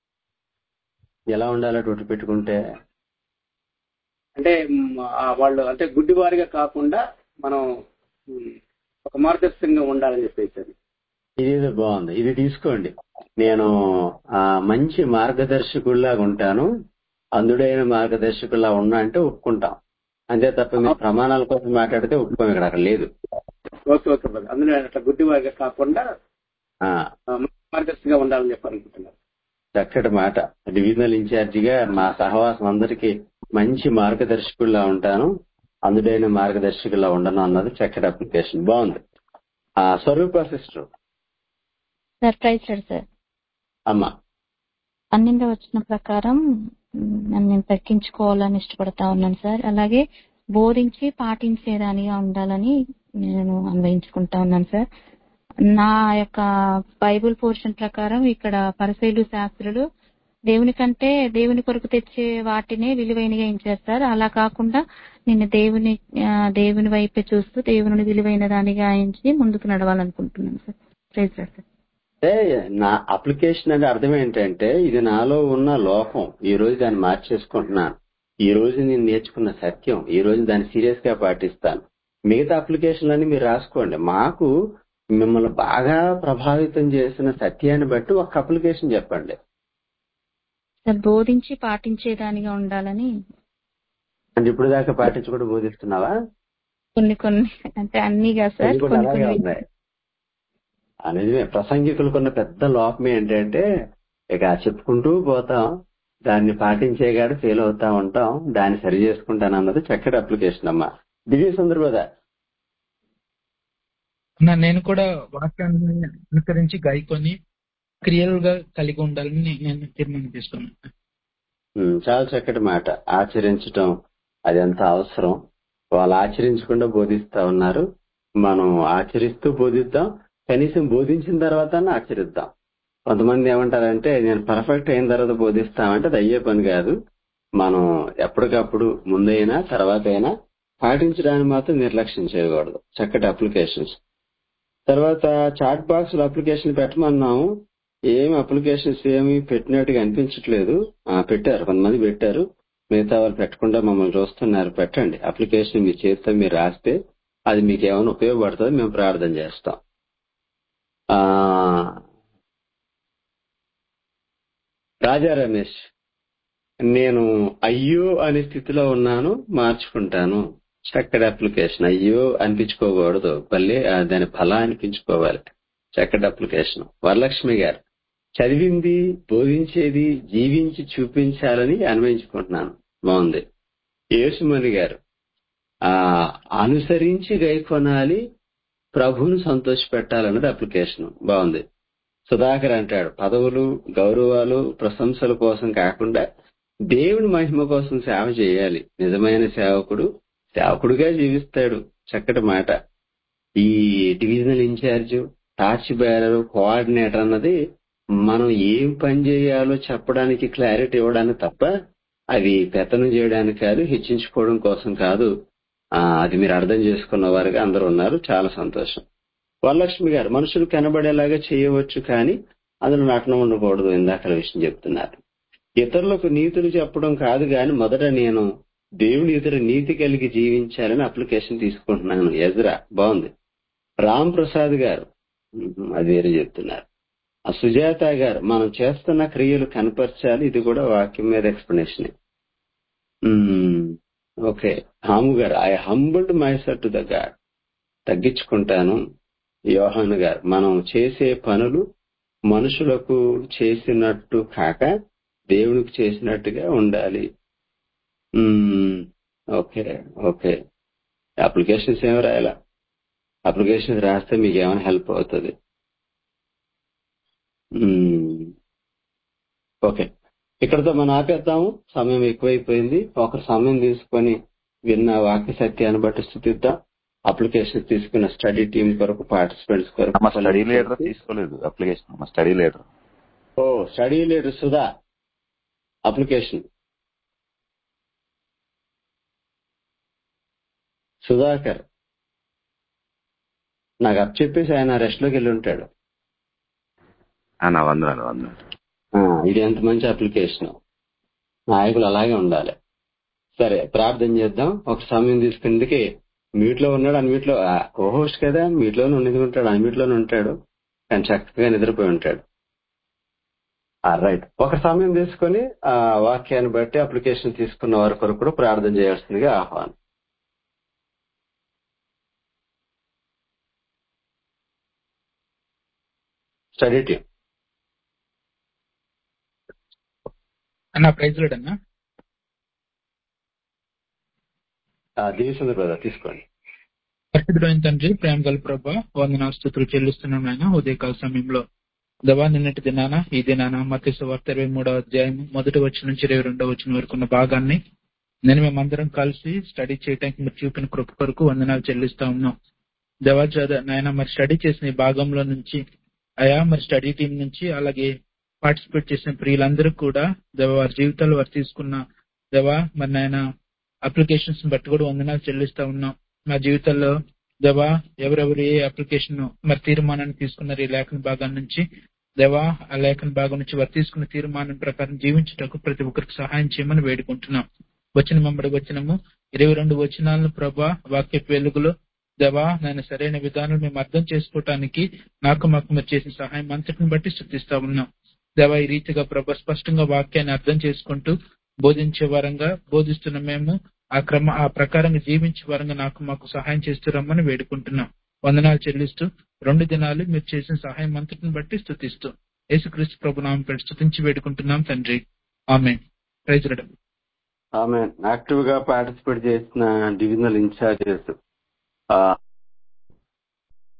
ఎలా ఉండాలో టొట్టు పెట్టుకుంటే అంటే మ్, ఆ వాళ్ళు అంటే గుడ్డివారిగా కాకుండా మనం మ్, ఒక మార్గదర్శకంగా ఉండాలని చెప్పేసి అది. ఇదేదో బాగుంది ఇది తీసుకోండి నేను ఆ మంచి మార్గదర్శకుల్లాగా ఉంటాను అందుడైన మార్గదర్శకుల్లా ఉన్నా అంటే ఒప్పుకుంటాం అంతే తప్ప మీరు ప్రమాణాల కోసం మాట్లాడితే ఒప్పుకోం ఇక్కడ అక్కడ లేదు ఓకే ఓకే బ్రదర్ అందులో అట్లా గుడ్డివారిగా కాకుండా ఆ ఆ, మార్గదర్శకంగా ఉండాలని చెప్పాలనుకుంటున్నారు చక్కటి మాట డివిజనల్ ఇన్ఛార్జిగా మా సహవాసం అందరికీ మంచి మార్గదర్శకుల్లా ఉంటాను అందుడైన మార్గదర్శకుల్లా ఉండను అన్నది చక్కటి అప్లికేషన్ బాగుంది ఆ స్వరూప సిస్టర్ సర్ప్రైజ్ సార్ అమ్మ పన్నెండో వచ్చిన ప్రకారం మ్, నన్ను నేను తగ్గించుకోవాలని ఇష్టపడతా ఉన్నాను సార్ అలాగే బోధించి పాటించేదానిగా ఉండాలని నేను అన్వయించుకుంటా ఉన్నాను సార్ నా యొక్క బైబుల్ పోర్షన్ ప్రకారం ఇక్కడ పరిశైలు శాస్త్రులు దేవుని కంటే దేవుని కొరకు తెచ్చే వాటినే విలువైనగా ఎంచేస్తారు అలా కాకుండా నేను దేవుని ఆ, దేవుని వైపే చూస్తూ దేవుని విలువైన దానిగా ఎంచి ముందుకు నడవాలనుకుంటున్నాను సార్ ప్రైజ్ లార్డ్ సార్ అంటే నా అప్లికేషన్ అంటే అర్థం ఏంటంటే ఇది నాలో ఉన్న లోపం ఈ రోజు దాన్ని మార్చేసుకుంటున్నాను ఈ రోజు నేను నేర్చుకున్న సత్యం ఈ రోజు దాన్ని సీరియస్ గా పాటిస్తాను మిగతా అప్లికేషన్లన్నీ మీరు రాసుకోండి మాకు మిమ్మల్ని బాగా ప్రభావితం చేసిన సత్యాన్ని బట్టి ఒక అప్లికేషన్ చెప్పండి సార్ బోధించి పాటించేదానిగా ఉండాలని అంటే ఇప్పుడు దాకా పాటించకుండా బోధిస్తున్నావా కొన్ని కొన్ని అంటే అన్నిగా సార్ అది కూడా కొన్ని అలాగే కొన్ని ఉన్నాయి ఆ నిజమే ప్రసంగికులకున్న పెద్ద లోపం ఏంటంటే ఇక చెప్పుకుంటూ పోతాం దాన్ని పాటించేగాడు ఫెయిల్ అవుతా ఉంటాం దాన్ని సరి చేసుకుంటాను అన్నది చక్కటి అప్లికేషన్ అమ్మా దివ్య సందర్భద నా నేను కూడా వాక్యాన్ని అనుసరించి గాయకొని క్రియలుగా కలిగి ఉండాలని నేను తీర్మానం చేసుకున్నాను ఉమ్, చాలా చక్కటి మాట ఆచరించటం అది ఎంత అవసరం వాళ్ళు ఆచరించకుండా బోధిస్తా ఉన్నారు మనం ఆచరిస్తూ బోధిద్దాం కనీసం బోధించిన తర్వాత ఆచరిద్దాం కొంతమంది ఏమంటారంటే నేను పర్ఫెక్ట్ అయిన తర్వాత బోధిస్తామంటే అది అయ్యే పని కాదు మనం ఎప్పటికప్పుడు ముందైనా తర్వాత అయినా పాటించడానికి మాత్రం నిర్లక్ష్యం చేయకూడదు చక్కటి అప్లికేషన్స్ తర్వాత చాట్ బాక్స్ లో అప్లికేషన్ పెట్టమన్నాము ఏం అప్లికేషన్స్ ఏమి పెట్టినట్టుగా అనిపించట్లేదు ఆ, పెట్టారు కొంతమంది పెట్టారు మిగతా వాళ్ళు పెట్టకుండా మమ్మల్ని చూస్తున్నారు పెట్టండి అప్లికేషన్ మీ చేతితో మీరు రాస్తే అది మీకు ఏమైనా ఉపయోగపడుతుంది మేము ప్రార్థన చేస్తాం ఆ రాజా రమేష్ నేను అయ్యో అనే స్థితిలో ఉన్నాను మార్చుకుంటాను చక్కటి అప్లికేషన్ అయ్యో అనిపించుకోకూడదు మళ్ళీ ఆ, దాని ఫలా అనిపించుకోవాలి చక్కటి అప్లికేషన్ వరలక్ష్మి గారు చదివింది బోధించేది జీవించి చూపించాలని అన్వయించుకుంటున్నాను బాగుంది యేసుమణి గారు ఆ అనుసరించి గైకొనాలి ప్రభువును సంతోష పెట్టాలన్నది అప్లికేషన్ బాగుంది సుధాకర్ అంటాడు పదవులు గౌరవాలు ప్రశంసల కోసం కాకుండా దేవుని మహిమ కోసం సేవ చేయాలి నిజమైన సేవకుడు సేవకుడుగా జీవిస్తాడు చక్కటి మాట ఈ divisional incharge torch bearer coordinator అన్నది మనం ఏం పని చేయాలో చెప్పడానికి క్లారిటీ ఇవ్వడానికి తప్ప అవి పెత్తనం చేయడానికి కాదు హెచ్చించుకోవడం కోసం కాదు ఆ, అది మీరు అర్థం చేసుకున్న వారుగా అందరూ ఉన్నారు చాలా సంతోషం వరలక్ష్మి గారు మనుషులు కనబడేలాగా చేయవచ్చు కానీ అందులో నటన ఉండకూడదు ఇందాక విషయం చెప్తున్నారు ఇతరులకు నీతులు చెప్పడం కాదు గాని మొదట నేను దేవుని ఇతర నీతి కలిగి జీవించాలని అప్లికేషన్ తీసుకుంటున్నాను ఎజ్రా బాగుంది రామ్ ప్రసాద్ గారు ఉహుం, అది వేరే చెప్తున్నారు ఆ సుజాత గారు మనం చేస్తున్న క్రియలు కనపరచాలి ఇది కూడా వాక్యం మీద ఎక్స్ప్లెనేషన్ ఓకే హాము గారు I humbled my to the God తగ్గించుకుంటాను యోహాను గారు మనం చేసే పనులు మనుషులకు చేసినట్టు కాక దేవునికి చేసినట్టుగా ఉండాలి మ్మ్. ఓకే ఓకే అప్లికేషన్స్ ఏమి రాయాలా అప్లికేషన్స్ రాస్తే మీకు ఏమైనా హెల్ప్ అవుతుంది మ్మ్. ఓకే ఇక్కడతో మనం ఆపేద్దాము సమయం ఎక్కువైపోయింది ఒకరు సమయం తీసుకొని విన్న వాక్య సత్యాన్ని బట్టి స్థుతిద్దాం అప్లికేషన్ తీసుకున్న స్టడీ టీం కొరకు పార్టిసిపెంట్స్ కొరకు మా స్టడీ లీడర్ తీసుకోలేదు అప్లికేషన్ మా స్టడీ లీడర్ ఓ study leader Sudha application Sudhakar నాకు అప్ చెప్పేసి ఆయన రెస్ట్ లోకి వెళ్ళి ఉంటాడు నా వందనాలు వందనాలు ఆ, ఇది ఎంత మంచి అప్లికేషన్ నాయకులు అలాగే ఉండాలి సరే ప్రార్థన చేద్దాం ఒక సమయం తీసుకుందుకే మీట్లో ఉన్నాడు అన్నిట్లో కోహోస్ట్ కదా మీట్లోనే ఉండి ఉంటాడు అన్నిట్లోనే ఉంటాడు కానీ చక్కగా నిద్రపోయి ఉంటాడు రైట్ ఒక సమయం తీసుకొని ఆ వాక్యాన్ని బట్టి అప్లికేషన్ తీసుకున్న వారి కొరకు కూడా ప్రార్థన చేయాల్సిందిగా ఆహ్వానం స్టడీ టీం అన్న ప్రైజ్ అన్న దివిసుందర్ బ్రదర్ తీసుకోండి పరిశుద్ధుడైన తండ్రి ప్రేమ గల ప్రభ వందన స్థుతులు చెల్లిస్తున్నాం నాయన ఉదయకాల సమయంలో దవా నిన్నటి దినాన ఈ దినాన మత్స్య సువార్త ఇరవై మూడవ అధ్యాయం మొదటి వచ్చిన నుంచి ఇరవై రెండవ వచ్చిన వరకు ఉన్న భాగాన్ని నేను మేమందరం కలిసి స్టడీ చేయడానికి మీరు చూపిన కృప కొరకు వందనాలు చెల్లిస్తా ఉన్నాం దేవా చద- నాయన మరి స్టడీ చేసిన ఈ భాగంలో నుంచి అయా మరి స్టడీ టీం నుంచి అలాగే పార్టిసిపేట్ చేసిన ప్రియులందరూ కూడా దేవ వారి జీవితాలు వారు తీసుకున్న దేవా మరి నాయన అప్లికేషన్స్ బట్టి కూడా వందనాలు చెల్లిస్తా ఉన్నాం మా జీవితాల్లో దేవా ఎవరెవరు ఏ అప్లికేషన్ మరి తీర్మానాన్ని తీసుకున్నారు ఈ లేఖన భాగం నుంచి దేవా ఆ లేఖన భాగం నుంచి వారు తీసుకున్న తీర్మానం ప్రకారం జీవించుటకు ప్రతి ఒక్కరికి సహాయం చేయమని వేడుకుంటున్నాం వచ్చిన వెంబడి వచ్చినము ఇరవై రెండు వచనాలను ప్రభా వాక్య వెలుగులో దేవా నేను సరైన విధానం మేము అర్థం చేసుకోవటానికి నాకు మాకు మీరు చేసిన సహాయం అంతటిని బట్టి స్థుతిస్తా ఉన్నాం దేవా ఈ రీతిగా ప్రభా స్పష్టంగా వాక్యాన్ని అర్థం చేసుకుంటూ బోధించే వారంగా బోధిస్తున్న మేము ఆ క్రమ ఆ ప్రకారంగా జీవించే వారంగా నాకు మాకు సహాయం చేస్తూ రమ్మని వేడుకుంటున్నాం వందనాలు చెల్లిస్తూ రెండు దినాలు మీరు చేసిన సహాయం అంతటిని బట్టి స్థుతిస్తూ యేసుక్రీస్తు ప్రభు నామం పెట్టి స్థుతించి వేడుకుంటున్నాం తండ్రి ఆమె ప్రైజ్ ఆమె యాక్టివ్ గా పార్టిసిపేట్ చేసిన డివిజనల్ ఇన్ఛార్జెస్